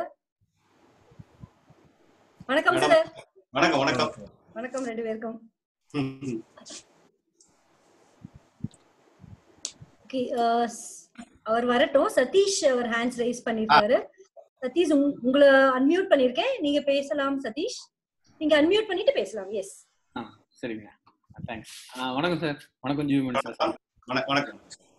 வணக்கம் மேடம். சார் வணக்கம் வணக்கம் வணக்கம் ரெண்டு பேருக்கும் ம், ஓகே அவர் வரட்டும் சதீஷ் அவர் ஹேண்ட்ஸ் ரைஸ் பண்ணிருக்காரு சதீஷ் உங்க- உங்களை அன்மியூட் பண்ணிருக்கேன் நீங்க பேசலாம் சதீஷ் நீங்க அன்மியூட் பண்ணிட்டு பேசலாம் எஸ் ஆ சரிங்க தேங்க்ஸ் வணக்கம் சார் வணக்கம் ஜீவமணி சார் வண- வணக்கம்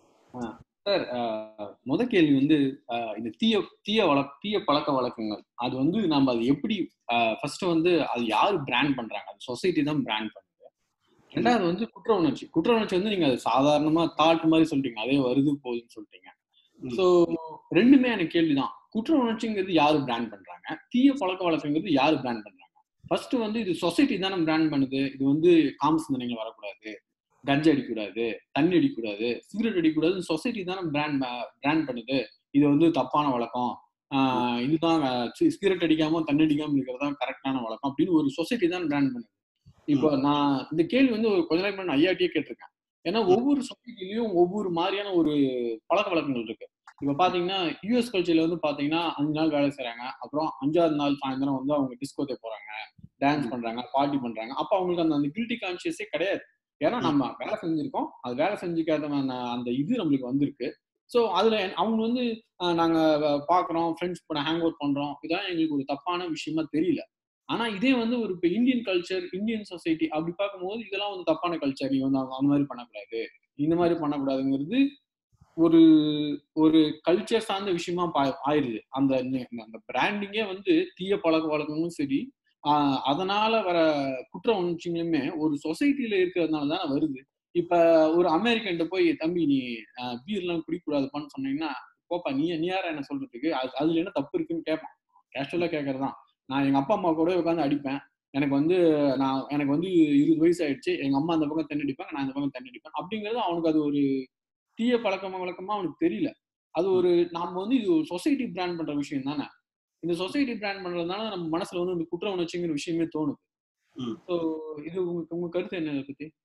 சார் முத கேள்வி வந்து ஆ, இந்த தீய தீய வழக் தீய பழக்க வழக்கங்கள் அது வந்து நம்ம அது எப்படி ஃபர்ஸ்ட் வந்து அது யாரு பிராண்ட் பண்றாங்க அது சொசைட்டி தான் பிராண்ட் பண்ணுது ரெண்டாவது வந்து குற்ற உணர்ச்சி குற்ற உணர்ச்சி வந்து நீங்க அது சாதாரணமா தாட் மாதிரி சொல்றீங்க அதே வருது போகுதுன்னு சொல்றீங்க ம். ஸோ ரெண்டுமே எனக்கு கேள்விதான் குற்ற உணர்ச்சிங்கிறது யாரு பிராண்ட் பண்றாங்க தீய பழக்க வழக்கங்கிறது யாரு பிராண்ட் பண்றாங்க ஃபர்ஸ்ட் வந்து இது சொசைட்டி தானே பிராண்ட் பண்ணுது இது வந்து காம சிந்தனைகள் வரக்கூடாது கஞ்சா அடிக்கக்கூடாது தண்ணி அடிக்கக்கூடாது சிகரெட் அடிக்கக்கூடாது சொசைட்டி தானே பிராண்ட் பிராண்ட் பண்ணுது இது வந்து தப்பான வழக்கம் ஆஹ் இதுதான் சிகரெட் அடிக்காம தண்ணி அடிக்காம இருக்கிறது தான் கரெக்டான வழக்கம் அப்படின்னு ஒரு சொசைட்டி தான் பிராண்ட் பண்ணுது இப்போ நான் இந்த கேள்வி வந்து ஒரு கொஞ்ச நாளைக்கு முன்னாடி ஐயாட்டியே கேட்டிருக்கேன் ஏன்னா ஒவ்வொரு சொசைட்டிலையும் ஒவ்வொரு மாதிரியான ஒரு பழக்க வழக்கங்கள் இருக்கு இப்ப பாத்தீங்கன்னா யூஎஸ் கல்ச்சர்ல வந்து பாத்தீங்கன்னா அஞ்சு நாள் வேலை செய்றாங்க அப்புறம் அஞ்சாவது நாள் சாயந்தரம் வந்து அவங்க டிஸ்கோத்தே போறாங்க டான்ஸ் பண்றாங்க பார்ட்டி பண்றாங்க அப்ப அவங்களுக்கு அந்த அந்த கில்ட்டி கான்சியஸே கிடையாது ஏன்னா நம்ம வேலை செஞ்சிருக்கோம் அது வேலை செஞ்சுக்காத அந்த இது நம்மளுக்கு வந்திருக்கு ஸோ அதுல அவங்க வந்து ஆஹ், நாங்க வ- பாக்குறோம் ஃப்ரெண்ட்ஸ் கூட ஹேங் அவுட் பண்றோம் இதெல்லாம் எங்களுக்கு ஒரு தப்பான விஷயமா தெரியல ஆனா இதே வந்து ஒரு இப்போ இந்தியன் கல்ச்சர் இந்தியன் சொசைட்டி அப்படி பார்க்கும்போது இதெல்லாம் வந்து தப்பான கல்ச்சர் நீ வந்து அந்த- அந்த மாதிரி பண்ணக்கூடாது இந்த மாதிரி பண்ணக்கூடாதுங்கிறது ஒரு ஒரு கல்ச்சர் சார்ந்த விஷயமா பா- ஆயிருது அந்த நி- அந்த பிராண்டிங்கே வந்து தீய பழக்க வழக்கங்களும் சரி ஆஹ் அதனால வர குற்ற உணர்ச்சிகளுமே ஒரு சொசைட்டில இருக்கிறதுனால தானே வருது இப்ப ஒரு அமெரிக்கன்ட்ட போய் தம்பி நீ பீர்லாம் குடிக்கூடாதுப்பான்னு சொன்னீங்கன்னா போப்பா நீ நீ யாரா என்ன சொல்றதுக்கு அது- அதுல என்ன தப்பு இருக்குன்னு கேட்பான் கேஷுவலா கேட்கறதுதான் நான் எங்க அப்பா அம்மா கூட உட்காந்து அடிப்பேன் எனக்கு வந்து நான் எனக்கு வந்து இருபது வயசு ஆயிடுச்சு எங்க அம்மா அந்த பக்கம் தண்ணி அடிப்பாங்க நான் இந்த பக்கம் தண்ணி அடிப்பேன் அப்படிங்கிறது அவனுக்கு அது ஒரு தீய பழக்கமா வழக்கமா அவனுக்கு தெரியல அது ஒரு நாம வந்து இது ஒரு சொசைட்டி பிராண்ட் பண்ற விஷயம் தானே இந்த சொசைட்டி பிராண்ட் பண்றதுனால நம்ம மனசுல வந்து இந்த குற்ற உணர்ச்சிங்கிற விஷயமே தோணுது ம். ஸோ இது உங்களுக்கு உங்க கருத்து என்ன இதை பத்தி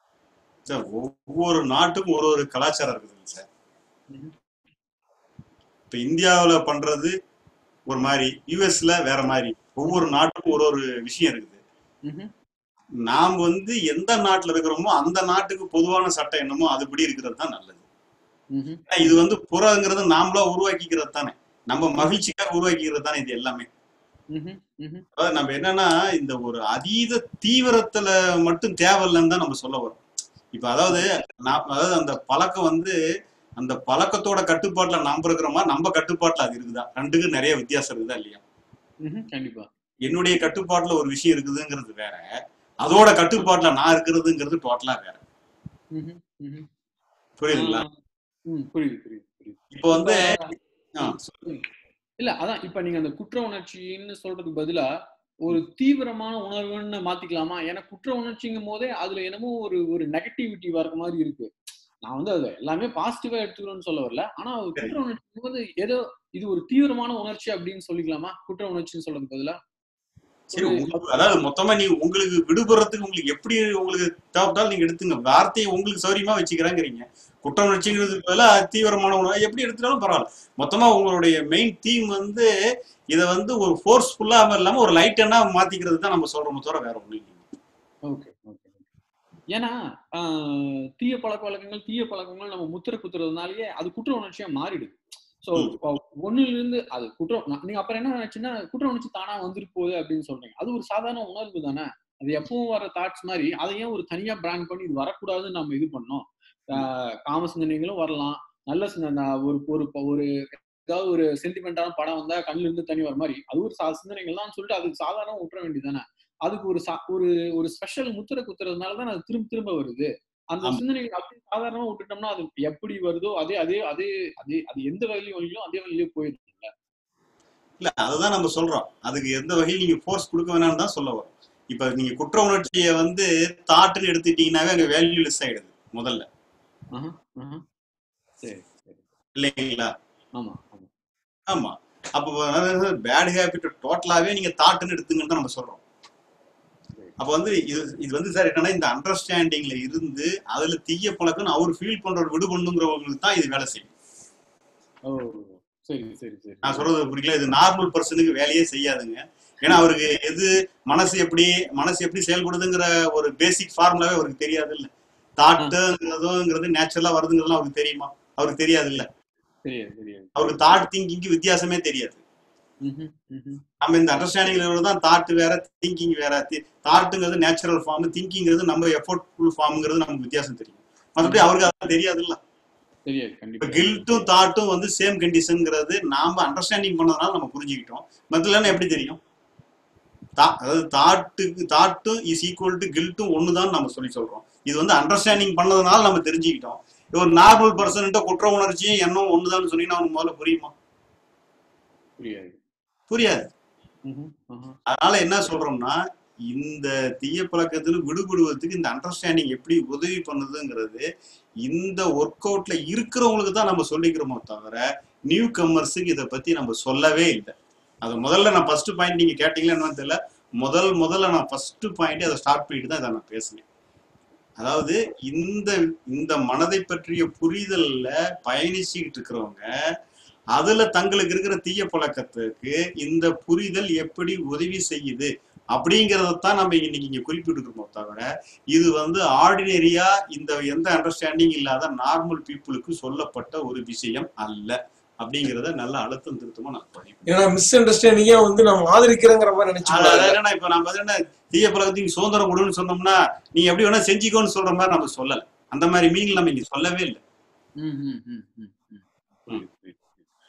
சார் ஒவ்வொரு நாட்டுக்கும் ஒரு ஒரு கலாச்சாரம் இருக்குதுங்க சார் ம்ஹும். இப்ப இந்தியாவுல பண்றது ஒரு மாதிரி யூஎஸ்ல வேற மாதிரி ஒவ்வொரு நாட்டுக்கும் ஒரு ஒரு விஷயம் இருக்குது ம்ஹும். நாம் வந்து எந்த நாட்டுல இருக்கிறோமோ அந்த நாட்டுக்கு பொதுவான சட்டம் என்னமோ அதுபடி இருக்கிறது தான் நல்லது ம்ஹும். ஏன்னா இது வந்து புறங்கிறது நாமளா உருவாக்கிக்கிறது தானே நம்ம மகிழ்ச்சிக்காக உருவாக்கிக்கிறது தானே இது எல்லாமே ம்ஹும். ம்ஹும். அதாவது நம்ம என்னன்னா இந்த ஒரு அதீத தீவிரத்துல மட்டும் தேவையில்லைன்னு தான் நம்ம சொல்ல வரோம் இப்ப அதாவது நான் அதாவது அந்த பழக்கம் வந்து அந்த பழக்கத்தோட கட்டுப்பாட்டுல நம்ம இருக்கிறோமா நம்ம கட்டுப்பாட்டுல அது இருக்குதா ரெண்டுக்கும் நிறைய வித்தியாசம் இருக்குதா இல்லையா ம்ஹும். கண்டிப்பா என்னுடைய கட்டுப்பாட்டுல ஒரு விஷயம் இருக்குதுங்கிறது வேற அதோட கட்டுப்பாட்டுல நான் இருக்கிறதுங்கிறது டோட்டலா வேற ம்ஹும். ம்ஹும். புரியுதுங்களா ஆஹ் உம் புரியுது புரியுது புரியுது இப்போ வந்து இப்ப ஆ, சொல்லுங்க. இல்ல அதான் இப்ப நீங்க அந்த குற்ற உணர்ச்சின்னு சொல்றதுக்கு பதிலா ஒரு தீவிரமான உணர்வுன்னு மாத்திக்கலாமா ஏன்னா குற்ற உணர்ச்சிங்கும் போதே அதுல என்னமோ ஒரு ஒரு நெகட்டிவிட்டி வர மாதிரி இருக்கு நான் வந்து அது எல்லாமே பாசிட்டிவா எடுத்துக்கணும்னு சொல்ல வரல ஆனா ஒரு குற்ற உணர்ச்சி போது ஏதோ இது ஒரு தீவிரமான உணர்ச்சி அப்படின்னு சொல்லிக்கலாமா குற்ற உணர்ச்சின்னு சொல்றதுக்கு பதிலா சரி உங்களுக்கு அதாவது மொத்தமா நீங்க உங்களுக்கு விடுபடுறதுக்கு உங்களுக்கு எப்படி உங்களுக்கு தேவைப்பட்டாலும் நீங்க எடுத்துங்க வார்த்தையை உங்களுக்கு சௌரியமா வச்சுக்கிறாங்கிறீங்க குற்ற உணர்ச்சிங்கிறதுக்கு பதிலா தீவிரமான உணவு எப்படி எடுத்துட்டாலும் பரவாயில்ல மொத்தமா உங்களுடைய மெயின் தீம் வந்து இதை வந்து ஒரு ஃபோர்ஸ்ஃபுல்லா இல்லாம ஒரு லைட்டனா மாத்திக்கிறது தான் நம்ம சொல்றோம் தவிர வேற ஒண்ணும் இல்லை ஓகே ஓகே ஏன்னா ஆஹ், தீய பழக்க வழக்கங்கள் தீய பழக்கங்கள் நம்ம முத்திர குத்துறதுனாலயே அது குற்ற உணர்ச்சியா மாறிடுது ஸோ ம். ஒண்ணுல இருந்து அது குற்றம் நான் நீங்க அப்புறம் என்ன நினைச்சுன்னா குற்ற உணர்ச்சி தானா வந்துட்டு போகுது அப்படின்னு சொல்றீங்க அது ஒரு சாதாரண உணர்வு தானே அது எப்பவும் வர தாட்ஸ் மாதிரி அதை ஏன் ஒரு தனியா பிராண்ட் பண்ணி இது வரக்கூடாதுன்னு நம்ம இது பண்ணோம் ஆஹ், காம சிந்தனைகளும் வரலாம் நல்ல சிந்தனை ஒரு ஒரு ஒரு ஏதாவது ஒரு சென்டிமெண்டான படம் வந்தா கண்ணுல இருந்து தண்ணி வர மாதிரி அது ஒரு சா சிந்தனைகள் தான் சொல்லிட்டு அதுக்கு சாதாரண விட்டுற வேண்டியதானே அதுக்கு ஒரு சா- ஒரு ஒரு ஸ்பெஷல் முத்திரை குத்துறதுனால தான் அது திரும்ப திரும்ப வருது அந்த ஆமா. சிந்தனைகள் அப்படி சாதாரணமா விட்டுட்டோம்னா அது எப்படி வருதோ அதே அதே அதே அதே அது எந்த வகையிலும் வழியிலும் அதே வழியிலே போயிடும் இல்ல அதுதான் நம்ம சொல்றோம் அதுக்கு எந்த வகையில் நீங்க ஃபோர்ஸ் கொடுக்க வேணாம்னு தான் சொல்ல வரோம் இப்ப நீங்க குற்ற உணர்ச்சியை வந்து தாட்டுன்னு எடுத்துட்டீங்கன்னாவே அங்க வேல்யூலெஸ் ஆயிடுது முதல்ல ஆஹா, ஆஹா. சரி சரி இல்லைங்களா ஆமா ஆமா ஆமா அப்போ பேட் ஹேபிட் டோட்டலாவே நீங்க தாட்டுன்னு எடுத்துங்கன்னு தான் நம்ம சொல்றோம் சரி. அப்ப வந்து இது இது வந்து சார் என்னன்னா இந்த அண்டர்ஸ்டாண்டிங்ல இருந்து அதுல தீய பழக்கம் அவர் ஃபீல் பண்ற ஒரு விடுபண்ணுங்கிறவங்களுக்கு தான் இது வேலை செய்யும் ஓ சரி சரி சரி நான் சொல்றது புரியல இது நார்மல் பர்சனுக்கு வேலையே செய்யாதுங்க ஏன்னா அவருக்கு எது மனசு எப்படி மனசு எப்படி செயல்படுதுங்கிற ஒரு பேசிக் ஃபார்முலாவே அவருக்கு தெரியாது இல்ல தாட்டுங்கிறதுங்கிறது நேச்சுரலா வருதுங்கிறதுலாம் அவருக்கு தெரியுமா அவருக்கு தெரியாது இல்ல தெரியாது தெரியாது அவருக்கு தாட் திங்கிங்க்கு வித்தியாசமே தெரியாது ம்ஹும், ம்ஹும். நம்ம இந்த அண்டர்ஸ்டாண்டிங்ல தான் தாட் வேற திங்கிங் வேற தாட்டுங்கிறது நேச்சுரல் ஃபார்ம் திங்கிங்கிறது நம்ம எஃபோர்ட்ஃபுல் ஃபார்ம்ங்கிறது நமக்கு வித்தியாசம் தெரியும் மற்றபடி அவருக்கு அதெல்லாம் தெரியாது இல்ல தெரியாது இப்ப கண்டிப்பா கில்ட்டும் தாட்டும் வந்து சேம் கண்டிஷன்ங்கிறது நாம அண்டர்ஸ்டாண்டிங் பண்ணதுனால நம்ம புரிஞ்சுக்கிட்டோம் மத்தலன்னா எப்படி தெரியும் தா- அதாவது தாட்டுக்கு தாட்டும் இஸ் ஈக்குவல் டு கில்ட்டும் ஒண்ணுதான் நம்ம சொல்லி சொல்றோம் இது வந்து அண்டர்ஸ்டாண்டிங் பண்ணதுனால நம்ம தெரிஞ்சுக்கிட்டோம் ஒரு நார்மல் பர்சன்ட்ட குற்ற உணர்ச்சியும் எண்ணம் ஒண்ணுதான் சொன்னீங்கன்னா அவனுக்கு முதல்ல புரியுமா புரியாது புரியாது ம்ஹும், ஆஹா. அதனால என்ன சொல்றோம்னா இந்த தீய பழக்கத்துல விடுபடுவதற்கு இந்த அண்டர்ஸ்டாண்டிங் எப்படி உதவி பண்ணுதுங்கிறது இந்த ஒர்க் அவுட்ல இருக்கிறவங்களுக்கு தான் நம்ம சொல்லிக்கிறோமோ தவிர நியூ கம்மர்ஸுக்கு இதை பத்தி நம்ம சொல்லவே இல்லை அது முதல்ல நான் ஃபர்ஸ்ட் பாயிண்ட் நீங்க கேட்டீங்களா என்னன்னு தெரியல முதல் முதல்ல நான் ஃபர்ஸ்ட் பாயிண்ட் அதை ஸ்டார்ட் பண்ணிட்டு தான் இதை நான் பேசினேன் அதாவது இந்த இந்த மனதை பற்றிய புரிதல்ல பயணிச்சுக்கிட்டு இருக்கிறவங்க அதுல தங்களுக்கு இருக்கிற தீய பழக்கத்துக்கு இந்த புரிதல் எப்படி உதவி செய்யுது அப்படிங்கறதான் நம்ம இன்னைக்கு இங்க குறிப்பிட்டுருக்கோம் தவிர இது வந்து ஆர்டினரியா இந்த எந்த அண்டர்ஸ்டாண்டிங் இல்லாத நார்மல் பீப்புளுக்கு சொல்லப்பட்ட ஒரு விஷயம் அல்ல அப்படிங்கறத நல்ல அழுத்தம் திருத்தமா நான் படிப்பேன் ஏன்னா மிஸ் அண்டர்ஸ்டாண்டிங்கே வந்து நம்ம ஆதரிக்கிறோங்கிற மாதிரி நினைச்சு அதாவது என்னன்னா இப்ப நம்ம வந்து என்ன தீய பழக்கத்துக்கு சுதந்திரம் கொடுன்னு சொன்னோம்னா நீ எப்படி வேணா செஞ்சுக்கோன்னு சொல்ற மாதிரி நம்ம சொல்லல அந்த மாதிரி மீனிங் நம்ம இங்க சொல்லவே இல்லை ம், ம், ம், ம், ம். புரியுது, புரியுது, புரியுது.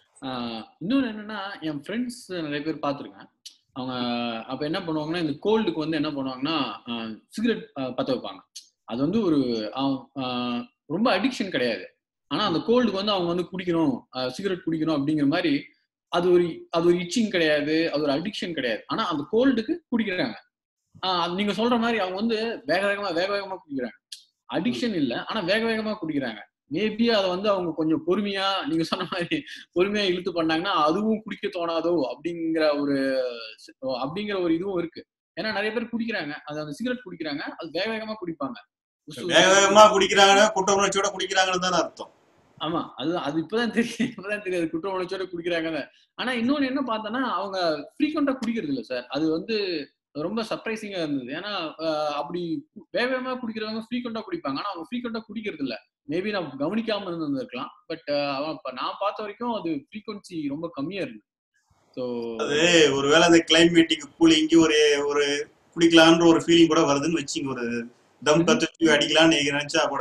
ஆஹ் இன்னொன்னு என்னன்னா என் ஃப்ரெண்ட்ஸ் நிறைய பேர் பார்த்துருக்கேன் அவங்க அப்ப என்ன பண்ணுவாங்கன்னா இந்த கோல்டுக்கு வந்து என்ன பண்ணுவாங்கன்னா சிகரெட் பத்த வைப்பாங்க அது வந்து ஒரு ஆஹ் ஆஹ் ரொம்ப அடிக்ஷன் கிடையாது ஆனா அந்த கோல்டுக்கு வந்து அவங்க வந்து குடிக்கணும் சிகரெட் குடிக்கணும் அப்படிங்கிற மாதிரி அது ஒரு அது ஒரு இச்சிங் கிடையாது அது ஒரு அடிக்ஷன் கிடையாது ஆனா அந்த கோல்டுக்கு குடிக்கிறாங்க ஆஹ் அது நீங்க சொல்ற மாதிரி அவங்க வந்து வேக வேகமா வேக வேகமா குடிக்கிறாங்க அடிக்ஷன் இல்ல ஆனா வேக வேகமா குடிக்கிறாங்க மேபி அதை வந்து அவங்க கொஞ்சம் பொறுமையா நீங்க சொன்ன மாதிரி பொறுமையா இழுத்து பண்ணாங்கன்னா அதுவும் குடிக்க தோணாதோ அப்படிங்கிற ஒரு அப்படிங்கிற ஒரு இதுவும் இருக்கு ஏன்னா நிறைய பேர் குடிக்கிறாங்க அது அந்த சிகரெட் குடிக்கிறாங்க அது வேக வேகமா குடிப்பாங்க உசு உசு வேக உசு வேகமா குடிக்கிறாங்கன்னா குற்ற உணர்ச்சியோட குடிக்கிறாங்கன்னு தானே அர்த்தம் ஆமா அது அது இப்பதான் தெரியும் இப்பதான் தெரியாது குற்ற உணர்ச்சியோட குடிக்கிறாங்க ஆனா இன்னொன்னு என்ன பார்த்தோன்னா அவங்க ஃப்ரீக்வெண்டா குடிக்கிறது இல்ல சார் அது வந்து ரொம்ப சர்ப்ரைசிங்கா இருந்தது ஏன்னா அஹ், அப்படி வேக வேகமா குடிக்கிறவங்க ஃப்ரீக்வெண்டா குடிப்பாங்க ஆனா அவங்க ஃப்ரீக்வெண்டா குடிக்கிறது இல்ல மேபி நான் கவனிக்காம இருந்திருக்கலாம் பட் அவன் இப்ப நான் பார்த்த வரைக்கும் அது ஃப்ரீக்வன்சி ரொம்ப கம்மியா இருக்கு ஸோ அது ஒருவேளை அந்த கிளைமேட்டிக் கூலிங்கு ஒரு ஒரு குடிக்கலான்ற ஒரு ஃபீலிங் கூட வருதுன்னு வச்சுங்க ஒரு தம் பத்து தூக்கி அடிக்கலாம்னு நீங்க நினைச்சா கூட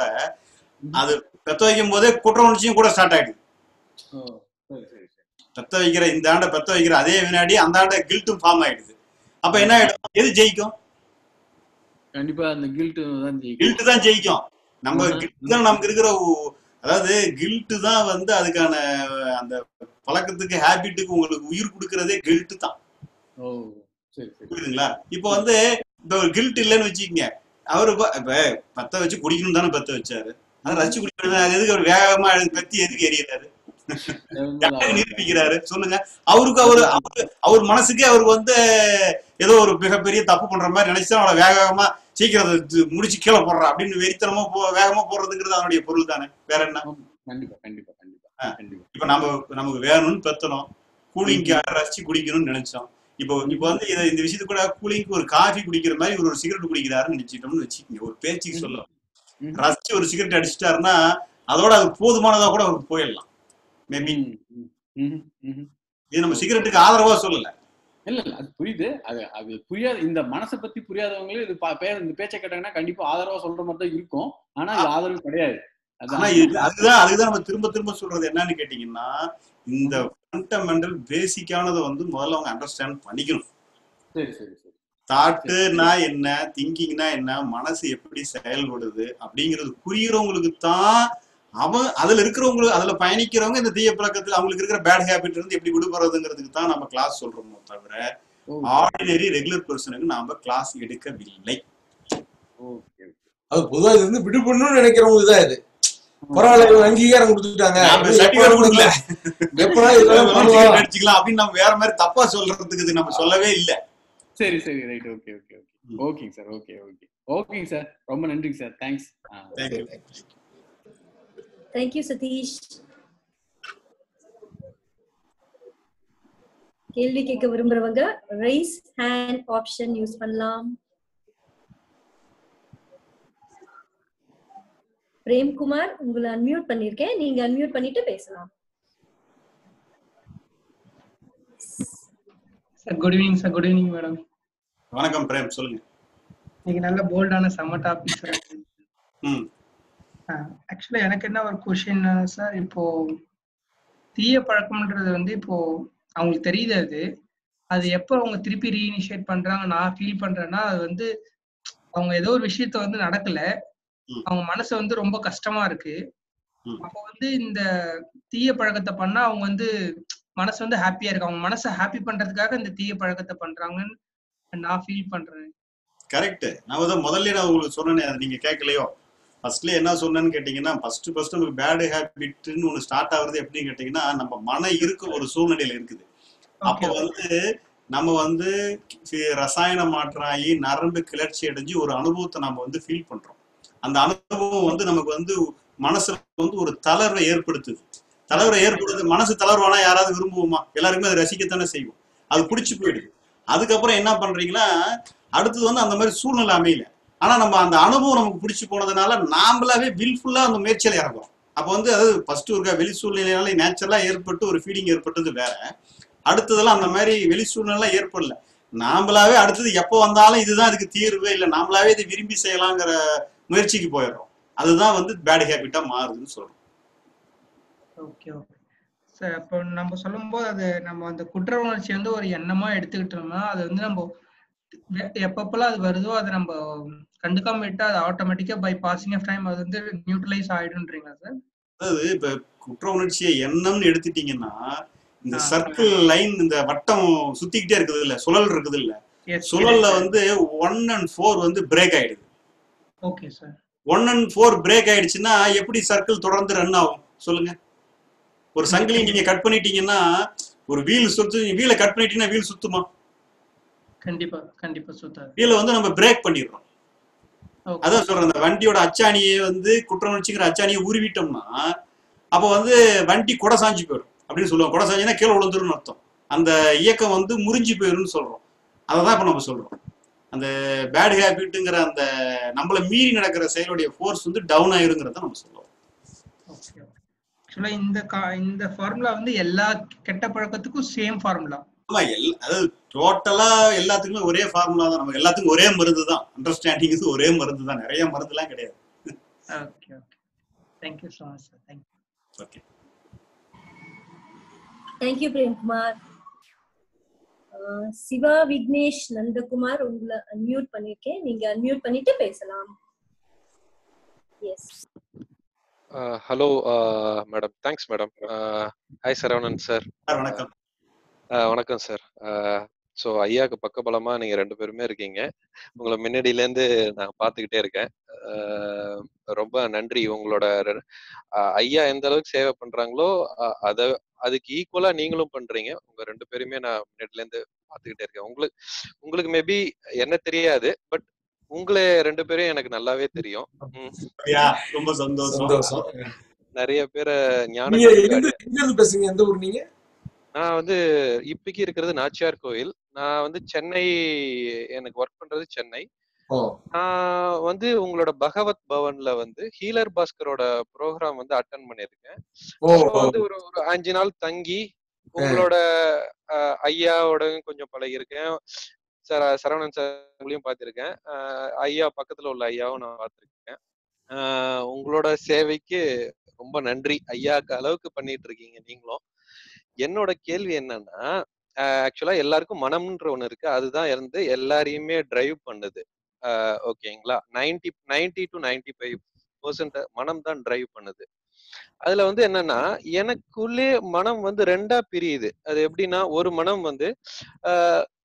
அது பெத்த வைக்கும் போதே குற்ற உணர்ச்சியும் கூட ஸ்டார்ட் ஆயிடுது சரி சரி சரி பெத்த வைக்கிற இந்த ஆண்டை பெத்த வைக்கிற அதே வினாடி அந்த ஆண்டை கில்ட்டும் ஃபார்ம் ஆயிடுது அப்ப என்ன ஆயிடும் எது ஜெயிக்கும் கண்டிப்பா அந்த கில்ட் தான் ஜெயிக்கும் கில்ட் தான் ஜெயிக்கும் நம்ம ஆஹா. கில்ட் தான் நமக்கு இருக்கிற ஒ- அதாவது கில்ட் தான் வந்து அதுக்கான அந்த பழக்கத்துக்கு ஹேபிட்டுக்கு உங்களுக்கு உயிர் கொடுக்கறதே கில்ட் தான் ஓ சரி சரி புரியுதுங்களா இப்போ வந்து இப்ப ஒரு கில்ட் இல்லைன்னு வச்சுக்கோங்க அவரு இப்ப இப்ப பத்த வச்சு குடிக்கணும் தானே பத்த வச்சாரு அதை ரசிச்சு குடிக்கணும் அது எதுக்கு அவர் வேகமா எடுத்து பத்தி எதுக்கு எறியறாரு யாருக்கு நிரூபிக்கிறாரு சொல்லுங்க அவருக்கு அவரு அவரு அவர் மனசுக்கே அவருக்கு வந்து ஏதோ ஒரு மிகப்பெரிய தப்பு பண்ற மாதிரி நினைச்சு அவளை வேக வேகமா சீக்கிரம் அதை து- முடிச்சு கீழே போடுறான் அப்படின்னு வெறித்தனமா போ வேகமா போடுறதுங்கிறது அவனுடைய பொருள் தானே வேற என்ன கண்டிப்பா கண்டிப்பா கண்டிப்பா ஆ. கண்டிப்பா இப்ப நம்ம நமக்கு வேணும்னு பெத்தணும் கூலிங்காக ரசிச்சு குடிக்கணும்னு நினைச்சோம் இப்போ இப்போ வந்து இதை இந்த விஷயத்து கூட கூலிங்க்கு ஒரு காஃபி குடிக்கிற மாதிரி இவர் ஒரு சிகரெட் குடிக்கிறாருன்னு நினைச்சிட்டோம்னு வச்சுக்கோங்க ஒரு பேச்சுக்கு சொல்ல ம். ரசிச்சு ஒரு சிகரெட் அடிச்சிட்டாருன்னா அதோட அது போதுமானதா கூட அவருக்கு போயிடலாம் மேபி ம், ம், ம், ம். இது நம்ம சிகரெட்டுக்கு ஆதரவா சொல்லல இல்ல இல்ல அது புரியுது அது அது புரியாது இந்த மனசை பத்தி புரியாதவங்களே இது பா- பேர் இந்த பேச்சை கேட்டாங்கன்னா கண்டிப்பா ஆதரவா சொல்ற மாதிரி தான் இருக்கும் ஆனா இது ஆதரவு கிடையாது ஆனா அதான் இது அதுதான் அதுதான் நம்ம திரும்ப திரும்ப சொல்றது என்னன்னு கேட்டீங்கன்னா இந்த ஃபண்டமெண்டல் பேசிக்கானதை வந்து முதல்ல அவங்க அண்டர்ஸ்டாண்ட் பண்ணிக்கணும் சரி சரி சரி தாட்டுனா என்ன திங்கிங்னா என்ன மனசு எப்படி செயல்படுது அப்படிங்கிறது புரியுறவங்களுக்கு தான் அவன் அதுல இருக்கிறவங்களுக்கு அதுல பயணிக்கிறவங்க இந்த தீய பழக்கத்துல அவங்களுக்கு இருக்கிற பேட் ஹேபிட் இருந்து எப்படி விடுபடுறதுங்கிறதுக்கு தான் நம்ம கிளாஸ் சொல்றோமோ தவிர ஓ ஆர்டினரி ரெகுலர் பர்சனுக்கு நாம கிளாஸ் எடுக்கவில்லை ஓகே அது பொதுவா இது வந்து விடுபடணும்னு நினைக்கிறவங்களுக்கு தான் இது பரவாயில்ல இவங்க அங்கீகாரம் கொடுத்துட்டாங்க நாம இவங்க எப்ப சர்டிபிகேட் கொடுக்கல எப்படா இதெல்லாம் பண்ணுவா certificate அடிச்சுக்கலாம் அப்படின்னு நம்ம வேற மாதிரி தப்பா சொல்றதுக்கு இது நம்ம சொல்லவே இல்ல சரி சரி ரைட் ஓகே ஓகே ஓகே ம். ஓகேங்க சார் ஓகே ஓகே ஓகேங்க சார் ரொம்ப நன்றிங்க sir thanks thank you thank you Sathish கேள்வி கேட்க விரும்புறவங்க ரைஸ் ஹேண்ட் ஆப்ஷன் யூஸ் பண்ணலாம் பிரேம்குமார் உங்களை அன்மியூட் பண்ணிருக்கேன் நீங்க அன்மியூட் பண்ணிட்டு பேசலாம் sir good evening sir good evening madam வணக்கம் பிரேம் சொல்லுங்க இன்னைக்கு நல்ல போல்டான செம்ம டாபிக் சார் ம் ஆக்சுவலா எனக்கு என்ன ஒரு கொஷின் சார் இப்போ தீய பழக்கம்ன்றது வந்து இப்போ அவங்களுக்கு தெரியுது அது அது எப்போ அவங்க திருப்பி ரீஇனிஷியேட் பண்றாங்க நான் ஃபீல் பண்றேன்னா அது வந்து அவங்க ஏதோ ஒரு விஷயத்த வந்து நடக்கல ம். அவங்க மனசு வந்து ரொம்ப கஷ்டமா இருக்கு ம். அப்போ வந்து இந்த தீய பழக்கத்தை பண்ணா அவங்க வந்து மனசு வந்து ஹாப்பியா இருக்கு அவங்க மனசை ஹாப்பி பண்றதுக்காக இந்த தீய பழக்கத்தை பண்றாங்கன்னு நான் ஃபீல் பண்றேன் கரெக்ட் நான் தான் முதல்ல நான் உங்களுக்கு சொன்னேனே அது நீங்க கேட்கலையோ ஃபர்ஸ்ட்ல என்ன சொன்னேன்னு கேட்டீங்கன்னா ஃபர்ஸ்ட் ஃபர்ஸ்ட் நமக்கு பேட் ஹேபிட்னு ஒன்று ஸ்டார்ட் ஆகுறது எப்படின்னு கேட்டீங்கன்னா நம்ம மன இருக்க ஒரு சூழ்நிலையில இருக்குது அப்போ ஓகே வந்து நம்ம வந்து சி- ரசாயன மாற்றம் ஆகி நரம்பு கிளர்ச்சி அடைஞ்சு ஒரு அனுபவத்தை நம்ம வந்து ஃபீல் பண்றோம் அந்த அனுபவம் வந்து நமக்கு வந்து மனசுல வந்து ஒரு தளர்வை ஏற்படுத்துது தளர்வை ஏற்படுது மனசு தளர்வானா யாராவது விரும்புவோமா எல்லாருமே அதை ரசிக்கத்தானே செய்வோம் அது பிடிச்சி போயிடுது அதுக்கப்புறம் என்ன பண்றீங்கன்னா அடுத்தது வந்து அந்த மாதிரி சூழ்நிலை அமையல ஆனா நம்ம அந்த அனுபவம் நமக்கு பிடிச்சி போனதுனால நாமளாவே வில்ஃபுல்லா அந்த முயற்சியில இறங்குறோம் அப்போ வந்து அது ஃபர்ஸ்ட் ஒரு வெளி சூழ்நிலையால நேச்சுரலா ஏற்பட்டு ஒரு ஃபீலிங் ஏற்பட்டது வேற அடுத்ததெல்லாம் அந்த மாதிரி வெளி சூழ்நிலை ஏற்படல நாமளாவே அடுத்தது எப்போ வந்தாலும் இதுதான் இதுக்கு தீர்வு இல்லை நாமளாவே இதை விரும்பி செய்யலாங்கிற முயற்சிக்கு போயிடுறோம் அதுதான் வந்து பேட் ஹேபிட்டா மாறுதுன்னு சொல்றோம் ஓகே ஓகே சார் அப்போ நம்ம சொல்லும்போது அது நம்ம அந்த குற்ற உணர்ச்சி வந்து ஒரு எண்ணமா எடுத்துக்கிட்டோம்னா அது வந்து நம்ம வெ- எப்பப்பெல்லாம் அது வருதோ அதை நம்ம கண்டுக்காம விட்டா அது ஆட்டோமேட்டிக்கா பை பாசிங் ஆஃப் டைம் அது வந்து நியூட்ரலைஸ் ஆயிடுன்றீங்களா சார் அதாவது இப்ப குற்ற உணர்ச்சியை எண்ணம்னு எடுத்துட்டீங்கன்னா இந்த ஆ. சர்க்கிள் லைன் இந்த வட்டம் சுத்திக்கிட்டே இருக்குது இல்ல சுழல் இருக்குது இல்ல எஸ் சுழல்ல வந்து ஒன் அண்ட் ஃபோர் வந்து பிரேக் ஆயிடுது okay sir one and four break ஆயிடுச்சுன்னா எப்படி சர்க்கிள் தொடர்ந்து ரன் ஆகும் சொல்லுங்க ஒரு சங்கிலி நீங்க கட் பண்ணிட்டீங்கன்னா ஒரு வீல் சுத்து வீலை கட் பண்ணிட்டீங்கன்னா வீல் சுத்துமா கண்டிப்பா கண்டிப்பா சுத்தாது வீலை வந்து நம்ம பிரேக் பண்ணிடுறோம் ஓகே அதான் சொல்றேன் அந்த வண்டியோட அச்சாணியை வந்து குற்ற உணர்ச்சிங்கிற அச்சாணியை உருவிட்டோம்னா அப்ப வந்து வண்டி குடை சாஞ்சு போயிடும் அப்படின்னு சொல்லுவோம் குடை சாஞ்சுன்னா கீழே விழுந்துரும்னு அர்த்தம் அந்த இயக்கம் வந்து முறிஞ்சு போயிரும்னு சொல்றோம் அதை தான் இப்ப நம்ம சொல்றோம் அந்த பேட் ஹேபிட்டுங்கிற அந்த நம்மள மீறி நடக்கிற செயலுடைய ஃபோர்ஸ் வந்து டவுன் ஆயிருங்கிறத நம்ம சொல்லுவோம் ஓகே ஆக்சுவலா இந்த கா- இந்த ஃபார்முலா வந்து எல்லா கெட்ட பழக்கத்துக்கும் சேம் ஃபார்முலா ஆமா எல் அதாவது டோட்டலா எல்லாத்துக்குமே ஒரே ஃபார்முலா தான் நமக்கு எல்லாத்துக்கும் ஒரே மருந்து தான் அண்டர்ஸ்டாண்டிங் ஒரே மருந்து தான் நிறைய மருந்துலாம் கிடையாது okay okay thank you so much sir thank you okay thank you Premkumar அஹ் சிவா விக்னேஷ் நந்தகுமார் உங்களை அன்மியூட் பண்ணிருக்கேன் நீங்க அன்மியூட் பண்ணிட்டு பேசலாம் yes hello madam thanks madam hi Saravanan sir sir வணக்கம் வணக்கம் சார் ஸோ ஐயாக்கு பக்கபலமா நீங்க ரெண்டு பேருமே இருக்கீங்க உங்களை முன்னாடியில இருந்து நான் பார்த்துக்கிட்டே இருக்கேன் ஆஹ் ரொம்ப நன்றி உங்களோட ரெ- ஆஹ் ஐயா எந்த அளவுக்கு சேவை பண்றாங்களோ ஆஹ் அத அதுக்கு ஈக்குவலா நீங்களும் பண்றீங்க உங்க ரெண்டு பேருமே நான் முன்னாடில இருந்து பார்த்துக்கிட்டே இருக்கேன் உங்களுக்கு உங்களுக்கு மேபி என்ன தெரியாது பட் உங்களை ரெண்டு பேரையும் எனக்கு நல்லாவே தெரியும் ம். ஐயா ரொம்ப சந்தோஷம் சந்தோஷம் நிறைய பேரை ஞான நீங்க கல்விக்கு எங்க எங்க இருந்து பேசுறீங்க எந்த ஊர் நீங்க நான் வந்து இப்போக்கி இருக்கிறது நாச்சியார் கோயில் நான் வந்து சென்னை எனக்கு ஒர்க் பண்றது சென்னை ஓ நான் வந்து உங்களோட பகவத் பவன்ல வந்து ஹீலர் பாஸ்கரோட ப்ரோக்ராம் வந்து அட்டன் பண்ணியிருக்கேன் ஓ ஸோ வந்து ஒரு ஒரு அஞ்சு நாள் தங்கி உங்களோட அஹ், ஐயாவோடயும் கொஞ்சம் பழகியிருக்கேன் சார் சரவணன் சார்லையும் பார்த்திருக்கேன் அஹ், ஐயா பக்கத்துல உள்ள ஐயாவும் நான் பார்த்திருக்கேன் அஹ், உங்களோட சேவைக்கு ரொம்ப நன்றி ஐயாக்கு அளவுக்கு பண்ணிட்டு இருக்கீங்க நீங்களும் என்னோட கேள்வி என்னன்னா ஆக்சுவலா எல்லாருக்கும் மனம்ன்ற ஒண்ணு இருக்கு அதுதான் இருந்து எல்லாரையுமே டிரைவ் பண்ணுது ஓகேங்களா ninety ninety to ninety five percent மனம் தான் டிரைவ் பண்ணுது அதுல வந்து என்னன்னா எனக்குள்ளே மனம் வந்து ரெண்டா பிரியுது அது எப்படின்னா ஒரு மனம் வந்து ஆஹ்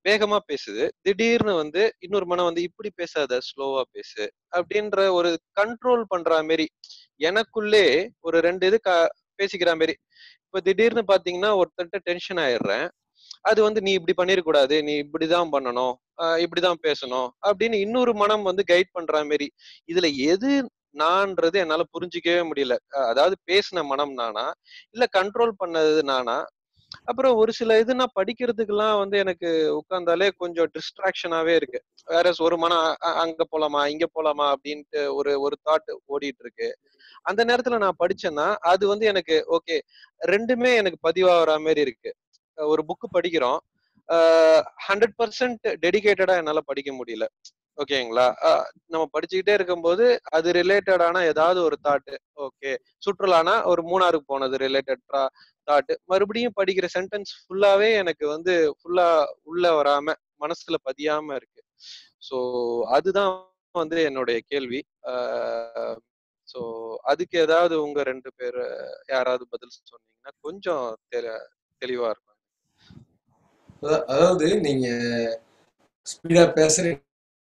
வேகமா பேசுது திடீர்னு வந்து இன்னொரு மனம் வந்து இப்படி பேசாத ஸ்லோவா பேசு அப்படின்ற ஒரு கண்ட்ரோல் பண்ற மாதிரி எனக்குள்ளே ஒரு ரெண்டு இது க- பேசிக்கிற மாதிரி இப்ப திடீர்னு பாத்தீங்கன்னா ஒருத்தன்ட்ட டென்ஷன் ஆயிடுறேன் அது வந்து நீ இப்படி பண்ணிருக்க நீ இப்படிதான் பண்ணணும் ஆஹ் இப்படிதான் பேசணும் அப்படின்னு இன்னொரு மனம் வந்து கைட் பண்ற மாதிரி இதுல எது நான்றது என்னால புரிஞ்சிக்கவே முடியல அஹ் அதாவது பேசின மனம் நானா இல்ல கண்ட்ரோல் பண்ணது நானா அப்புறம் ஒரு சில இது நான் படிக்கிறதுக்கெல்லாம் வந்து எனக்கு உட்கார்ந்தாலே கொஞ்சம் டிஸ்ட்ராக்ஷனாவே இருக்கு வேற ஒரு மனம் அ- அ- அங்க போலாமா இங்க போலாமா அப்படின்ட்டு ஒரு ஒரு தாட் ஓடிட்டு இருக்கு அந்த நேரத்துல நான் படிச்சேன்னா அது வந்து எனக்கு ஓகே ரெண்டுமே எனக்கு பதிவாகிற மாதிரி இருக்கு அஹ் ஒரு புக்கு படிக்கிறோம் ஹண்ட்ரட் பர்சன்ட் டெடிகேட்டடா என்னால படிக்க முடியல ஓகேங்களா அஹ் நம்ம படிச்சுக்கிட்டே இருக்கும்போது அது ரிலேட்டடான ஏதாவது ஒரு தாட் ஓகே சுற்றுலானா ஒரு மூணாருக்கு போனது ரிலேட்டட் தாட் மறுபடியும் படிக்கிற சென்டென்ஸ் ஃபுல்லாவே எனக்கு வந்து ஃபுல்லா உள்ள வராம மனசுல பதியாம இருக்கு ஸோ அதுதான் வந்து என்னுடைய கேள்வி ஸோ அதுக்கு ஏதாவது உங்க ரெண்டு பேர் யாராவது பதில் சொன்னீங்கன்னா கொஞ்சம் தெ- தெளிவா இருக்கும் அதா- அதாவது நீங்க ஸ்பீடா பேசுறீங்க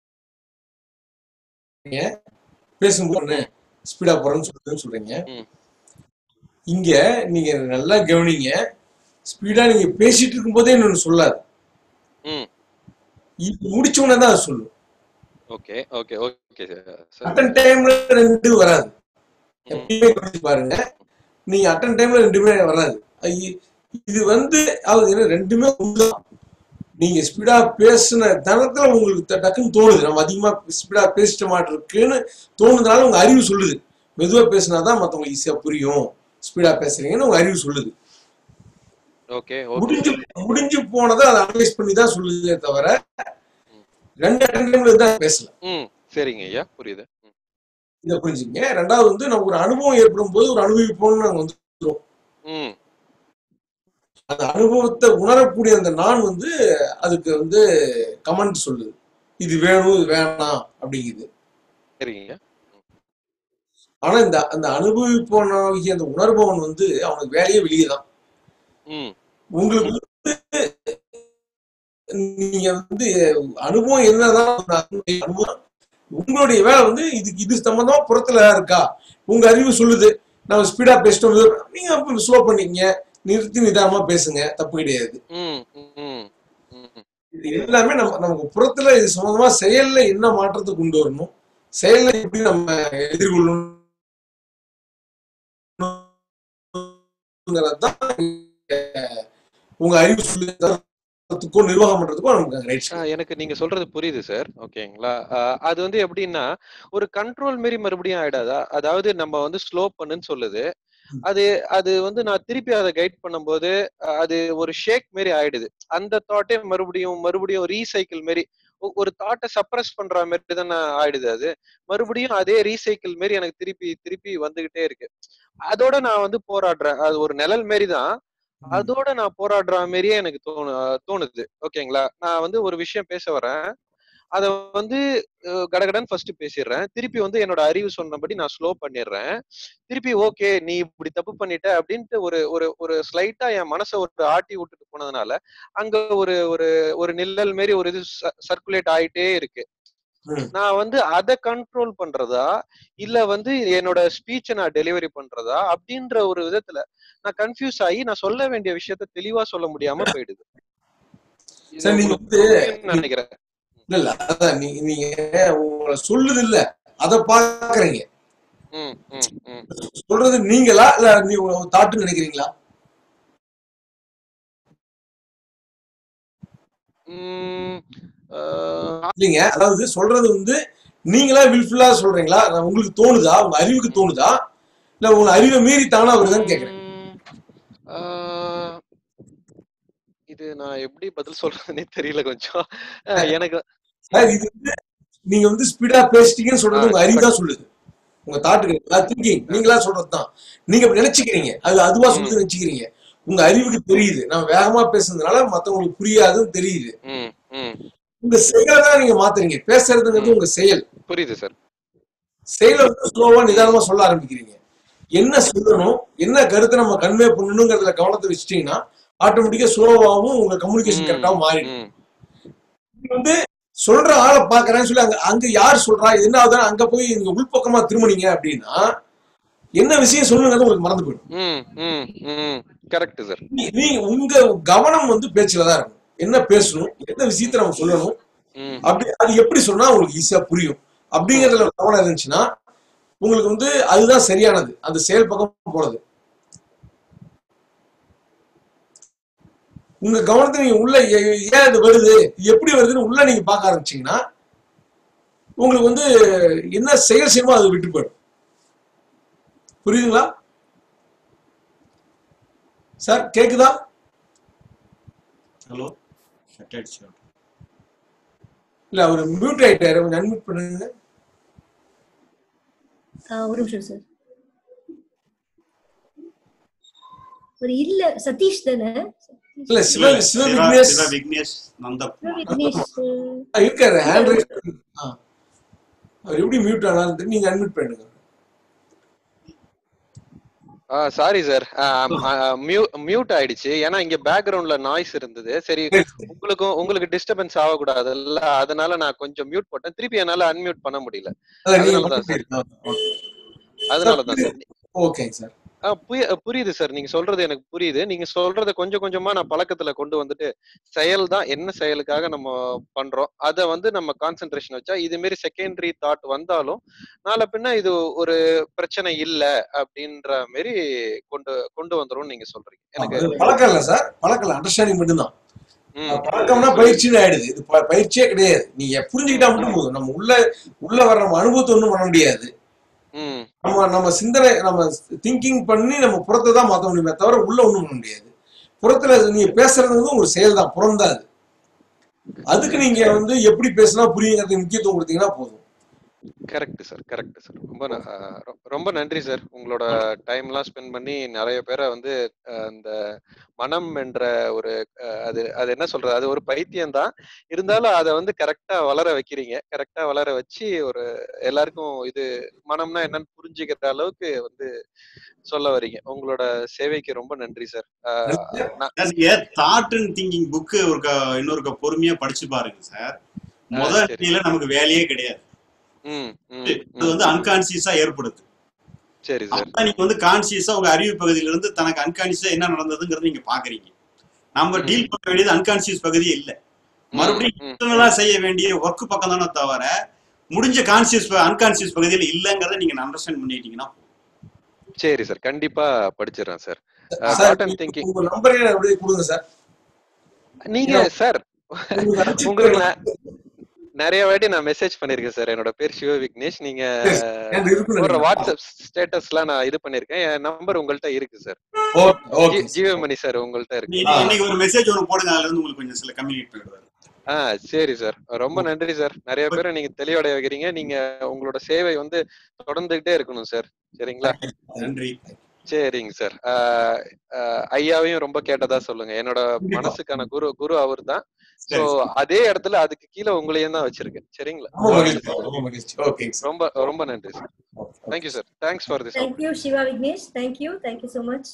பேசும்போது ஸ்பீடா போறேன்னு சொல்றேன்னு சொல்றீங்க ம். இங்க நீங்க நல்லா கவனிங்க ஸ்பீடா நீங்க பேசிட்டு இருக்கும்போதே இன்னொன்னு சொல்லாது ம் இப்ப முடிச்ச உடனே தான் அது சொல்லும் okay okay okay sir attend டைம்ல ரெண்டு வராது எப்பயுமே கவனிச்சு பாருங்க நீங்க அட்டன் டைம்ல ரெண்டுமே வராது ஐய- இது வந்து அது என்ன ரெண்டுமே ஒண்ணுதான் நீங்க ஸ்பீடா பேசுன தனத்துல உங்களுக்கு ட- டக்குன்னு தோணுது நம்ம அதிகமா ஸ்பீடா பேசிட்ட மாட்டு இருக்குன்னு தோணுதுனால உங்க அறிவு சொல்லுது மெதுவா பேசினாதான் மத்தவங்களுக்கு ஈஸியா புரியும் ஸ்பீடா பேசுறீங்கன்னு உங்க அறிவு சொல்லுது ஓகே ஓகே முடிஞ்சு முடிஞ்சு போனதை அதை அனலைஸ் பண்ணி தான் சொல்லுதே தவிர ரெண்டு அட்டன் டைம்ல தான் பேசல ம் சரிங்க ஐயா புரியுது ம், இதை புரிஞ்சுங்க ரெண்டாவது வந்து நமக்கு ஒரு அனுபவம் ஏற்படும் போது ஒரு அனுபவிப்போம்னு நாங்க வந்துருவோம் ம் அந்த அனுபவத்தை உணரக்கூடிய அந்த நான் வந்து அதுக்கு வந்து கமெண்ட் சொல்லுது இது வேணும் இது வேணாம் அப்படிங்குது சரிங்க ஆனா இந்த அந்த அனுபவிப்பவனாகிய அந்த உணர்பவன் வந்து அவனுக்கு வேலையே வெளியே தான் ம் உங்களுக்கு வந்து நீங்க வந்து அனுபவம் என்னதான் அந்த அனுபவம் உங்களுடைய வேலை வந்து இது இது சம்பந்தமா புறத்துல இருக்கா உங்க அறிவு சொல்லுது நம்ம ஸ்பீடா பேசிட்டோம் நீங்க ஸ்லோ பண்ணிக்கங்க நிறுத்தி நிதானமா பேசுங்க தப்பு கிடையாது ம் ம் ம் இது எல்லாமே நம்ம நமக்கு புறத்துல இது சம்பந்தமா செயல்ல என்ன மாற்றத்தை கொண்டு வரணும் செயல்ல எப்படி நம்ம எதிர்கொள்ளணுங்கிறதுதான் உங்க அறிவு சொல்லுறதுக்கோ நிர்வாகம் பண்றதுக்கோ நமக்கு ரைட் ஆ, எனக்கு நீங்க சொல்றது புரியுது சார் ஓகேங்களா ஆ, அது வந்து எப்படின்னா ஒரு கண்ட்ரோல் மாரி மறுபடியும் ஆயிடாதா அதாவது நம்ம வந்து ஸ்லோ பண்ணுன்னு சொல்லுது அது அது வந்து நான் திருப்பி அதை கைட் பண்ணும்போது அ, அது ஒரு ஷேக் மாரி ஆயிடுது அந்த தாட்டே மறுபடியும் மறுபடியும் ரீசைக்கிள் மாரி ஒ- ஒரு தாட்டை சப்ரஸ் பண்ற மாதிரி தானே ஆயிடுது அது மறுபடியும் அதே ரீசைக்கிள் மாரி எனக்கு திருப்பி திருப்பி வந்துகிட்டே இருக்கு அதோட நான் வந்து போராடுறேன் அது ஒரு நிழல் மாரி தான் அதோட நான் போராடுற மாதிரியே எனக்கு தோணு தோணுது ஓகேங்களா நான் வந்து ஒரு விஷயம் பேச வரேன் அத வந்து அஹ், கடகடன்னு ஃபர்ஸ்ட் பேசிடுறேன் திருப்பி வந்து என்னோட அறிவு சொன்னபடி நான் ஸ்லோ பண்ணிடுறேன் திருப்பி ஓகே நீ இப்படி தப்பு பண்ணிட்ட அப்படின்ட்டு ஒரு ஒரு ஒரு ஸ்லைட்டா என் மனசை ஒரு ஆட்டி விட்டுட்டு போனதுனால அங்க ஒரு ஒரு ஒரு நிழல் மாரி ஒரு இது சர்க்குலேட் ஆயிட்டே இருக்கு நான் வந்து அதை கண்ட்ரோல் பண்றதா இல்ல வந்து என்னோட ஸ்பீச்சை நான் டெலிவரி பண்றதா அப்படின்ற ஒரு விதத்துல நான் கன்ஃபியூஸ் ஆகி நான் சொல்ல வேண்டிய விஷயத்த தெளிவா சொல்ல முடியாம போயிடுது இது சரி நீங்க உங்களுக்கு வந்து புரியும்னு நினைக்கிறேன் இல்ல இல்ல அதான் நீங்க நீங்க உங்களை சொல்லுது இல்ல அத பாக்குறீங்க ம் ம் ம் சொல்றது நீங்களா இல்ல நீ தாட்டு நினைக்கிறீங்களா ம், ஆஹ், இல்லைங்க அதாவது சொல்றது வந்து நீங்களா வில்ஃபுல்லா சொல்றீங்களா நான் உங்களுக்கு தோணுதா உங்க அறிவுக்கு தோணுதா இல்ல உங்க அறிவை மீறி தானா வருதான்னு கேக்குறேன் ஆஹ், இது நான் எப்படி பதில் சொல்றதுன்னே தெரியல கொஞ்சம் அஹ், எனக்கு சார் இது வந்து நீங்க வந்து ஸ்பீடா பேசிட்டீங்கன்னு சொல்றது ஆ, உங்க அறிவு correct. தான் சொல்லுது உங்க தாட்டு திங்கிங் நீங்களா சொல்றது தான் நீங்க அப்படி நினைச்சுக்கிறீங்க அது அதுவா சொல்லுது நினைச்சுக்கிறீங்க உங்க அறிவுக்கு தெரியுது நம்ம வேகமா பேசுனதுனால மத்தவங்களுக்கு புரியாதுன்னு தெரியுது ம் ம் உங்க செயலை தான் நீங்க மாத்துறீங்க பேசுறதுங்கிறது உங்க செயல் புரியுது சார் செயலை வந்து ஸ்லோவா நிதானமா சொல்ல ஆரம்பிக்கிறீங்க என்ன சொல்லணும் என்ன கருத்தை நம்ம கன்வே பண்ணணுங்கிறதுல கவனத்தை வச்சுட்டீங்கன்னா ஆட்டோமேட்டிக்கா ஸ்லோவாகவும் உங்க கம்யூனிகேஷன் கரெக்டாகவும் மாறிடும் ம் நீ வந்து சொல்ற ஆளை பாக்குறேன்னு சொல்லி அங்க அங்க யார் சொல்றா இது என்ன ஆகுதுன்னா அங்க போய் நீங்க உள்பக்கமா திரும்பினீங்க அப்படின்னா என்ன விஷயம் சொல்லுங்கிறது உங்களுக்கு மறந்து போயிடும் ம் ம் ம் கரெக்ட் சார் நீ- நீங்க உங்க கவனம் வந்து பேச்சுல தான் இருக்கும் என்ன பேசணும் எந்த விஷயத்த நம்ம சொல்லணும் ம் அப்படி அது எப்படி சொன்னா உங்களுக்கு ஈஸியா புரியும் அப்படிங்கறதுல ஒரு கவனம் இருந்துச்சுன்னா உங்களுக்கு வந்து அதுதான் சரியானது அந்த செயல் பக்கம் போறது உங்க கவனத்தை நீங்க உள்ள ஏ- ஏன் இது வருது இது எப்படி வருதுன்னு உள்ள நீங்க பார்க்க ஆரம்பிச்சீங்கன்னா உங்களுக்கு வந்து என்ன செயல் செய்யணுமோ அது விட்டு போயிடும் புரியுதுங்களா சார் கேக்குதா ஹலோ கட் ஆயிடுச்சு இல்ல அவர் மியூட் ஆயிட்டாரு கொஞ்சம் அன்மியூட் பண்ணுங்க ஆ, ஒரு நிமிஷம் சார் ஒரு இல்ல சதீஷ் தானே இல்ல சிவ சிவ சிவா விக்னேஷ் சிவா விக்னேஷ் நந்தா விக்னேஷ் ஆ, இருக்காரு ஹேண்ட் ரைஸ் அவர் எப்படி மியூட் ஆனாலும் தெரியும். நீங்க அன்மியூட் பண்ணுங்க சாரி சார் மியூட் ஆயிடுச்சு ஏன்னா இங்க பேக்ரவுண்ட்ல நாய்ஸ் இருந்தது சரி உங்களுக்கும் உங்களுக்கு டிஸ்டர்பன்ஸ் ஆகக்கூடாதுல்ல அதனால நான் கொஞ்சம் மியூட் போட்டேன் திருப்பி என்னால அன்மியூட் பண்ண முடியல அதான் நீங்க அதனாலதான் சார் மட்டும் அதனாலதான் சார் ஓகேங்க சார் ஆ, புரிய- புரியுது சார் நீங்க சொல்றது எனக்கு புரியுது நீங்க சொல்றத கொஞ்சம் கொஞ்சமா நான் பழக்கத்துல கொண்டு வந்துட்டு செயல் தான் என்ன செயலுக்காக நம்ம பண்றோம் அத வந்து நம்ம கான்சென்ட்ரேஷன் வச்சா இது மாரி செகண்டரி தாட் வந்தாலும் நாளை பின்ன இது ஒரு பிரச்சனை இல்ல அப்படின்ற மாரி கொண்டு கொண்டு வந்துரும் நீங்க சொல்றீங்க எனக்கு அது பழக்கம் இல்ல சார் பழக்கம் இல்ல அண்டர்ஸ்டாண்டிங் மட்டும்தான் ம், அது பழக்கம்னா பயிற்சின்னு ஆயிடுது இது ப- பயிற்சியே கிடையாது நீங்க புரிஞ்சுக்கிட்டா மட்டும் போதும் நம்ம உள்ள உள்ள வர நம்ம அனுபவத்தை ஒண்ணும் பண்ண முடியாது ம், நம்ம நம்ம சிந்தனை நம்ம திங்கிங் பண்ணி நம்ம புறத்தை தான் மாத்த முடியுமே தவிர உள்ள ஒண்ணும் பண்ண முடியாது புறத்துல நீங்க பேசுறது வந்து ஒரு செயல் தான் புறம் தான் அது அதுக்கு நீங்க வந்து எப்படி பேசினா புரியுங்கிறதுக்கு முக்கியத்துவம் கொடுத்தீங்கன்னா போதும் கரெக்ட் சார் கரெக்ட் சார் ரொம்ப ந- ஆஹ் ரொ- ரொம்ப நன்றி சார் உங்களோட டைம்லாம் ஸ்பெண்ட் பண்ணி நிறைய பேரை வந்து ஆஹ் அந்த மனம் என்ற ஒரு ஆஹ் அது அது என்ன சொல்றது அது ஒரு பைத்தியம் தான் இருந்தாலும் அதை வந்து கரெக்டா வளர வைக்கிறீங்க கரெக்டா வளர வச்சு ஒரு எல்லாருக்கும் இது மனம்னா என்னன்னு புரிஞ்சுக்கிற அளவுக்கு வந்து சொல்ல வரீங்க உங்களோட சேவைக்கு ரொம்ப நன்றி சார் நீங்க தாட் அண்ட் திங்கிங் புக்கு ஒரு க- இன்னொரு க- பொறுமையா படிச்சு பாருங்க சார் முதல் சரி அடியில நமக்கு வேலையே கிடையாது ம் ம் அது ம் வந்து அன்கான்சியஸா ஏற்படுது சரி சார் அப்ப நீங்க வந்து கான்சியஸா உங்க அறிவு பகுதியில இருந்து தனக்கு அன்கான்சியஸா என்ன நடந்ததுங்கிறத நீங்க பாக்குறீங்க நம்ம ம் டீல் பண்ண வேண்டியது அன்கான்சியஸ் பகுதி இல்ல ம் மறுபடியும் ம் இன்டர்னலா செய்ய வேண்டிய ஒர்க் பக்கம் தானே தவிர முடிஞ்ச கான்சியஸ் அன்கான்சியஸ் பகுதியில இல்லங்கிறத நீங்க அண்டர்ஸ்டாண்ட் பண்ணிட்டீங்கன்னா சரி சார் கண்டிப்பா படிச்சிடுறேன் sir sir thought and thinking உங்க நம்பரே அப்படியே கொடுங்க சார் நீங்க ஏன்னா சார் உங்களுக்கு அனுப்பிச்சிட்டு உங்களுக்கு நான் நிறைய வாட்டி நான் மெசேஜ் பண்ணிருக்கேன் சார் என்னோட பேர் சிவ விக்னேஷ் நீங்க என்கிட்ட இருக்குன்னு போடுற நினைக்கிறேன் வாட்ஸ்அப் ஸ்டேட்டஸ்லாம் நான் இது பண்ணிருக்கேன் என் நம்பர் உங்கள்ட்ட இருக்கு சார் ஓகே ஓகே ஜி- ஜீவமணி சார் உங்கள்ட்ட இருக்கு இன்னைக்கு இன்னைக்கு ஒரு மெசேஜ் ஒன்று போடுங்க அதுல இருந்து உங்களுக்கு கொஞ்சம் சில கம்யூனிகேட் பண்ணிடுவாரு ஆ சரி சார் ரொம்ப நன்றி சார் நிறைய பேரை நீங்க தெளிவடைய வைக்கிறீங்க நீங்க உங்களோட சேவை வந்து தொடர்ந்துகிட்டே இருக்கணும் சார் சரிங்களா நன்றி சரிங்க சார் ஆஹ் ஆஹ் ஐயாவையும் ரொம்ப கேட்டதா சொல்லுங்க என்னோட கண்டிப்பா மனசுக்கான குரு குரு அவர் தான் சோ சரி சரி அதே இடத்துல அதுக்கு கீழே உங்களையும் தான் வச்சிருக்கேன் சரிங்களா ரொம்ப ஓகே மகிழ்ச்சி ரொம்ப மகிழ்ச்சி ஓகேங்க சார் ரொம்ப ரொம்ப நன்றி sir okay okay thank you sir thanks for this thank you Siva Vignesh thank you thank you so much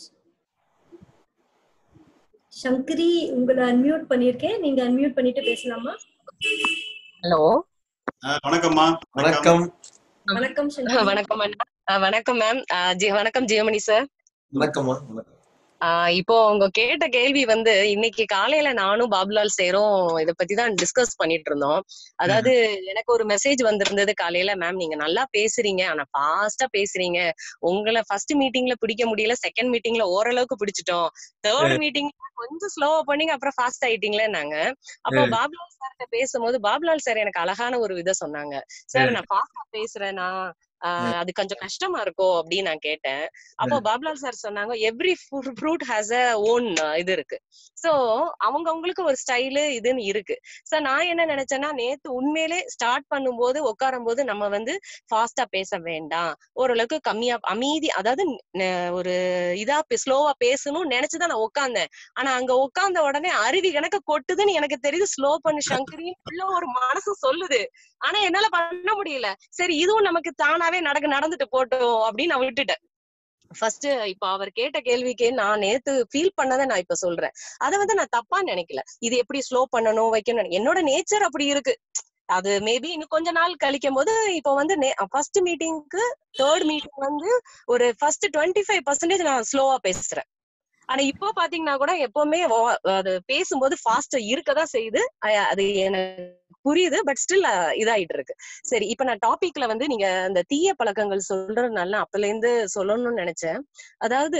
Sankari உங்களை அன்மியூட் பண்ணியிருக்கேன் நீங்க அன்மியூட் பண்ணிட்டு பேசலாமா ஹலோ ஆ, வணக்கம்மா வணக்கம் வணக்கம் வணக்கம் சங்கரி வணக்கம் அண்ணா அஹ் வணக்கம் மேம் வணக்கம் ஜியமணி சார் வணக்கம்மா வணக்கம் ஆஹ் இப்போ உங்க கேட்ட கேள்வி வந்து இன்னைக்கு காலையில நானும் பாபுலால் சேரும் இத பத்தி தான் டிஸ்கஸ் பண்ணிட்டு இருந்தோம் அதாவது எனக்கு ஒரு மெசேஜ் வந்திருந்தது காலையில மேம் நீங்க நல்லா பேசுறீங்க ஆனா ஃபாஸ்டா பேசுறீங்க உங்களை ஃபர்ஸ்ட் மீட்டிங்ல பிடிக்க முடியல செகண்ட் மீட்டிங்ல ஓரளவுக்கு பிடிச்சிட்டோம் தேர்ட் மீட்டிங்ல கொஞ்சம் ஸ்லோவா பண்ணீங்க அப்புறம் ஃபாஸ்ட் ஆயிட்டீங்களே நாங்க அப்போ பாபுலால் சார்கிட்ட பேசும்போது பாபுலால் சார் எனக்கு அழகான ஒரு விதம் சொன்னாங்க சார் நான் ஃபாஸ்டா பேசுறேன்னா ஆஹ் அது கொஞ்சம் கஷ்டமா இருக்கும் அப்படின்னு நான் கேட்டேன் அப்போ பாபுலால் சார் சொன்னாங்க every fruit has a own இது இருக்கு சோ அவங்க அவங்களுக்கு ஒரு ஸ்டைலு இதுன்னு இருக்கு சோ நான் என்ன நினைச்சேன்னா நேத்து உண்மையிலே ஸ்டார்ட் பண்ணும்போது உட்காரும் போது நம்ம வந்து ஃபாஸ்டா பேச வேண்டாம் ஓரளவுக்கு கம்மியா அமைதி அதாவது ந- ஒரு இதா ஸ்லோவா பேசணும்னு நினைச்சுதான் நான் உட்கார்ந்தேன் ஆனா அங்க உட்கார்ந்த உடனே அருவி கணக்க கொட்டுதுன்னு எனக்கு தெரியுது ஸ்லோ பண்ணு சங்கரின்னு உள்ள ஒரு மனசு சொல்லுது ஆனா என்னால பண்ண முடியல சரி இதுவும் நமக்கு தானாவே நடக்க நடந்துட்டு போட்டோம் அப்படின்னு நான் விட்டுட்டேன் ஃபர்ஸ்ட் இப்ப அவர் கேட்ட கேள்விக்கு நான் நேத்து ஃபீல் பண்ணதை நான் இப்ப சொல்றேன் அதை வந்து நான் தப்பா நினைக்கல இது எப்படி ஸ்லோ பண்ணணும் வைக்கணும் என்னோட நேச்சர் அப்படி இருக்கு அது மேபி இன்னும் கொஞ்ச நாள் கழிக்கும் போது இப்போ வந்து ஃபர்ஸ்ட் மீட்டிங்க்கு தேர்ட் மீட்டிங் வந்து ஒரு ஃபர்ஸ்ட் டுவெண்ட்டி ஃபைவ் பர்சன்டேஜ் நான் ஸ்லோவா பேசுறேன் ஆனா இப்போ பாத்தீங்கன்னா கூட எப்பவுமே வா- அது பேசும்போது ஃபாஸ்டா இருக்கதான் செய்யுது அ- அது எனக்கு புரியுது பட் ஸ்டில் இதாயிட்டு இருக்கு சரி இப்ப நான் டாபிக்ல வந்து நீங்க அந்த தீய பழக்கங்கள் சொல்றதுனால அப்பல இருந்து சொல்லணும்னு நினைச்சேன் அதாவது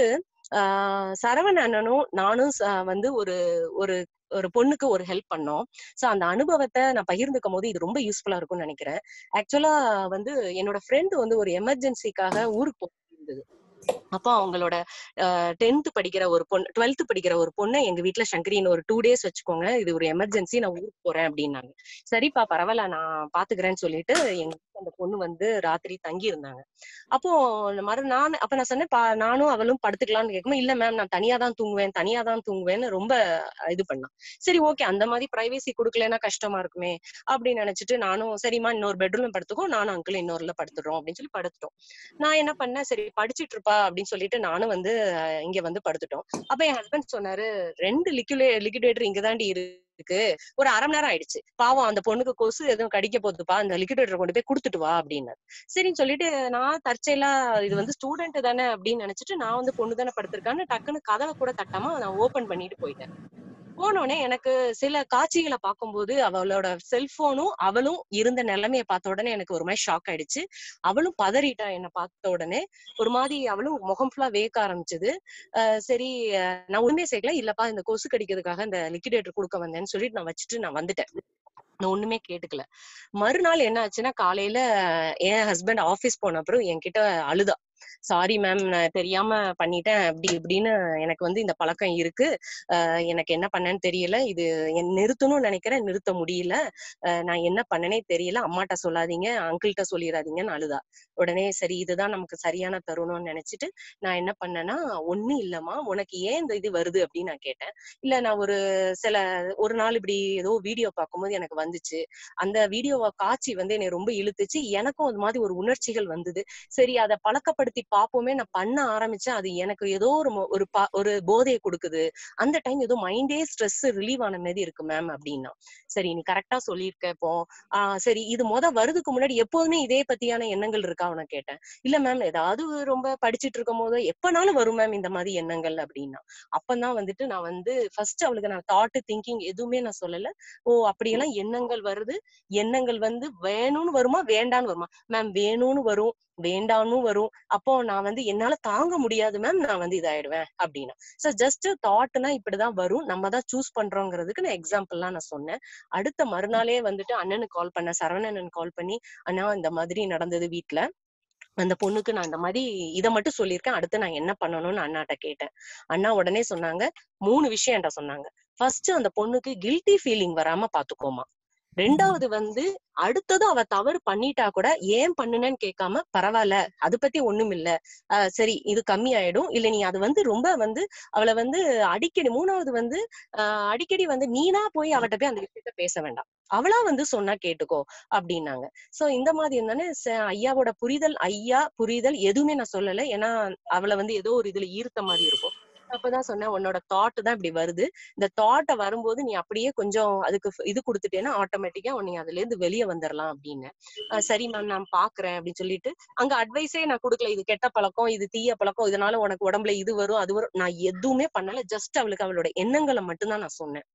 ஆஹ் சரவண அண்ணனும் நானும் ச- வந்து ஒரு ஒரு ஒரு பொண்ணுக்கு ஒரு ஹெல்ப் பண்ணோம் சோ அந்த அனுபவத்தை நான் பகிர்ந்துக்கும் போது இது ரொம்ப யூஸ்ஃபுல்லா இருக்கும்னு நினைக்கிறேன் ஆக்சுவலா வந்து என்னோட ஃப்ரெண்ட் வந்து ஒரு எமர்ஜென்சிக்காக ஊருக்கு போயிருந்தது அப்போ அவங்களோட டென்த் படிக்கிற ஒரு பொண்ணு டுவெல்த் படிக்கிற ஒரு பொண்ணை எங்க வீட்ல சங்கரின்னு ஒரு டூ டேஸ் வச்சுக்கோங்க இது ஒரு எமர்ஜென்சி நான் ஊருக்கு போறேன் அப்படின்னாங்க சரிப்பா பரவாயில்ல நான் பாத்துக்கிறேன்னு சொல்லிட்டு எங்க வீட்ல அந்த பொண்ணு வந்து ராத்திரி தங்கி இருந்தாங்க அப்போ இந்த மாதிரி நான் அப்ப நான் சொன்னேன் "பா- நானும் அவளும் படுத்துக்கலாம்னு கேட்கும்போது இல்ல மேம் நான் தனியா தான் தூங்குவேன் தனியா தான் தூங்குவேன்னு ரொம்ப இது பண்ணான் சரி ஓகே அந்த மாதிரி பிரைவேசி கொடுக்கலன்னா கஷ்டமா இருக்குமே அப்படின்னு நினைச்சிட்டு நானும் சரிம்மா இன்னொரு பெட்ரூம்ல படுத்துக்கோ நானும் அங்கிள் இன்னொருல படுத்துடுறோம் அப்படின்னு சொல்லி படுத்துட்டோம் நான் என்ன பண்ணேன் சரி படிச்சிட்டு இருப்பா அப்படின்னு சொல்லிட்டு நானும் வந்து அஹ், இங்க வந்து படுத்துட்டோம் அப்ப என் ஹஸ்பண்ட் சொன்னாரு ரெண்டு லிக்விலே லிக்விடேட்டர் இங்க தாண்டி இருக்கு ஒரு அரை மணி நேரம் ஆயிடுச்சு பாவம் அந்த பொண்ணுக்கு கொசு எதுவும் கடிக்க போகுதுப்பா அந்த லிக்விடேட்டர் கொண்டு போய் கொடுத்துட்டு வா அப்படின்னாரு சரின்னு சொல்லிட்டு நான் தற்செயலா இது வந்து ஸ்டூடெண்ட் தானே அப்படின்னு நினைச்சிட்டு நான் வந்து பொண்ணு தானே படுத்திருக்கான்னு டக்குன்னு கதவை கூட தட்டாம நான் ஓபன் பண்ணிட்டு போயிட்டேன் போனோடனே எனக்கு சில காட்சிகளை பார்க்கும்போது அவளோட செல்போனும் அவளும் இருந்த நிலைமைய பார்த்த உடனே எனக்கு ஒரு மாதிரி ஷாக் ஆயிடுச்சு அவளும் பதறிட்டா என்ன பார்த்த உடனே ஒரு மாதிரி அவளும் முகம் ஃபுல்லா வேக்க ஆரம்பிச்சது அஹ் சரி அஹ் நான் ஒண்ணுமே சேர்க்கல இல்லப்பா இந்த கொசு கடிக்கிறதுக்காக இந்த லிக்விடேட்டர் கொடுக்க வந்தேன்னு சொல்லிட்டு நான் வச்சுட்டு நான் வந்துட்டேன் நான் ஒண்ணுமே கேட்டுக்கல மறுநாள் என்ன ஆச்சுன்னா காலையில என் ஹஸ்பண்ட் ஆபீஸ் போன அப்புறம் என்கிட்ட அழுதா சாரி மேம் நான் தெரியாம பண்ணிட்டேன் அப்படி இப்படின்னு எனக்கு வந்து இந்த பழக்கம் இருக்கு அஹ் எனக்கு என்ன பண்ணேன்னு தெரியல இது என் நிறுத்தணும்னு நினைக்கிறேன் நிறுத்த முடியல அஹ் நான் என்ன பண்ணனே தெரியல அம்மாட்ட சொல்லாதீங்க அங்கிள்கிட்ட சொல்லிடாதீங்கன்னு அழுதா உடனே சரி இதுதான் நமக்கு சரியான தருணம்னு நினைச்சிட்டு நான் என்ன பண்ணேன்னா ஒண்ணு இல்லம்மா உனக்கு ஏன் இந்த இது வருது அப்படின்னு நான் கேட்டேன் இல்ல நான் ஒரு சில ஒரு நாள் இப்படி ஏதோ வீடியோ பார்க்கும்போது எனக்கு வந்துச்சு அந்த வீடியோவை காட்சி வந்து என்னை ரொம்ப இழுத்துச்சு எனக்கும் அது மாதிரி ஒரு உணர்ச்சிகள் வந்தது சரி அதை பழக்கப்படுத்தி பார்ப்போமே நான் பண்ண ஆரம்பிச்சேன் அது எனக்கு ஏதோ ஒரு மொ- ஒரு பா- ஒரு போதையை கொடுக்குது அந்த டைம் ஏதோ மைண்டே ஸ்ட்ரெஸ் ரிலீவ் ஆன மாதிரி இருக்கு மேம் அப்படின்னா சரி நீ கரெக்டா சொல்லியிருக்க இப்போ ஆஹ் சரி இது முத வருதுக்கு முன்னாடி எப்போதுமே இதே பத்தியான எண்ணங்கள் இருக்கா உனக்கு கேட்டேன் இல்ல மேம் ஏதாவது ரொம்ப படிச்சிட்டு இருக்கும் போதோ எப்பனாலும் வரும் மேம் இந்த மாதிரி எண்ணங்கள் அப்படின்னா அப்பதான் வந்துட்டு நான் வந்து ஃபர்ஸ்ட் அவளுக்கு நான் தாட் திங்கிங் எதுவுமே நான் சொல்லல ஓ அப்படியெல்லாம் எண்ணங்கள் வருது எண்ணங்கள் வந்து வேணும்னு வருமா வேண்டான்னு வருமா மேம் வேணும்னு வரும் வேண்டான்னு வரும் அப்போ நான் வந்து என்னால தாங்க முடியாது மேம் நான் வந்து இதாயிடுவேன் அப்படின்னா சோ ஜஸ்ட் தாட்னா இப்படிதான் வரும் நம்ம தான் சூஸ் பண்றோங்கிறதுக்கு நான் எக்ஸாம்பிள்லாம் நான் சொன்னேன் அடுத்த மறுநாளே வந்துட்டு அண்ணனுக்கு கால் பண்ண சரவணன் கால் பண்ணி அண்ணா இந்த மாதிரி நடந்தது வீட்ல அந்த பொண்ணுக்கு நான் இந்த மாதிரி இதை மட்டும் சொல்லியிருக்கேன் அடுத்து நான் என்ன பண்ணணும்னு அண்ணாட்ட கேட்டேன் அண்ணா உடனே சொன்னாங்க மூணு விஷயம் என்கிட்ட சொன்னாங்க ஃபர்ஸ்ட் அந்த பொண்ணுக்கு கில்ட்டி ஃபீலிங் வராம பாத்துக்கோமா ரெண்டாவது வந்து அடுத்ததும் அவ தவறு பண்ணிட்டா கூட ஏன் பண்ணுனேன்னு கேட்காம பரவாயில்ல அது பத்தி ஒண்ணும் இல்ல ஆஹ் சரி இது கம்மி ஆயிடும் இல்ல நீ அது வந்து ரொம்ப வந்து அவளை வந்து அடிக்கடி மூணாவது வந்து ஆஹ் அடிக்கடி வந்து நீனா போய் அவட்ட போய் அந்த விஷயத்த பேச வேண்டாம் அவளா வந்து சொன்னா கேட்டுக்கோ அப்படின்னாங்க சோ இந்த மாதிரி இருந்தானே ஐயாவோட புரிதல் ஐயா புரிதல் எதுவுமே நான் சொல்லல ஏன்னா அவளை வந்து ஏதோ ஒரு இதுல ஈர்த்த மாதிரி இருக்கும் அப்பதான் சொன்னேன் உன்னோட தாட் தான் இப்படி வருது இந்த தாட்டை வரும்போது நீ அப்படியே கொஞ்சம் அதுக்கு ஃப- இது கொடுத்துட்டேன்னா ஆட்டோமேட்டிக்கா நீ அதுல இருந்து வெளியே வந்துடலாம் அப்படின்னு ஆஹ் சரி மேம் நான் பாக்குறேன் அப்படின்னு சொல்லிட்டு அங்க அட்வைஸே நான் கொடுக்கல இது கெட்ட பழக்கம் இது தீய பழக்கம் இதனால உனக்கு உடம்புல இது வரும் அது வரும் நான் எதுவுமே பண்ணல ஜஸ்ட் அவளுக்கு அவளோட எண்ணங்களை மட்டும்தான் நான் சொன்னேன்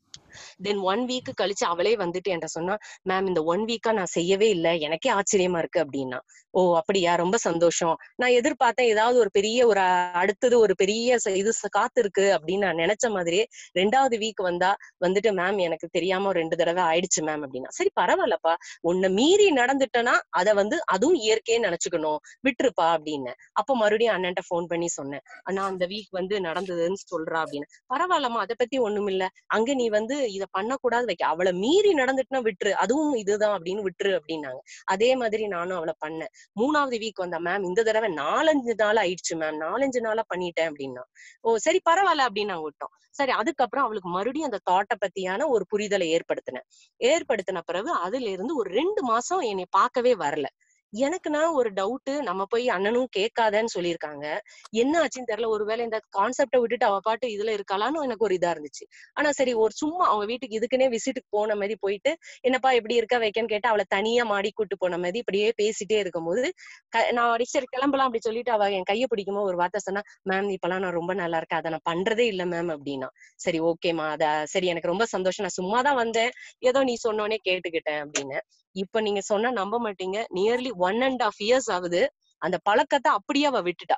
தென் ஒன் வீக் கழிச்சு அவளே வந்துட்டு என்கிட்ட சொன்னா மேம் இந்த ஒன் வீக்கா நான் செய்யவே இல்லை எனக்கே ஆச்சரியமா இருக்கு அப்படின்னா ஓ அப்படியா ரொம்ப சந்தோஷம் நான் எதிர்பார்த்தேன் ஏதாவது ஒரு பெரிய ஒரு அ- அடுத்தது ஒரு பெரிய ச- இது ச- காத்திருக்கு அப்படின்னு நான் நினைச்ச மாதிரியே ரெண்டாவது வீக் வந்தா வந்துட்டு மேம் எனக்கு தெரியாம ஒரு ரெண்டு தடவை ஆயிடுச்சு மேம் அப்படின்னா சரி பரவாயில்லப்பா உன்னை மீறி நடந்துட்டனா அத வந்து அதுவும் இயற்கையே நினைச்சுக்கணும் விட்டுருப்பா அப்படின்னு அப்ப மறுபடியும் அண்ணன்ட்ட ஃபோன் பண்ணி சொன்னேன் அண்ணா அந்த வீக் வந்து நடந்ததுன்னு சொல்றா அப்படின்னு பரவாயில்லம்மா அதை பத்தி ஒண்ணும் இல்ல அங்க நீ வந்து இத பண்ணக்கூடாது வைக்க அவளை மீறி நடந்துட்டுனா விட்டுரு அதுவும் இதுதான் அப்படின்னு விட்டுரு அப்படின்னாங்க அதே மாதிரி நானும் அவளை பண்ணேன் மூணாவது வீக் வந்தா மேம் இந்த தடவை நாலஞ்சு நாள் ஆயிடுச்சு மேம் நாலஞ்சு நாளா பண்ணிட்டேன் அப்படின்னா ஓ சரி பரவாயில்ல அப்படின்னு நாங்க விட்டோம் சரி அதுக்கப்புறம் அவளுக்கு மறுபடியும் அந்த தாட்டை பத்தியான ஒரு புரிதலை ஏற்படுத்தினேன் ஏற்படுத்தின பிறகு அதுல இருந்து ஒரு ரெண்டு மாசம் என்னை பார்க்கவே வரல எனக்குன்னா ஒரு டவுட் நம்ம போய் அண்ணனும் கேட்காதன்னு சொல்லியிருக்காங்க என்ன ஆச்சுன்னு தெரியல ஒருவேளை இந்த கான்செப்டை விட்டுட்டு அவ பாட்டு இதுல இருக்காளான்னு எனக்கு ஒரு இதா இருந்துச்சு ஆனா சரி ஒரு சும்மா அவங்க வீட்டுக்கு இதுக்குன்னே விசிட்டுக்கு போன மாதிரி போயிட்டு என்னப்பா எப்படி இருக்க வைக்கன்னு கேட்டு அவளை தனியா மாடி கூட்டு போன மாதிரி இப்படியே பேசிட்டே இருக்கும்போது க- நான் அடி சரி கிளம்பலாம் அப்படி சொல்லிட்டு அவ என் கையை பிடிக்கும்போது ஒரு வார்த்தை சொன்னா மேம் இப்பெல்லாம் நான் ரொம்ப நல்லா இருக்கேன் அதை நான் பண்றதே இல்ல மேம் அப்படின்னா சரி ஓகேமா அத சரி எனக்கு ரொம்ப சந்தோஷம் நான் சும்மா தான் வந்தேன் ஏதோ நீ சொன்னோனே கேட்டுக்கிட்டேன் அப்படின்னு இப்ப நீங்க சொன்னா நம்ப மாட்டீங்க nearly one and half years ஆகுது அந்த பழக்கத்தை அப்படியே அவ விட்டுட்டா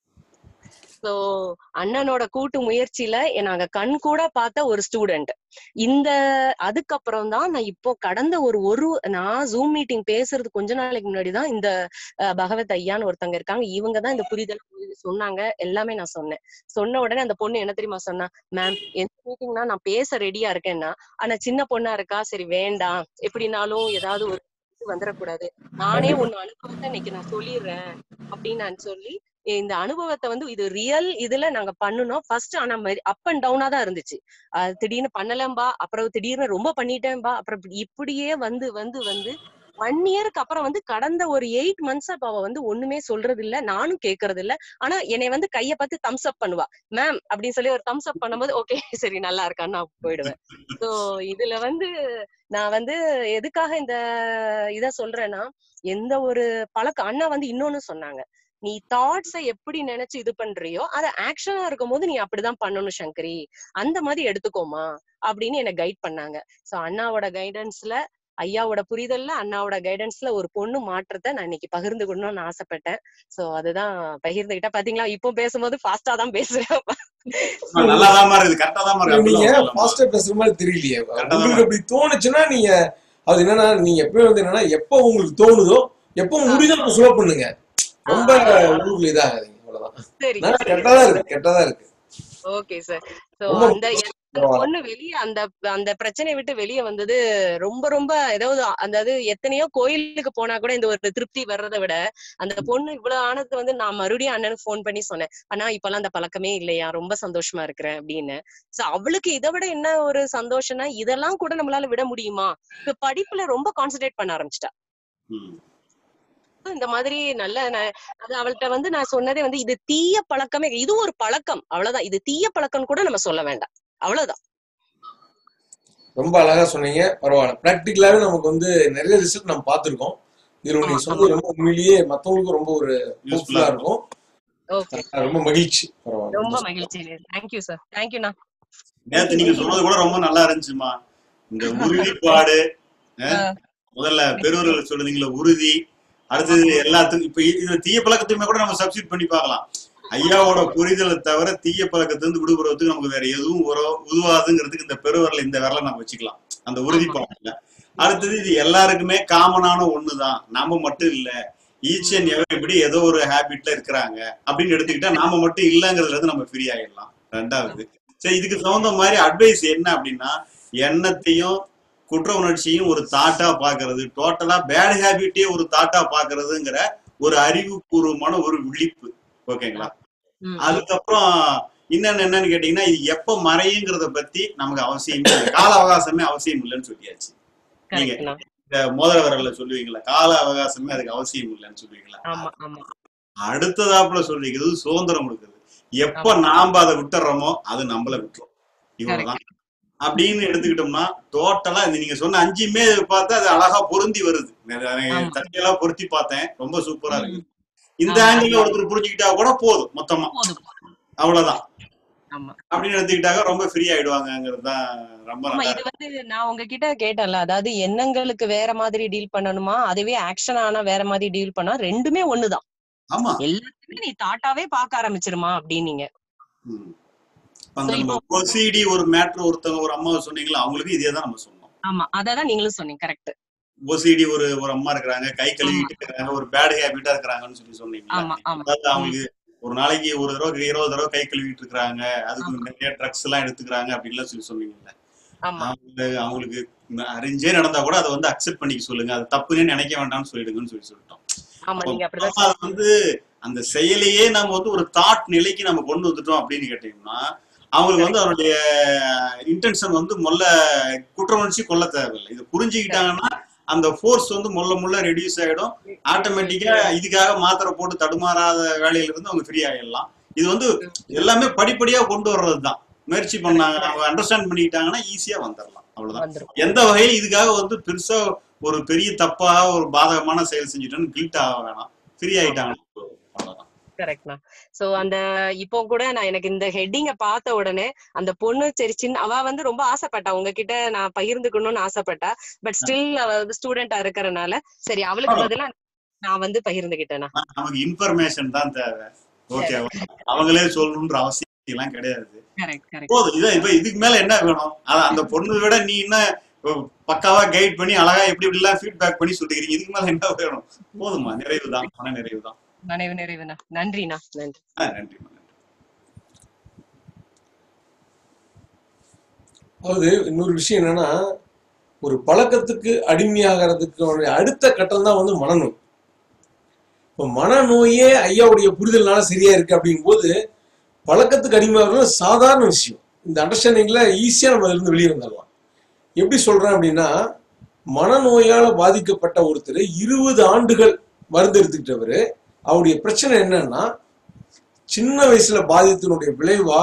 சோ அண்ணனோட கூட்டு முயற்சியில எ- நாங்க கண் கூட பார்த்த ஒரு ஸ்டூடெண்ட் இந்த அதுக்கப்புறம் தான் நான் இப்போ கடந்த ஒரு ஒரு நான் ஜூம் மீட்டிங் பேசுறது கொஞ்ச நாளைக்கு முன்னாடி தான் இந்த அஹ், பகவத் ஐயான்னு ஒருத்தங்க இருக்காங்க இவங்க தான் இந்த புரிதல் சொன்னாங்க எல்லாமே நான் சொன்னேன் சொன்ன உடனே அந்த பொண்ணு என்ன தெரியுமா சொன்னா மேம் எந்த மீட்டிங்னா நான் பேச ரெடியா இருக்கேன்னா ஆனா சின்ன பொண்ணா இருக்கா சரி வேண்டாம் எப்படினாலும் ஏதாவது ஒரு இது வந்துடக்கூடாது நானே ஒண்ணு அனுபவத்தை இன்னைக்கு நான் சொல்லிடுறேன் அப்படின்னு நான் சொல்லி இந்த அனுபவத்தை வந்து இது ரியல் இதுல நாங்க பண்ணணும் ஃபர்ஸ்ட் ஆனா அப் அண்ட் டவுனா தான் இருந்துச்சு அஹ் திடீர்னு பண்ணலம்பா அப்புறம் திடீர்னு ரொம்ப பண்ணிட்டேன்பா அப்புறம் இப்படி- இப்படியே வந்து வந்து வந்து ஒன் இயருக்கு அப்புறம் வந்து கடந்த ஒரு எயிட் மந்த்ஸ் அப்ப அவ வந்து ஒண்ணுமே சொல்றது இல்ல நானும் கேக்குறது இல்ல ஆனா என்னை வந்து கைய பார்த்து தம்ஸ் அப் பண்ணுவா மேம் அப்படின்னு சொல்லி ஒரு தம்ஸ் அப் பண்ணும்போது ஓகே சரி நல்லா இருக்கான்னு நான் போயிடுவேன் சோ இதுல வந்து நான் வந்து எதுக்காக இந்த இத சொல்றேன்னா எந்த ஒரு பழக்கம் அண்ணா வந்து இன்னொன்னு சொன்னாங்க நீ தாட்ஸ எப்படி நினைச்சு இது பண்றியோ அத ஆக்ஷனா இருக்கும் போது நீ அப்படிதான் பண்ணணும் சங்கரி அந்த மாதிரி எடுத்துக்கோமா அப்படின்னு என்ன கைட் பண்ணாங்க சோ அண்ணாவோட கைடன்ஸ்ல ஐயாவோட புரிதல்ல அண்ணாவோட கைடன்ஸ்ல ஒரு பொண்ணு மாற்றத்தை நான் இன்னைக்கு பகிர்ந்துக்கணும்னு ஆசைப்பட்டேன் சோ அதுதான் பகிர்ந்துகிட்டேன் பாத்தீங்களா இப்போ பேசும்போது ஃபாஸ்டா தான் பேசுறேன் நல்லா தான் இருக்குது கரெக்டா தான் இருக்கு நீங்க அப்படிலாம் சொல்லலாம். ஃபாஸ்டா பேசுற மாதிரி தெரியலையே கரெக்டா தான் உங்களுக்கு அப்படி தோணுச்சுன்னா நீங்க அது என்னன்னா நீங்க எப்பயும் வந்து என்னன்னா எப்போ உங்களுக்கு தோணுதோ எப்போ முடியுதோ அப்ப ஸ்லோ பண்ணுங்க ரொம்ப ஊருக்குள்ள இதாகாதீங்க அவ்வளவுதான் சரி நான் கெட்டதா இருக்கு கெட்டதா இருக்கு ஓகே சார் சோ ரொம்ப அந்த அந்த பரவாயில்ல. பொண்ணு வெளிய அந்த அந்த பிரச்சனையை விட்டு வெளிய வந்தது ரொம்ப ரொம்ப ஏதாவது அதாவது எத்தனையோ கோயிலுக்கு போனா கூட இந்த ஒரு திருப்தி வர்றதை விட அந்த பொண்ணு இவ்வளவு ஆனது வந்து நான் மறுபடியும் அண்ணனுக்கு ஃபோன் பண்ணி சொன்னேன் ஆனா இப்பெல்லாம் அந்த பழக்கமே இல்லையா ரொம்ப சந்தோஷமா இருக்கிறேன் அப்படின்னு சோ அவளுக்கு இதை விட என்ன ஒரு சந்தோஷம்னா இதெல்லாம் கூட நம்மளால விட முடியுமா இப்ப படிப்புல ரொம்ப கான்சென்ட்ரேட் பண்ண ஆரம்பிச்சிட்டா ம். இந்த மாதிரி நல்ல ந- அது அவள்கிட்ட வந்து நான் சொன்னதே வந்து இது தீய பழக்கமே இது ஒரு பழக்கம் அவ்வளவுதான் இது தீய பழக்கம் கூட நம்ம சொல்ல வேண்டாம் அவ்வளவுதான் ரொம்ப அழகா சொன்னீங்க பரவாயில்ல ப்ராக்டிக்கலாவே நமக்கு வந்து நிறைய ரிசல்ட் நம்ம பார்த்திருக்கோம் இதுல நீங்க சொன்னது ரொம்ப உண்மையிலேயே மத்தவங்களுக்கும் ரொம்ப ஒரு யூஸ்ஃபுல்லா இருக்கும் ஓகே அஹ் ரொம்ப மகிழ்ச்சி பரவாயில்ல ரொம்ப மகிழ்ச்சி தேங்க்யூ சார் தேங்க்யூண்ணா நேத்து நீங்க சொன்னது கூட ரொம்ப நல்லா இருந்துச்சுமா இந்த உறுதிப்பாடு அஹ், முதல்ல பெருவர்கள் சொல்லுதீங்களா உறுதி அடுத்தது எல்லாத்துக்கும் இப்ப இ- இது தீய பழக்கத்தையுமே கூட நம்ம சப்ஸ்டியூட் பண்ணி பார்க்கலாம் ஐயாவோட புரிதலை தவிர தீய பழக்கத்திலிருந்து விடுபடுறதுக்கு நமக்கு வேற எதுவும் உறவு உதவாதுங்கிறதுக்கு இந்த பெருவரல இந்த விரலை நம்ம வச்சுக்கலாம் அந்த உறுதிப்பாடுல அடுத்தது இது எல்லாருக்குமே காமனான ஒண்ணுதான் நாம மட்டும் இல்ல ஈச் அண்ட் எவரி ஏதோ ஒரு ஹேபிட்ல இருக்கிறாங்க அப்படின்னு எடுத்துக்கிட்டா நாம மட்டும் இல்லைங்கிறதுல இருந்து நம்ம ஃப்ரீ ஆயிடலாம் ரெண்டாவது சரி இதுக்கு தகுந்த மாதிரி அட்வைஸ் என்ன அப்படின்னா எண்ணத்தையும் குற்ற உணர்ச்சியும் ஒரு தாட்டா பாக்குறது டோட்டலா பேட் ஹேபிட்டே ஒரு தாட்டா பாக்குறதுங்கிற ஒரு அறிவுபூர்வமான ஒரு விழிப்பு ஓகேங்களா அதுக்கப்புறம் இன்னொன்னு என்னன்னு கேட்டீங்கன்னா இது எப்ப மறையுங்கிறத பத்தி நமக்கு அவசியம் இல்லை கால அவகாசமே அவசியம் இல்லைன்னு சொல்லியாச்சு நீங்க கரெக்ட்ண்ணா இந்த மோதிர விரல்ல சொல்லுவீங்களா கால அவகாசமே அதுக்கு அவசியம் இல்லைன்னு சொல்லுவீங்களா ஆமா ஆமா அடுத்ததாப்புல சொல்லிக்கிறது சுதந்திரம் கொடுக்குது எப்ப நாம அதை விட்டுறோமோ அது நம்மள விட்டுரும் இவ்வளவுதான் அப்படின்னு எடுத்துக்கிட்டோம்னா டோட்டலா இந்த நீங்க சொன்ன அஞ்சுமே பார்த்தா அது அழகா பொருந்தி வருது ஆமா. தட்டியெல்லாம் பொருத்தி பார்த்தேன் ரொம்ப சூப்பரா இருக்கு இந்த ஆமா. ஆங்கிள் ஒருத்தர் புரிஞ்சுக்கிட்டா கூட போதும் மொத்தமா போதும் அவ்வளவுதான் ஆமா அப்படின்னு எடுத்துக்கிட்டாக்க ரொம்ப ஃப்ரீ ஆயிடுவாங்கங்கிறது தான் ரொம்ப ஆமா நல்லா இது வந்து நான் உங்ககிட்ட கேட்டேன்ல அதாவது எண்ணங்களுக்கு வேற மாதிரி டீல் பண்ணணுமா அதுவே ஆக்ஷன் ஆனா வேற மாதிரி டீல் பண்ணா ரெண்டுமே ஒண்ணுதான் ஆமா எல்லாத்தையுமே நீ தாட்டாவே பார்க்க ஆரம்பிச்சிருமா அப்படின்னீங்க ம். அந்த நம்ம OCD ஒரு மேட்ரு ஒருத்தவங்க ஒரு அம்மாவை சொன்னீங்களா அவங்களுக்கு இதே தான் நம்ம சொன்னோம் ஆமா அததான் நீங்களும் சொன்னீங்க கரெக்ட் ஓசிடி ஒரு ஒரு அம்மா இருக்கிறாங்க கை கழுவிட்டு இருக்கிறாங்க ஒரு பேட் ஹேபிட்டா இருக்கிறாங்கன்னு சொல்லி சொன்னீங்களா ஆமா ஆமா அதாவது அவங்களுக்கு ஒரு நாளைக்கு ஒரு தடவை இருபது தடவை கை கழுவிட்டு இருக்கிறாங்க அதுக்கு நிறைய ட்ரக்ஸ் எல்லாம் எடுத்துக்கிறாங்க அப்படின்லாம் சொல்லி சொன்னீங்கல்ல ஆமா அவங்க- அவங்களுக்கு அறிஞ்சே நடந்தா கூட அதை வந்து அக்செப்ட் பண்ணிக்க சொல்லுங்க அது தப்புன்னு நினைக்க வேண்டாம்னு சொல்லிடுங்கன்னு சொல்லி சொல்லிட்டோம் ஆமா நீங்க அப்ப அப்படிதான் அது வந்து அந்த செயலையே நம்ம வந்து ஒரு தாட் நிலைக்கு நம்ம கொண்டு வந்துட்டோம் அப்படின்னு கேட்டீங்கன்னா அவங்களுக்கு வந்து அவருடைய இன்டென்ஷன் வந்து முதல்ல குற்ற உணர்ச்சி கொள்ள தேவையில்லை இது புரிஞ்சுக்கிட்டாங்கன்னா அந்த ஃபோர்ஸ் வந்து முள்ள முள்ள ரெடியூஸ் ஆயிடும் ஆட்டோமேட்டிக்கா இதுக்காக மாத்திரை போட்டு தடுமாறாத வேலையில இருந்து அவங்க ஃப்ரீ ஆயிடலாம் இது வந்து எல்லாமே படிப்படியா கொண்டு வர்றது தான் முயற்சி பண்ணாங்க அவங்க அண்டர்ஸ்டாண்ட் பண்ணிக்கிட்டாங்கன்னா ஈஸியா வந்துடலாம் அவ்வளவுதான் வந்துரும் எந்த வகையும் இதுக்காக வந்து பெருசா ஒரு பெரிய தப்பா ஒரு பாதகமான செயல் செஞ்சுட்டோன்னு கில்ட் ஆக வேணாம் ஃப்ரீ ஆயிட்டாங்கன்னா போதும். அவ்வளவுதான் கரெக்ட்ண்ணா சோ அந்த இப்போ கூட நான் எனக்கு இந்த ஹெட்டிங்க பார்த்த உடனே அந்த பொண்ணு சரி சின்ன அவ வந்து ரொம்ப ஆசைப்பட்டா உங்ககிட்ட நான் பகிர்ந்துக்கணும்னு ஆசைப்பட்டா பட் ஸ்டில் அவ வந்து ஸ்டூடெண்டா இருக்கறனால சரி அவளுக்கு பதிலா நான் வந்து பகிர்ந்துகிட்டேனா நமக்கு இன்ஃபர்மேஷன் தான் தேவை ஓகே அவங்களே சொல்லணுன்ற அவசியம் எல்லாம் கிடையாது கரெக்ட் கரெக்ட் போதும் இதான் இப்ப இதுக்கு மேல என்ன வேணும் அத அந்த பொண்ணு விட நீ என்ன அஹ், பக்காவா கைட் பண்ணி அழகா எப்படி இப்படி எல்லாம் ஃபீட்பேக் பண்ணி சொல்லிக்கிறீங்க இதுக்கு மேல என்ன வேணும் போதுமா நிறைவு தான் மன நிறைவு தான் நினைவு நிறைவுண்ணா நன்றிண்ணா நன்றி ஆ, நன்றி அதாவது இன்னொரு விஷயம் என்னன்னா ஒரு பழக்கத்துக்கு அடிமையாகிறதுக்கு அடுத்த கட்டம் தான் வந்து மனநோய் இப்போ மனநோயே ஐயாவுடைய புரிதல்னால சரியா இருக்கு அப்படிங்கும்போது பழக்கத்துக்கு அடிமையாகிறது சாதாரண விஷயம் இந்த அண்டர்ஸ்டாண்டிங்ல ஈஸியா நம்ம இருந்து வெளியே வந்துடலாம் எப்படி சொல்றேன் அப்படின்னா மனநோயால பாதிக்கப்பட்ட ஒருத்தர் இருபது ஆண்டுகள் மருந்து எடுத்துக்கிட்டவர் அவருடைய பிரச்சனை என்னன்னா சின்ன வயசுல பாதித்தனுடைய விளைவா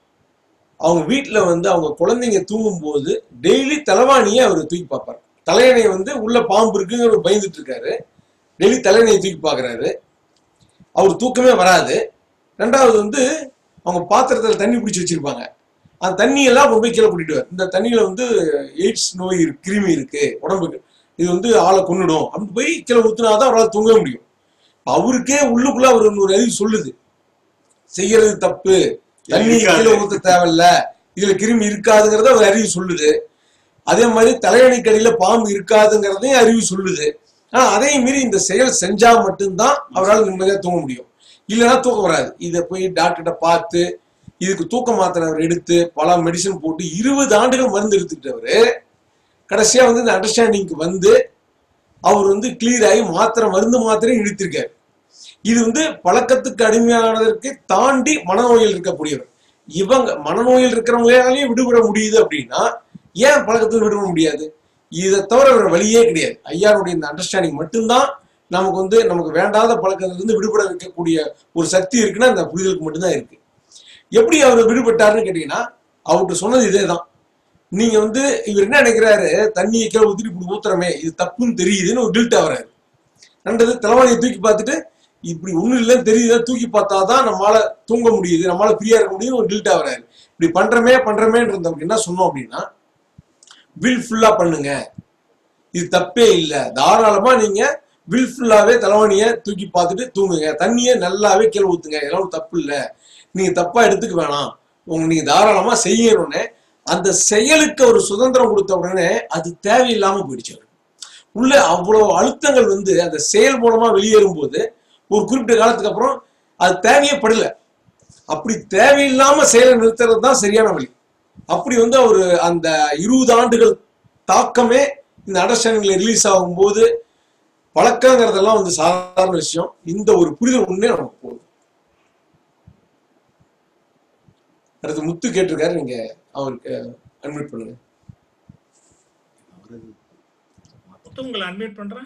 அவங்க வீட்ல வந்து அவங்க குழந்தைங்க தூங்கும்போது டெய்லி தலைவாணியை அவர் தூக்கி பார்ப்பார் தலையணையை வந்து உள்ள பாம்பு இருக்குங்கிற பயந்துட்டு இருக்காரு டெய்லி தலையணையை தூக்கி பார்க்கறாரு அவர் தூக்கமே வராது ரெண்டாவது வந்து அவங்க பாத்திரத்துல தண்ணி பிடிச்சி வச்சிருப்பாங்க அந்த தண்ணி எல்லாம் கொண்டு போய் கீழே கூட்டிட்டு இந்த தண்ணியில வந்து எய்ட்ஸ் நோய் இருக்கு கிருமி இருக்கு உடம்புக்கு இது வந்து ஆளை கொன்னுடும் அப்படின்னு போய் கீழே ஊத்துனாதான் அவரால் தூங்க முடியும் அவருக்கே உள்ளுக்குள்ள அவர் ஒரு அறிவு சொல்லுது செய்யறது தப்பு தண்ணி இருக்காது. கீழே ஊத்த தேவையில்ல இதுல கிருமி இருக்காதுங்கிறத அவர் அறிவு சொல்லுது அதே மாதிரி தலையணைக்கடியில பாம்பு இருக்காதுங்கிறதையும் அறிவு சொல்லுது ஆனா அதையும் மீறி இந்த செயல் செஞ்சா மட்டும்தான் அவரால் நிம்மதியா தூங்க முடியும் இல்லைன்னா தூக்கம் வராது இதை போய் டாக்டர்கிட்ட பார்த்து இதுக்கு தூக்க மாத்திரை அவர் எடுத்து பல மெடிசன் போட்டு இருபது ஆண்டுகள் மருந்து எடுத்துக்கிட்டவரு கடைசியா வந்து இந்த அண்டர்ஸ்டாண்டிங்க்கு வந்து அவர் வந்து கிளியர் ஆகி மாத்திரை மருந்து மாத்திரையும் இழுத்திருக்காரு இது வந்து பழக்கத்துக்கு அடிமையானதற்கு தாண்டி மனநோயில் இருக்கக்கூடியவர் இவங்க மனநோயில் இருக்கிறவங்களாலையும் விடுபட முடியுது அப்படின்னா ஏன் பழக்கத்தில் விடுபட முடியாது இதை தவிர வேற வழியே கிடையாது ஐயாருடைய இந்த அண்டர்ஸ்டாண்டிங் மட்டும்தான் நமக்கு வந்து நமக்கு வேண்டாத பழக்கத்திலிருந்து விடுபட வைக்கக்கூடிய ஒரு சக்தி இருக்குன்னா அந்த புரிதலுக்கு மட்டும்தான் இருக்கு எப்படி அவர் விடுபட்டாருன்னு கேட்டீங்கன்னா அவர்கிட்ட சொன்னது இதே தான் நீங்க வந்து இவர் என்ன நினைக்கிறாரு தண்ணியை கீழே ஊத்திட்டு இப்படி ஊத்துறமே இது தப்புன்னு தெரியுதுன்னு ஒரு கில்ட் ஆகுறாரு ரெண்டது தலைவாணியை தூக்கி பார்த்துட்டு இப்படி ஒண்ணும் இல்லைன்னு தெரியுதா தூக்கி பார்த்தாதான் நம்மளால தூங்க முடியுது நம்மளால ஃப்ரீயா இருக்க முடியும் ஒரு கில்ட் ஆகுறாரு இப்படி பண்றமே பண்றமேன்றதுக்கு என்ன சொன்னோம் அப்படின்னா வில் ஃபுல்லா பண்ணுங்க இது தப்பே இல்லை தாராளமா நீங்க வில் ஃபுல்லாவே தலைவாணியை தூக்கி பார்த்துட்டு தூங்குங்க தண்ணியை நல்லாவே கீழே ஊத்துங்க இதெல்லாம் ஒரு தப்பு இல்லை நீங்க தப்பா எடுத்துக்க வேணாம் உங்க நீங்க தாராளமா செய்யணும்னு அந்த செயலுக்கு ஒரு சுதந்திரம் கொடுத்த உடனே அது தேவையில்லாம போயிடுச்சு அவருக்கு. உள்ள அவ்வளவு அழுத்தங்கள் வந்து அந்த செயல் மூலமா வெளியேறும் போது ஒரு குறிப்பிட்ட காலத்துக்கு அப்புறம் அது தேவையே படல அப்படி தேவையில்லாம செயலை நிறுத்துறது தான் சரியான வழி அப்படி வந்து அவர் அந்த இருபது ஆண்டுகள் தாக்கமே இந்த அண்டர்ஸ்டாண்டிங்ல ரிலீஸ் ஆகும்போது பழக்கங்கிறதெல்லாம் வந்து சாதாரண விஷயம் இந்த ஒரு புரிதல் உண்மையே நமக்கு போதும் அடுத்து முத்து கேட்டிருக்காரு நீங்க அவருக்கு அட்மிட் பண்ணுங்க முத்து உங்களை அட்மிட் பண்றேன்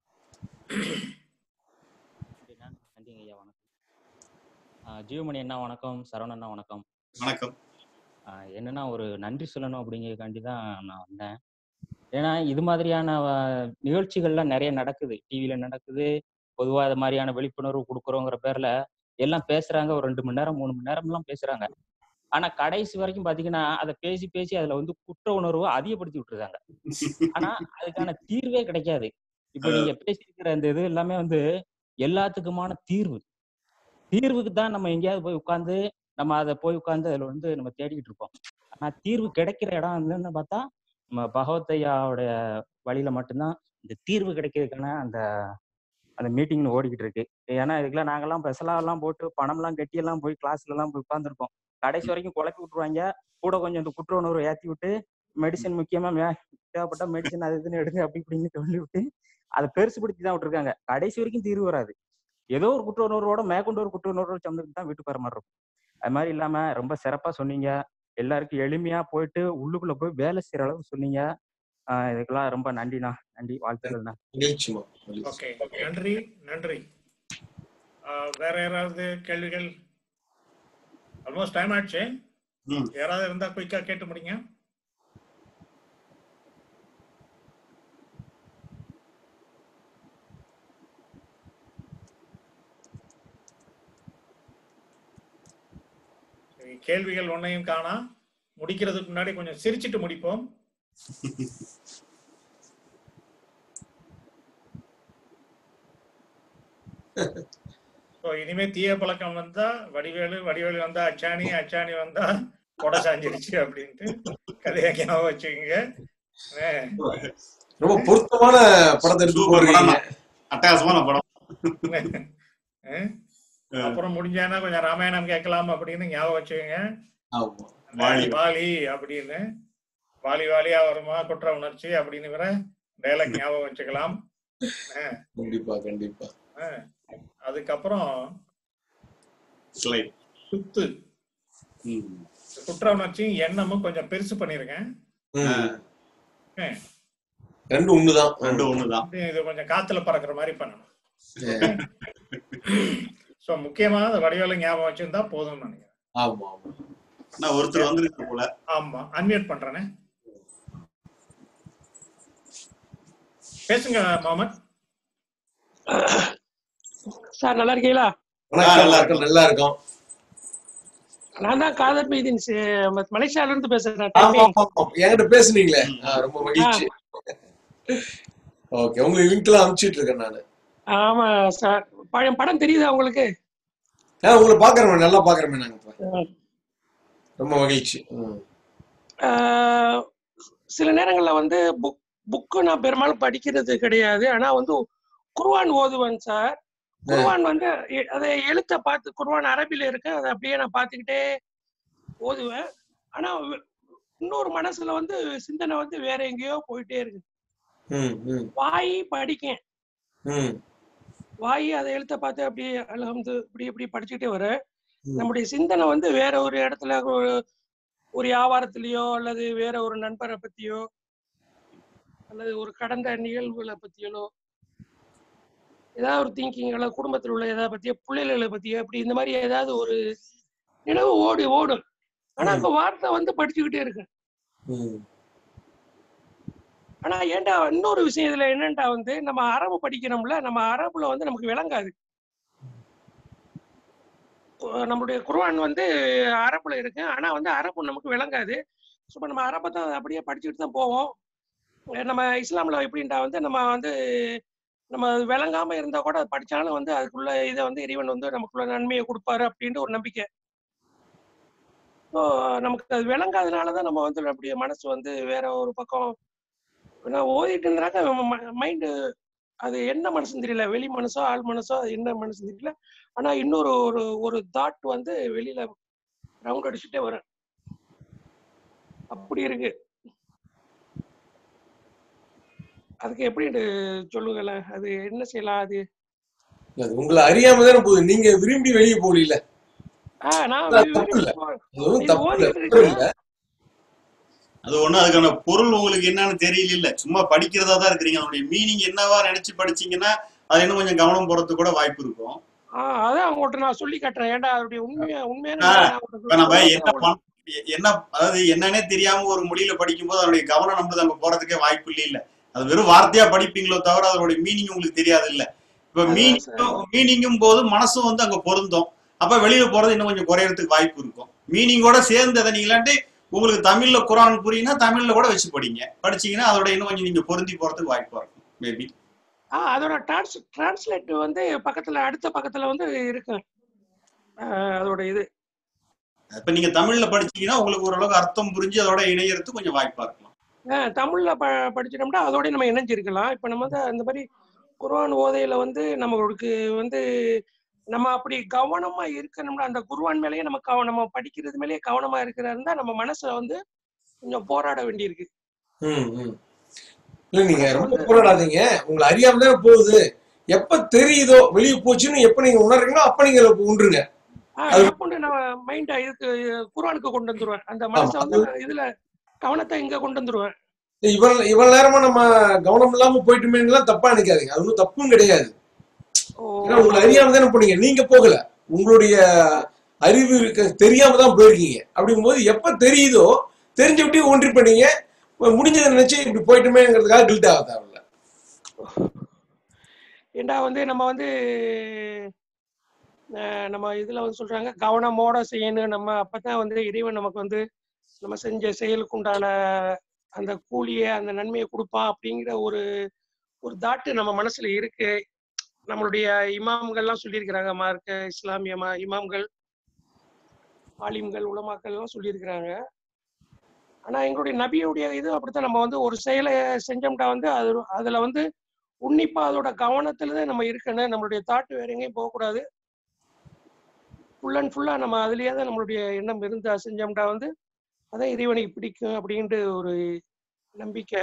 நன்றிங்க ஐயா வணக்கம் ஆஹ் ஜீவமணி அண்ணா வணக்கம் சரவண அண்ணா வணக்கம் வணக்கம் ஆஹ் என்னன்னா ஒரு நன்றி சொல்லணும் அப்படிங்கிறதுக்காண்டி தான் நான் வந்தேன் ஏன்னா இது மாதிரியான வ- நிகழ்ச்சிகள்லாம் நிறைய நடக்குது டிவியில நடக்குது பொதுவா இது மாதிரியான விழிப்புணர்வு கொடுக்குறோங்கிற பேர்ல எல்லாம் பேசுறாங்க ஒரு ரெண்டு மணி நேரம் மூணு மணி நேரம்லாம் பேசுறாங்க ஆனா கடைசி வரைக்கும் பாத்தீங்கன்னா அதை பேசி பேசி அதுல வந்து குற்ற உணர்வை அதிகப்படுத்தி விட்டுருக்காங்க ஆனா அதுக்கான தீர்வே கிடைக்காது இப்ப நீங்க பேசியிருக்கிற இந்த இது எல்லாமே வந்து எல்லாத்துக்குமான தீர்வு தீர்வுக்கு தான் நம்ம எங்கேயாவது போய் உட்காந்து நம்ம அதை போய் உட்காந்து அதுல வந்து நம்ம தேடிக்கிட்டு இருப்போம் ஆனா தீர்வு கிடைக்கிற இடம் வந்து பார்த்தா நம்ம பகவத் ஐயாவுடைய வழியில மட்டும்தான் இந்த தீர்வு கிடைக்கிறதுக்கான அந்த அந்த மீட்டிங் ஓடிக்கிட்டு இருக்கு ஏன்னா இதுக்கெல்லாம் நாங்கெல்லாம் பெசலா எல்லாம் போட்டு பணம்லாம் கட்டி எல்லாம் போய் கிளாஸ்ல எல்லாம் போய் உட்காந்துருக்கோம் கடைசி வரைக்கும் குழப்பி விட்டுருவாங்க கூட கொஞ்சம் இந்த குற்ற உணர்வை ஏத்தி விட்டு மெடிசன் முக்கியமா மே- தேவைப்பட்ட மெடிசன் அது இதுன்னு எடுங்க அப்படி இப்படின்னு சொல்லி விட்டு அதை பெருசுபடுத்தி தான் விட்டுருக்காங்க கடைசி வரைக்கும் தீர்வு வராது ஏதோ ஒரு குற்ற உணர்வோட மேற்கொண்டு ஒரு குற்ற உணர்வோட சம்மந்தத்துக்கு தான் வீட்டுக்கு வர மாதிரி இருக்கும் அது மாதிரி இல்லாம ரொம்ப சிறப்பா சொன்னீங்க எல்லாருக்கும் எளிமையா போயிட்டு உள்ளுக்குள்ள போய் வேலை செய்யற அளவுக்கு சொன்னீங்க ஆஹ் இதுக்கெல்லாம் ரொம்ப நன்றிண்ணா நன்றி வாழ்த்துக்கள்ண்ணா மகிழ்ச்சிமா ஓகே நன்றி நன்றி ஆஹ் வேற யாராவது கேள்விகள் ஆல்மோஸ்ட் டைம் ஆயிடுச்சு யாராவது இருந்தா குயிக்கா கேட்டு முடிங்க சரி, கேள்விகள் ஒன்னையும் காணா முடிக்கிறதுக்கு முன்னாடி கொஞ்சம் சிரிச்சிட்டு முடிப்போம் ஸோ இனிமே தீய பழக்கம் வந்தா வடிவேலு வடிவேலு வந்தா அச்சாணி அச்சாணி வந்தா கொடை சாஞ்சிருச்சு அப்படின்ட்டு கதையை ஞாபகம் வச்சுக்கோங்க அஹ் ரொம்ப பொருத்தமான படத்தை எடுத்து சூப்பர் படம் போடுறீங்க அட்டகாசமான படம் அஹ் அப்புறம் முடிஞ்சானா கொஞ்சம் ராமாயணம் கேட்கலாம் அப்படின்னு ஞாபகம் வச்சுக்கோங்க ஆமா வாலி. வாலி அப்படின்னு வாலி வாலியா வருமா குற்ற உணர்ச்சி அப்படின்னு வேற டைலாக் ஞாபகம் வச்சுக்கலாம் அஹ் கண்டிப்பா கண்டிப்பா அஹ் அதுக்கப்புறம் ஸ்லைட் குத்து குற்ற உணர்ச்சியும் எண்ணமும் கொஞ்சம் பெருசு பண்ணிருக்கேன் ம். அஹ் ரெண்டு ஒண்ணுதான் ரெண்டு ஒண்ணுதான் இது கொஞ்சம் காத்துல பறக்குற மாதிரி பண்ணணும் சோ முக்கியமா அந்த வடிவேல ஞாபகம் வச்சிருந்தா போதும்னு நினைக்கிறேன் ஆமா ஆமா நான் ஒருத்தர் வந்திருக்கு போல ஆமா அன்மியூட் பண்றேனே பேசுங்க மாமன் சார் நல்லா இருக்கீங்களா வணக்கம் நல்லா இருக்கும் நல்லா இருக்கும் நான் தான் காதர் மீதின் மலேசியால இருந்து பேசுறேன் ஆமா typing. ஆமா ஆமா என்கிட்ட பேசுனீங்களே ஆ, ரொம்ப மகிழ்ச்சி ஓகே உங்களுக்கு லிங்க் எல்லாம் அனுப்பிச்சிட்டு இருக்கேன் நானு ஆமா சார் பழைய படம் தெரியுதா உங்களுக்கு ஆ உங்களை பாக்குறேன் நல்லா பாக்குறேன் நாங்க இப்ப. ரொம்ப மகிழ்ச்சி ம். ஆஹ் சில நேரங்கள்ல வந்து புக் புக்கு நான் பெரும்பாலும் படிக்கிறது கிடையாது ஆனா வந்து குர்ஆன் ஓதுவேன் சார் குர்ஆன் வந்து எ- அதை எழுத்த பார்த்து குர்ஆன் அரபில இருக்கு அதை அப்படியே நான் பார்த்துக்கிட்டே ஓதுவேன் ஆனா வ- இன்னொரு மனசுல வந்து சிந்தனை வந்து வேற எங்கேயோ போயிட்டே இருக்கு ம் ம் வாய் படிக்கேன் ம் வாய் அதை எழுத்த பார்த்து அப்படியே அல்ஹம்து இப்படி இப்படி படிச்சுட்டே வர ம். நம்முடைய சிந்தனை வந்து வேற ஒரு இடத்துல ஒரு ஒரு வியாபாரத்திலயோ அல்லது வேற ஒரு நண்பரை பத்தியோ அல்லது ஒரு கடந்த நிகழ்வுகளை பத்தியோ ஏதாவது ஒரு திங்கிங் அல்லது குடும்பத்தில் உள்ள ஏதாவது பத்தியோ பிள்ளைகளை பத்தியோ அப்படி இந்த மாதிரி ஏதாவது ஒரு நினைவு ஓடி ஓடும் ஆனா அந்த வார்த்தை வந்து படிச்சுக்கிட்டே இருக்கு ம் ஆனா ஏன்டா இன்னொரு விஷயம் இதுல என்னன்டா வந்து நம்ம அரபு படிக்கிறோம்ல நம்ம அரபுல வந்து நமக்கு விளங்காது கு- நம்மளுடைய குர்ஆன் வந்து அரபுல இருக்கு ஆனா வந்து அரபு நமக்கு விளங்காது ஸோ நம்ம அரபை தான் அப்படியே படிச்சுட்டு தான் போவோம் அஹ் நம்ம இஸ்லாம்ல எப்படின்டா வந்து நம்ம வந்து நம்ம அது விளங்காம இருந்தா கூட அது படிச்சாலும் வந்து அதுக்குள்ள இதை வந்து இறைவன் வந்து நமக்குள்ள நன்மையை கொடுப்பாரு அப்படின்ட்டு ஒரு நம்பிக்கை ஸோ நமக்கு அது விளங்காதனால தான் நம்ம வந்து அப்படியே மனசு வந்து வேற ஒரு பக்கம் நான் ஓதிட்டு இருந்தாக்க மைண்டு அது என்ன மனசுன்னு தெரியல வெளி மனசோ ஆள் மனசோ அது என்ன மனசுன்னு தெரியல ஆனா இன்னொரு ஒரு ஒரு தாட் வந்து வெளியில ரவுண்ட் அடிச்சுட்டே வரேன் அப்படி இருக்கு அதுக்கு எப்படி சொல்லுங்களேன் அது என்ன செய்யலாம் அது இல்ல, அது உங்களை அறியாம தானே போகுது நீங்க விரும்பி வெளியே போகல ஆஹ் நான் அது தப்பு இல்ல அது ஒன்றும் இது தப்பு இல்ல ஓதிட்டு தப்பு இருக்கேன் இல்ல அது ஒண்ணும் அதுக்கான பொருள் உங்களுக்கு என்னன்னு தெரியல இல்ல சும்மா படிக்கிறதா தான் இருக்கிறீங்க அதனுடைய மீனிங் என்னவா நினைச்சு படிச்சீங்கன்னா அது இன்னும் கொஞ்சம் கவனம் போறதுக்கு கூட வாய்ப்பு இருக்கும் ஆஹ் அதான் அவங்கள்ட்ட நான் சொல்லி காட்டுறேன் ஏன்டா அப்படி உண்மையா உண்மையான ஆஹ் நான் அவங்கள்ட்ட இப்ப நம்ம சொல்லும்போது என்ன பண்- என்ன அதாவது என்னன்னே தெரியாம ஒரு மொழியில படிக்கும்போது அதனுடைய கவனம் நம்மளுக்கு அங்க போறதுக்கே வாய்ப்பு இல்லை இல்ல அது வெறும் வார்த்தையா படிப்பீங்களோ தவிர அதனுடைய மீனிங் உங்களுக்கு தெரியாது இல்ல இப்ப அதான் சார் மீனிங்கும் மீனிங்கும் போது மனசும் வந்து அங்க பொருந்தும் அப்ப வெளியில போறது இன்னும் கொஞ்சம் குறையறதுக்கு வாய்ப்பு இருக்கும் மீனிங்கோட சேர்ந்து அதை நீங்க இல்லாட்டி உங்களுக்கு தமிழ்ல குரான் புரியும்னா தமிழ்ல கூட வச்சு படிங்க படிச்சீங்கன்னா அதோட இன்னும் கொஞ்சம் நீங்க பொருந்தி போறதுக்கு வாய்ப்பா இருக்கும் மேபி ஆஹ் அதோட டிரான்ஸ் டிரான்ஸ்லேட் வந்து பக்கத்துல அடுத்த பக்கத்துல வந்து இருக்கு ஆஹ் அதோட இது இப்ப நீங்க தமிழ்ல படிச்சீங்கன்னா உங்களுக்கு ஓரளவுக்கு அர்த்தம் புரிஞ்சு அதோட இணையறதுக்கு கொஞ்சம் வாய்ப்பா இருக்கலாம் ஆஹ் தமிழ்ல ப படிச்சிட்டோம்னா அதோட நம்ம இணைஞ்சிருக்கலாம் இப்ப நம்ம வந்து அந்த மாதிரி குர்ஆன் ஓதையில வந்து நம்மளுக்கு வந்து நம்ம அப்படி கவனமா இருக்கணும்னா அந்த குர்ஆன் மேலேயே நம்ம கவ நம்ம படிக்கிறது மேலேயே கவனமா இருக்கிறதா நம்ம மனசுல வந்து கொஞ்சம் போராட வேண்டியிருக்கு ம் ம் இல்ல நீங்க மனசு ரொம்ப வந்து போராடாதீங்க உங்களை அறியாம தானே போகுது எப்ப தெரியுதோ வெளியே போச்சுன்னு எப்ப நீங்க உணர்றீங்களோ அப்ப நீங்க அதை உண்டுருங்க ஆஹ் அது என்ன பண்ணு நம்ம மைண்ட இதுக்கு குர்ஆனுக்கு கொண்டு வந்துருவேன் அந்த ஆமா மனசை வந்து அது நான் இதுல கவனத்தை இங்க கொண்டு வந்துருவேன் இவ்வளவு இவ்வளவு நேரமா நம்ம கவனம் இல்லாம போயிட்டுமேலாம் தப்பா நினைக்காதீங்க அது ஒன்றும் தப்பும் கிடையாது ஏன்னா உங்களை அறியாம தானே போனீங்க நீங்க போகல உங்களுடைய அறிவு இருக்க தெரியாம தான் போயிருக்கீங்க அப்படிங்கும்போது எப்ப தெரியுதோ தெரிஞ்ச விட்டு ஒன்றி பண்ணீங்க முடிஞ்சதை நினைச்சு இப்படி போயிட்டுமேங்கிறதுக்காக கில்ட் ஆக தேவையில்ல ஏண்டா வந்து நம்ம வந்து அஹ், நம்ம இதுல வந்து சொல்றாங்க கவனமோட செய்யணும் நம்ம அப்பதான் வந்து இறைவன் நமக்கு வந்து நம்ம செஞ்ச செயலுக்கு உண்டான அந்த கூலியை அந்த நன்மையை கொடுப்பான் அப்படிங்கிற ஒரு ஒரு தாட்டு நம்ம மனசுல இருக்கு நம்மளுடைய இமாம்கள்லாம் சொல்லியிருக்கிறாங்க மார்க்க இஸ்லாமிய ம- இமாம்கள் ஆலிம்கள் உலமாக்கள் எல்லாம் சொல்லியிருக்கிறாங்க ஆனா எங்களுடைய நபியுடைய இது அப்படித்தான் நம்ம வந்து ஒரு செயலை செஞ்சோம்னா வந்து அது அதுல வந்து உன்னிப்பா அதோட கவனத்துல தான் நம்ம இருக்கணும் நம்மளுடைய தாட்டு வேற எங்கேயும் போகக்கூடாது ஃபுல் அண்ட் ஃபுல்லா நம்ம அதுலயே தான் நம்மளுடைய எண்ணம் இருந்தா செஞ்சோம்னா வந்து அதான் இறைவனுக்கு பிடிக்கும் அப்படின்ட்டு ஒரு நம்பிக்கை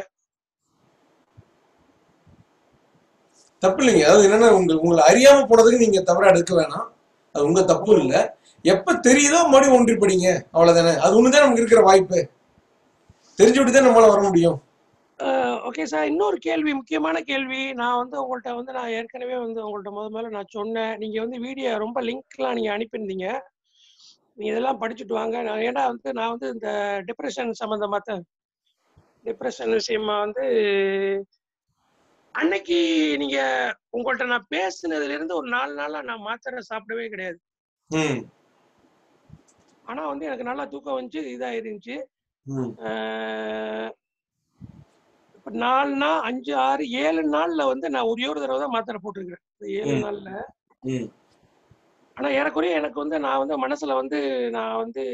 தப்பு இல்லைங்க அதாவது என்னன்னா உங்க உங்களை அறியாம போனதுக்கு நீங்க தவறா எடுக்க வேணாம் அது உங்க தப்பு இல்ல எப்ப தெரியுதோ மறுபடியும் ஒன்றி படிங்க அவ்வளவுதானே அது ஒண்ணுதான் நமக்கு இருக்கிற வாய்ப்பு தெரிஞ்சு விட்டு தான் நம்மளால வர முடியும் ஓகே சார் இன்னொரு கேள்வி முக்கியமான கேள்வி நான் வந்து உங்கள்ட்ட வந்து நான் ஏற்கனவே வந்து உங்கள்ட்ட முத முதல்ல நான் சொன்னேன் நீங்க வந்து வீடியோ ரொம்ப லிங்க்லாம் நீங்க அனுப்பியிருந்தீங்க நீங்க இதெல்லாம் படிச்சுட்டு வாங்க நான் ஏன்னா வந்து நான் வந்து இந்த டிப்ரெஷன் சம்மந்தமா தான் டிப்ரெஷன் விஷயமா வந்து அன்னைக்கு நீங்க உங்கள்ட்ட நான் பேசுனதுல இருந்து ஒரு நாலு நாளா நான் மாத்திரை சாப்பிடவே கிடையாது ம் ஆனா வந்து எனக்கு நல்லா தூக்கம் வந்துச்சு இதாயிருந்துச்சு ம் ஆஹ் இப்ப நாலு நாள் அஞ்சு ஆறு ஏழு நாள்ல வந்து நான் ஒரே ஒரு தடவை தான் மாத்திரை போட்டிருக்கிறேன் இந்த ஏழு ம். நாள்ல ம் ஆனா ஏறக்குறைய எனக்கு வந்து நான் வந்து மனசுல வந்து நான் வந்து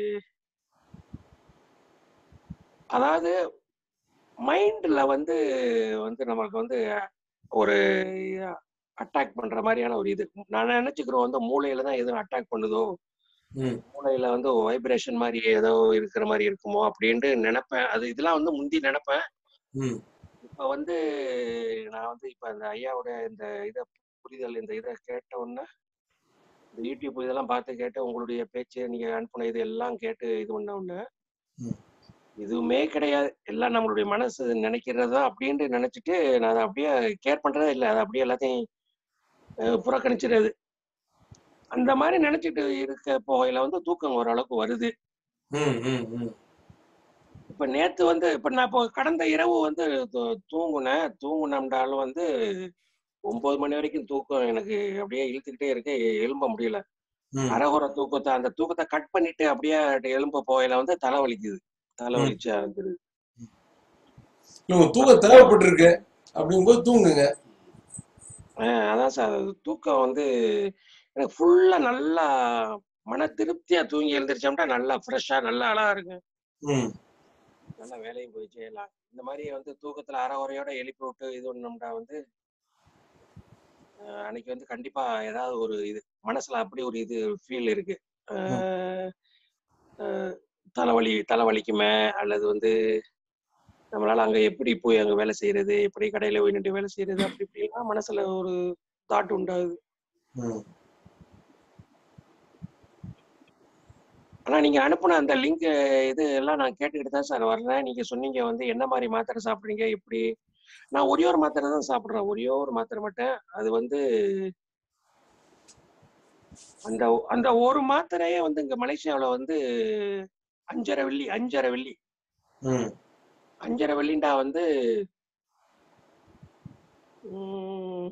அதாவது மைண்ட்ல வந்து வந்து நமக்கு வந்து ஒரு அட்டாக் பண்ற மாதிரியான ஒரு இது நான் நினைச்சுக்கிறோம் வந்து மூளையில தான் எதுவும் அட்டாக் பண்ணுதோ ம் மூளையில வந்து வைப்ரேஷன் மாதிரி ஏதோ இருக்கிற மாதிரி இருக்குமோ அப்படின்ட்டு நினைப்பேன் அது இதெல்லாம் வந்து முந்தி நினைப்பேன் ம் இப்ப வந்து நான் வந்து இப்ப இந்த ஐயாவோட இந்த இதை புரிதல் இந்த இதை கேட்ட உடனே இந்த யூடியூப் இதெல்லாம் பார்த்து கேட்டு உங்களுடைய பேச்சு நீங்க அனுப்புன இது எல்லாம் கேட்டு இது பண்ண உடனே ம். எதுவுமே கிடையாது எல்லாம் நம்மளுடைய மனசு நினைக்கிறதா அப்படின்ட்டு நினைச்சிட்டு நான் அதை அப்படியே கேர் பண்றதே இல்லை அதை அப்படியே எல்லாத்தையும் அஹ், புறக்கணிச்சிடுறது அந்த மாதிரி நினைச்சிட்டு இருக்க போகையில வந்து தூக்கம் ஓரளவுக்கு வருது ம் ம் ம் இப்ப நேத்து வந்து இப்ப நான் இப்போ கடந்த இரவு வந்து தூ- தூங்குனேன் தூங்குனோம்னாலும் வந்து ஒன்பது மணி வரைக்கும் தூக்கம் எனக்கு அப்படியே இழுத்துக்கிட்டே இருக்கேன் எ- எழும்ப முடியல ம் அரைகுறை தூக்கத்தை அந்த தூக்கத்தை கட் பண்ணிட்டு அப்படியே எழும்ப போகையில வந்து தலை வலிக்குது தலை ம் வலிச்சு ஆரம்பிச்சிருது இல்ல உங்க தூக்கம் தேவைப்பட்டிருக்கு அப்படிங்கும்போது தூங்குங்க ஆஹ் அதான் சார் தூக்கம் வந்து எனக்கு ஃபுல்லா நல்லா மன திருப்தியா தூங்கி எழுந்திரிச்சோம்னா நல்லா ஃப்ரெஷ்ஷா நல்லா அழகா இருக்கு ம் நல்லா வேலையும் போய் செய்யலாம் இந்த மாதிரி வந்து தூக்கத்துல அரைகுறையோட எழுப்பி விட்டு இது பண்ணோம்னா வந்து ஆஹ் அன்னைக்கு வந்து கண்டிப்பா ஏதாவது ஒரு இது மனசுல அப்படி ஒரு இது ஃபீல் இருக்கு ம் ஆஹ் ஆஹ் தலைவலி தலைவலிக்குமே அல்லது வந்து நம்மளால அங்க எப்படி போய் அங்க வேலை செய்யறது எப்படி கடையில போய் நின்று வேலை செய்யறது அப்படி இப்படிலாம் மனசுல ஒரு தாட் உண்டாகுது ம் ஆனா நீங்க அனுப்புன அந்த லிங்க் இது எல்லாம் நான் கேட்டுக்கிட்டு தான் சார் வர்றேன் நீங்க சொன்னீங்க வந்து என்ன மாதிரி மாத்திரை சாப்பிடுறீங்க எப்படி நான் ஒரே ஒரு மாத்திரை தான் சாப்பிடுறேன் ஒரே ஒரு மாத்திரை மட்டும் அது வந்து அந்த அந்த ஒரு மாத்திரையே வந்து இங்க மலேசியாவுல வந்து அஞ்சரை வெள்ளி அஞ்சரை வெள்ளி ம் அஞ்சரை வெள்ளிண்டா வந்து உம்,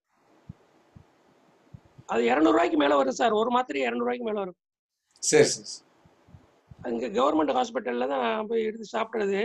அது இருநூறு ரூபாய்க்கு மேல வரும் சார் ஒரு மாத்திரை இருநூறு ரூபாய்க்கு மேல வரும் சரி சரி சரி. அங்க கவர்மெண்ட் ஹாஸ்பிட்டல்ல தான் நான் போய் எடுத்து சாப்பிடுறது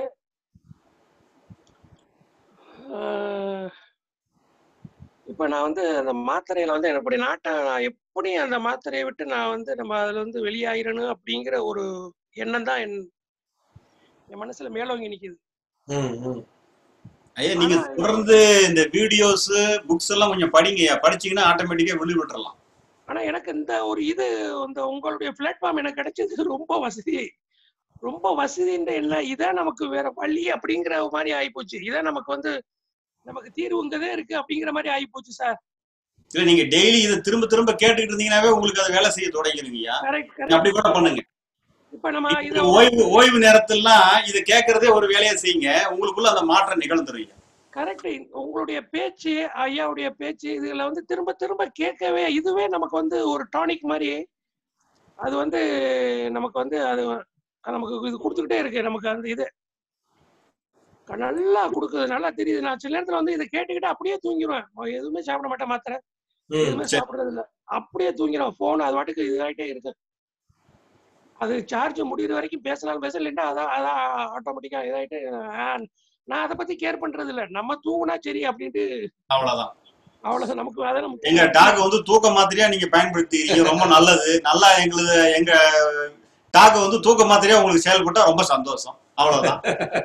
ஆஹ் இப்ப நான் வந்து அந்த மாத்திரையில வந்து எப்படி நாட்டை நான் எப்படி அந்த மாத்திரையை விட்டு நான் வந்து நம்ம அதுல இருந்து வெளியாயிரணும் அப்படிங்கிற ஒரு எண்ணம் தான் என் என் மனசுல மேலோங்கி நிக்குது ம் ம் ஐயா நீங்க ஆனா தொடர்ந்து இந்த வீடியோஸ் புக்ஸ் எல்லாம் கொஞ்சம் படிங்கய்யா படிச்சீங்கன்னா ஆட்டோமேட்டிக்கா வெளி விட்டுறலாம் ஆனா எனக்கு இந்த ஒரு இது இந்த உங்களுடைய பிளாட்ஃபார்ம் எனக்கு கிடைச்சது ரொம்ப வசதி ரொம்ப வசதின்ற என்ன இதான் நமக்கு வேற வழி அப்படிங்கிற மாதிரி ஆயிப்போச்சு இதான் நமக்கு வந்து நமக்கு தீர்வுங்கதே இருக்கு அப்படிங்கிற மாதிரி ஆயிப்போச்சு சார் இல்ல நீங்க டெய்லி இதை திரும்ப திரும்ப கேட்டுக்கிட்டு இருந்தீங்கன்னாவே உங்களுக்கு அது வேலை செய்ய தொடங்கிருங்கய்யா கரெக்ட் நீங்க அப்படி கரெக்ட் கூட பண்ணுங்க இப்ப நம்ம இத இப்ப ஓய்வு ஓய்வு நேரத்திலாம் இதை கேட்கறதே ஒரு வேலையை செய்யுங்க உங்களுக்குள்ள அந்த மாற்றம் நிகழ்ந்துருவீங்க கரெக்ட் உங்களுடைய பேச்சு ஐயாவுடைய பேச்சு இதுல வந்து திரும்ப திரும்ப கேட்கவே இதுவே நமக்கு வந்து ஒரு டானிக் மாதிரி அது வந்து நமக்கு வந்து அது நமக்கு இது கொடுத்துக்கிட்டே இருக்கு நமக்கு அந்த இது க- நல்லா கொடுக்குது நல்லா தெரியுது நான் சில நேரத்துல வந்து இதை கேட்டுக்கிட்டு அப்படியே தூங்கிடுவேன் எதுவுமே சாப்பிட மாட்டேன் மாத்திரை ம் எதுவுமே சரி சாப்பிடுறது இல்ல அப்படியே தூங்கிடுவேன் போன் அது பாட்டுக்கு இதாயிட்டே இருக்கு அது சார்ஜ் முடியிற வரைக்கும் பேசினாலும் பேச இல்லைன்னா அதான் அதான் ஆட்டோமேட்டிக்கா இதாயிட்டு ஆஹ், நான் அதை பத்தி கேர் பண்றது இல்ல நம்ம தூங்குனா சரி அப்படின்ட்டு அவ்வளவுதான் அவ்வளவு நமக்கு அதை நம்ம எங்க தூங்க டாக் வந்து தூக்க மாத்திரையா நீங்க பயன்படுத்திக்கிறீங்க ரொம்ப நல்லது நல்லா எங்களுது எங்க டாக் வந்து தூக்க மாத்திரையா உங்களுக்கு செயல்பட்டா ரொம்ப சந்தோஷம் அவ்வளவுதான்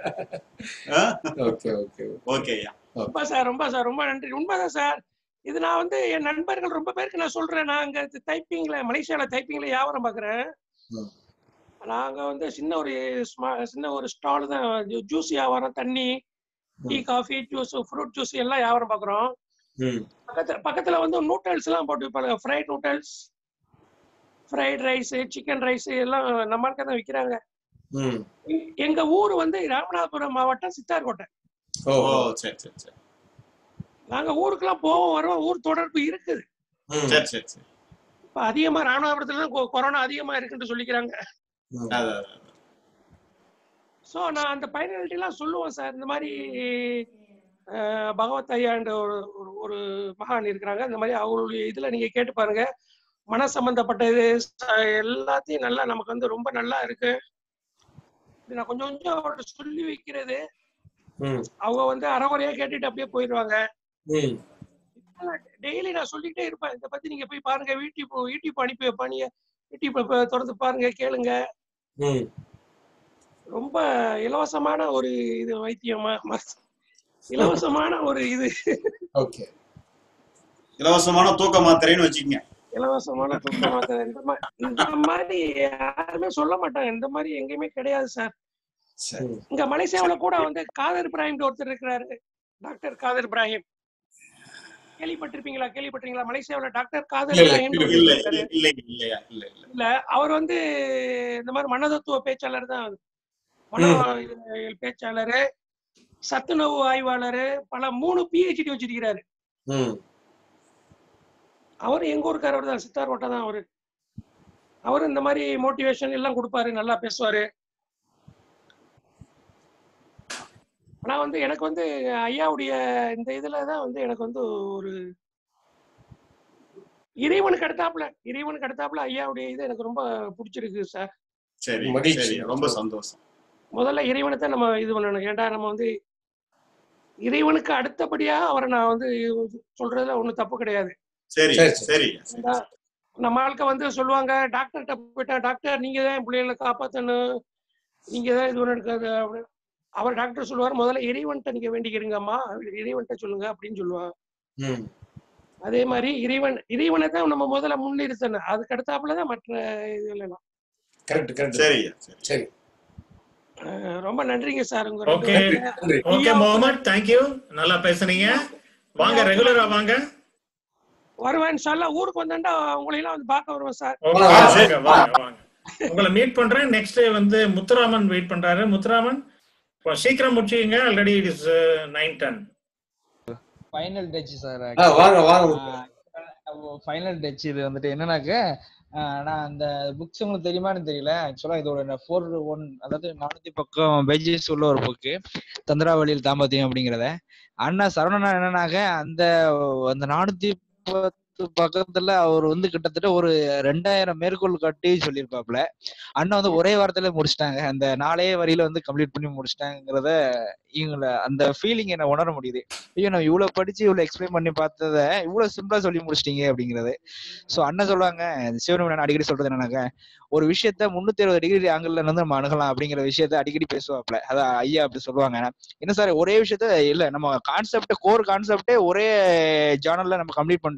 ஓகே ஓகே ஓகே ஐயா ரொம்ப சார் ரொம்ப சார் ரொம்ப நன்றி உண்மைதான் சார் இது நான் வந்து என் நண்பர்கள் ரொம்ப பேருக்கு நான் சொல்றேன் நான் அங்க டைப்பிங்ல மலேசியால டைப்பிங்ல வியாபாரம் பாக்குறேன் ம். நாங்க வந்து சின்ன ஒரு ஸ்மா- சின்ன ஒரு ஸ்டால் தான் ஜூஸ் வியாபாரம் தண்ணி tea coffee juice fruit juice எல்லாம் வியாபாரம் பாக்குறோம் ம் பக்கத்துல பக்கத்துல வந்து நூட்டல்ஸ் எல்லாம் போட்டு விற்பாங்க fried noodles fried rice chicken rice எல்லாம் நம்மளுக்கு தான் விற்கிறாங்க ம் எங்க- எங்க ஊர் வந்து ராமநாதபுரம் மாவட்டம் சித்தார்கோட்டை ஓ ஓ ஓ சரி சரி சரி நாங்க ஊருக்கெல்லாம் போவோம் வருவோம் ஊர் தொடர்பு இருக்குது ம் சரி சரி சரி இப்ப அதிகமா ராமநாதபுரத்துல தான் கொ- கொரோனா அதிகமா இருக்குன்னு சொல்லிக்கிறாங்க ம் அது அது, அது. சோ நான் அந்த பயனாளிட்டி எல்லாம் சொல்லுவேன் சார் இந்த மாதிரி அஹ், பகவத் ஐயான்ற ஒரு ஒரு- ஒரு மகான் இருக்கிறாங்க இந்த மாதிரி அவங்களுடைய இதுல நீங்க கேட்டு பாருங்க மன சம்பந்தப்பட்ட இது ச- எல்லாத்தையும் நல்லா நமக்கு வந்து ரொம்ப நல்லா இருக்கு இது நான் கொஞ்சம் கொஞ்சம் அவர்கிட்ட சொல்லி வைக்கிறது ம் அவங்க வந்து அறகுறையா கேட்டுட்டு அப்படியே போயிடுவாங்க ம் டெய்லி நான் சொல்லிக்கிட்டே இருப்பேன் இதை பத்தி நீங்க போய் பாருங்க யூடியூப் யூடியூப் அனுப்பி வைப்பாங்க யூடியூப் திறந்து பாருங்க கேளுங்க ம் ரொம்ப இலவசமான ஒரு இது வைத்தியமா ம- இலவசமான ஒரு இது ஓகே இலவசமான தூக்க மாத்திரைன்னு வச்சுக்கோங்க இலவசமான தூக்க மாத்திரை இந்த மாதிரி இந்த மாதிரி யாருமே சொல்ல மாட்டாங்க இந்த மாதிரி எங்கேயுமே கிடையாது சார் சரி ம் இங்க மலேசியாவுல கூட வந்து காதர் இப்ராஹிம் ஒருத்தர் இருக்கிறாரு டாக்டர் காதர் இப்ராஹிம் கேள்விப்பட்டிருப்பீங்களா கேள்விப்பட்டிருக்கீங்களா மலேசியாவுல டாக்டர் காதர் இல்ல இல்ல இப்ராஹிம் இல்ல இல்ல ஒருத்தர் இல்ல இருக்காரு இல்ல இல்லையா இல்ல இல்ல இல்ல அவர் வந்து இந்த மாதிரி மனதத்துவ பேச்சாளர் தான் மனோ ம் பேச்சாளர் சத்துணவு ஆய்வாளர் பல மூணு பிஹெச்டி வச்சிருக்கிறாரு ம் அவர் எங்க ஊருக்காரவர் தான் சித்தார் வட்டம் தான் அவரு அவர் இந்த மாதிரி மோட்டிவேஷன் எல்லாம் கொடுப்பாரு நல்லா பேசுவாரு ஆனா வந்து எனக்கு வந்து ஐயாவுடைய இந்த இதுல தான் வந்து எனக்கு வந்து ஒரு இறைவனுக்கு அடுத்தாப்புல இறைவனுக்கு அடுத்தாப்புல ஐயாவுடைய இது எனக்கு ரொம்ப பிடிச்சிருக்கு சார் சரி மகிழ்ச்சி சரி ரொம்ப சந்தோஷம் முதல்ல இறைவனை தான் நம்ம இது பண்ணணும் ஏன்டா நம்ம வந்து இறைவனுக்கு அடுத்தபடியா அவரை நான் வந்து சொல்றதுல ஒண்ணும் தப்பு கிடையாது சரி சரி சரி சரி சரி ஏன்டா, நம்ம ஆட்க வந்து சொல்லுவாங்க டாக்டர்கிட்ட போயிட்டா டாக்டர் நீங்க தான் என் பிள்ளைகளை காப்பாத்தணும் நீங்க தான் இது ஒண்ணு இருக்காது அப்படின்னு அவர் டாக்டர் சொல்லுவார் முதல்ல இறைவன்கிட்ட நீங்க வேண்டிக்கிறீங்கம்மா இறைவன்கிட்ட சொல்லுங்க அப்படின்னு சொல்லுவாங்க ம் அதே மாதிரி இறைவன் இறைவனை தான் நம்ம முதல்ல முன்னிறுத்தணும் அதுக்கு அடுத்தாப்புல தான் மற்ற இது எல்லாம் கரெக்ட் கரெக்ட் சரி சரி சரி அஹ் ரொம்ப நன்றிங்க சார் உங்க ரெண்டு ஓகே நன்றி பேருக்கு நன்றி ஓகே ஐயாவுக்கு முகமது தேங்க்யூ நல்லா பேசுனீங்க வாங்க ஐயாவுக்கு ரெகுலரா நான் வாங்க வருவேன் சார் ஊருக்கு வந்தேன்டா உங்களை எல்லாம் வந்து பார்க்க வருவேன் சார் ஓகே ஆ வாங்க சரி வாங்க வாங்க வாங்க உங்களை மீட் பண்றேன் நெக்ஸ்ட் வந்து முத்துராமன் வெயிட் பண்றாரு முத்துராமன் இப்போ சீக்கிரம் முடிச்சுக்கங்க already it is nine ten final touch sir ஆ ஆக்சுவலி வாங்க வாங்க முத்து. ஃபைனல் டச் இது வந்துட்டு என்னன்னாக்க ஆஹ் நான் அந்த புக்ஸ் உங்களுக்கு தெரியுமான்னு தெரியல ஆக்சுவலா இதோட ஃபோர் ஒன் அதாவது நானூத்தி பக்கம் பேஜஸ் உள்ள ஒரு புக்கு தந்திராவளியில் தாம்பத்தியம் அப்படிங்கிறத அண்ணா சரவணனா என்னன்னாக்க அந்த அந்த நானூத்தி பத்து பக்கத்துல அவர் வந்து கிட்டத்தட்ட ஒரு ரெண்டாயிரம் மேற்கோள் கட்டி சொல்லியிருப்பாப்ல அண்ணா வந்து ஒரே வாரத்துல முடிச்சிட்டாங்க அந்த நாலே வரியில வந்து கம்ப்ளீட் பண்ணி முடிச்சிட்டாங்கிறத இவங்கள அந்த ஃபீலிங் என்ன உணர முடியுது ஐயோ நான் இவ்வளவு படிச்சு இவ்வளவு எக்ஸ்பிளைன் பண்ணி பார்த்தத இவ்வளவு சிம்பிளா சொல்லி முடிச்சிட்டீங்க அப்படிங்கிறது சோ அண்ணன் சொல்லுவாங்க சிவனமணன் அடிக்கடி சொல்றது என்னன்னாக்க ஒரு விஷயத்த முன்னூத்தி அறுபது டிகிரி ஆங்கிள் வந்து நம்ம அணுகலாம் அப்படிங்கிற விஷயத்த அடிக்கடி பேசுவாப்ல அதான் ஐயா அப்படி சொல்லுவாங்க என்ன சார் ஒரே விஷயத்த இல்ல நம்ம கான்செப்ட் கோர் கான்செப்டே ஒரே ஜானல்ல நம்ம கம்ப்ளீட் பண்ணிட்டோம்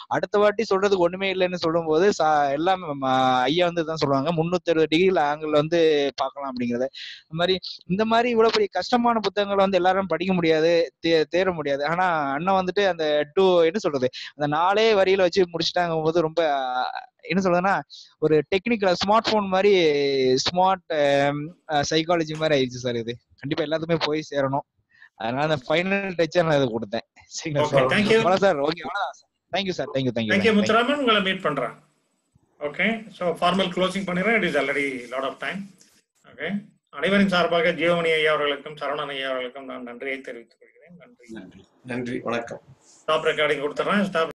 அடுத்த வாட்டி சொல்றதுக்கு ஒண்ணுமே இல்லைன்னு சொல்லும்போது சா எல்லாம் ம, ஐயா வந்து தான் சொல்லுவாங்க முன்னூத்தி அறுபது டிகிரில ஆங்கிள் வந்து பார்க்கலாம் அப்படிங்கறத இந்த மாதிரி இந்த மாதிரி இவ்வளவு பெரிய கஷ்டமான புத்தகங்களை வந்து எல்லாரும் படிக்க முடியாது தே- தேர முடியாது ஆனா அண்ணன் வந்துட்டு அந்த டூ என்ன சொல்றது அந்த நாலே வரியில வச்சு முடிச்சுட்டாங்க போது ரொம்ப அஹ், என்ன சொல்றதுன்னா ஒரு டெக்னிக்கல் ஸ்மார்ட் போன் மாதிரி ஸ்மார்ட் சைக்காலஜி மாதிரி ஆயிடுச்சு சார் இது கண்டிப்பா எல்லாத்துக்குமே போய் சேரணும் அதனால அந்த ஃபைனல் டச்சை நான் இதை கொடுத்தேன் சரிங்களா ஓகே சார் தேங்க்யூ அவ்வளோ சார் ஓகே அவ்வளோதான் sir thank you sir thank you thank you thank you thank you Muthuraman உங்களை மீட் பண்றேன் ஓகே ஸோ ஃபார்மல் க்ளோசிங் பண்ணிடுறேன் it is already lot of time okay அனைவரின் சார்பாக ஜீவமணி ஐயா அவர்களுக்கும் சரவணன் ஐயா அவர்களுக்கும் நான் நன்றியை தெரிவித்துக் கொள்கிறேன் நன்றி நன்றி நன்றி வணக்கம் ஸ்டாப் ரெக்கார்டிங் கொடுத்துறேன் ஸ்டாப்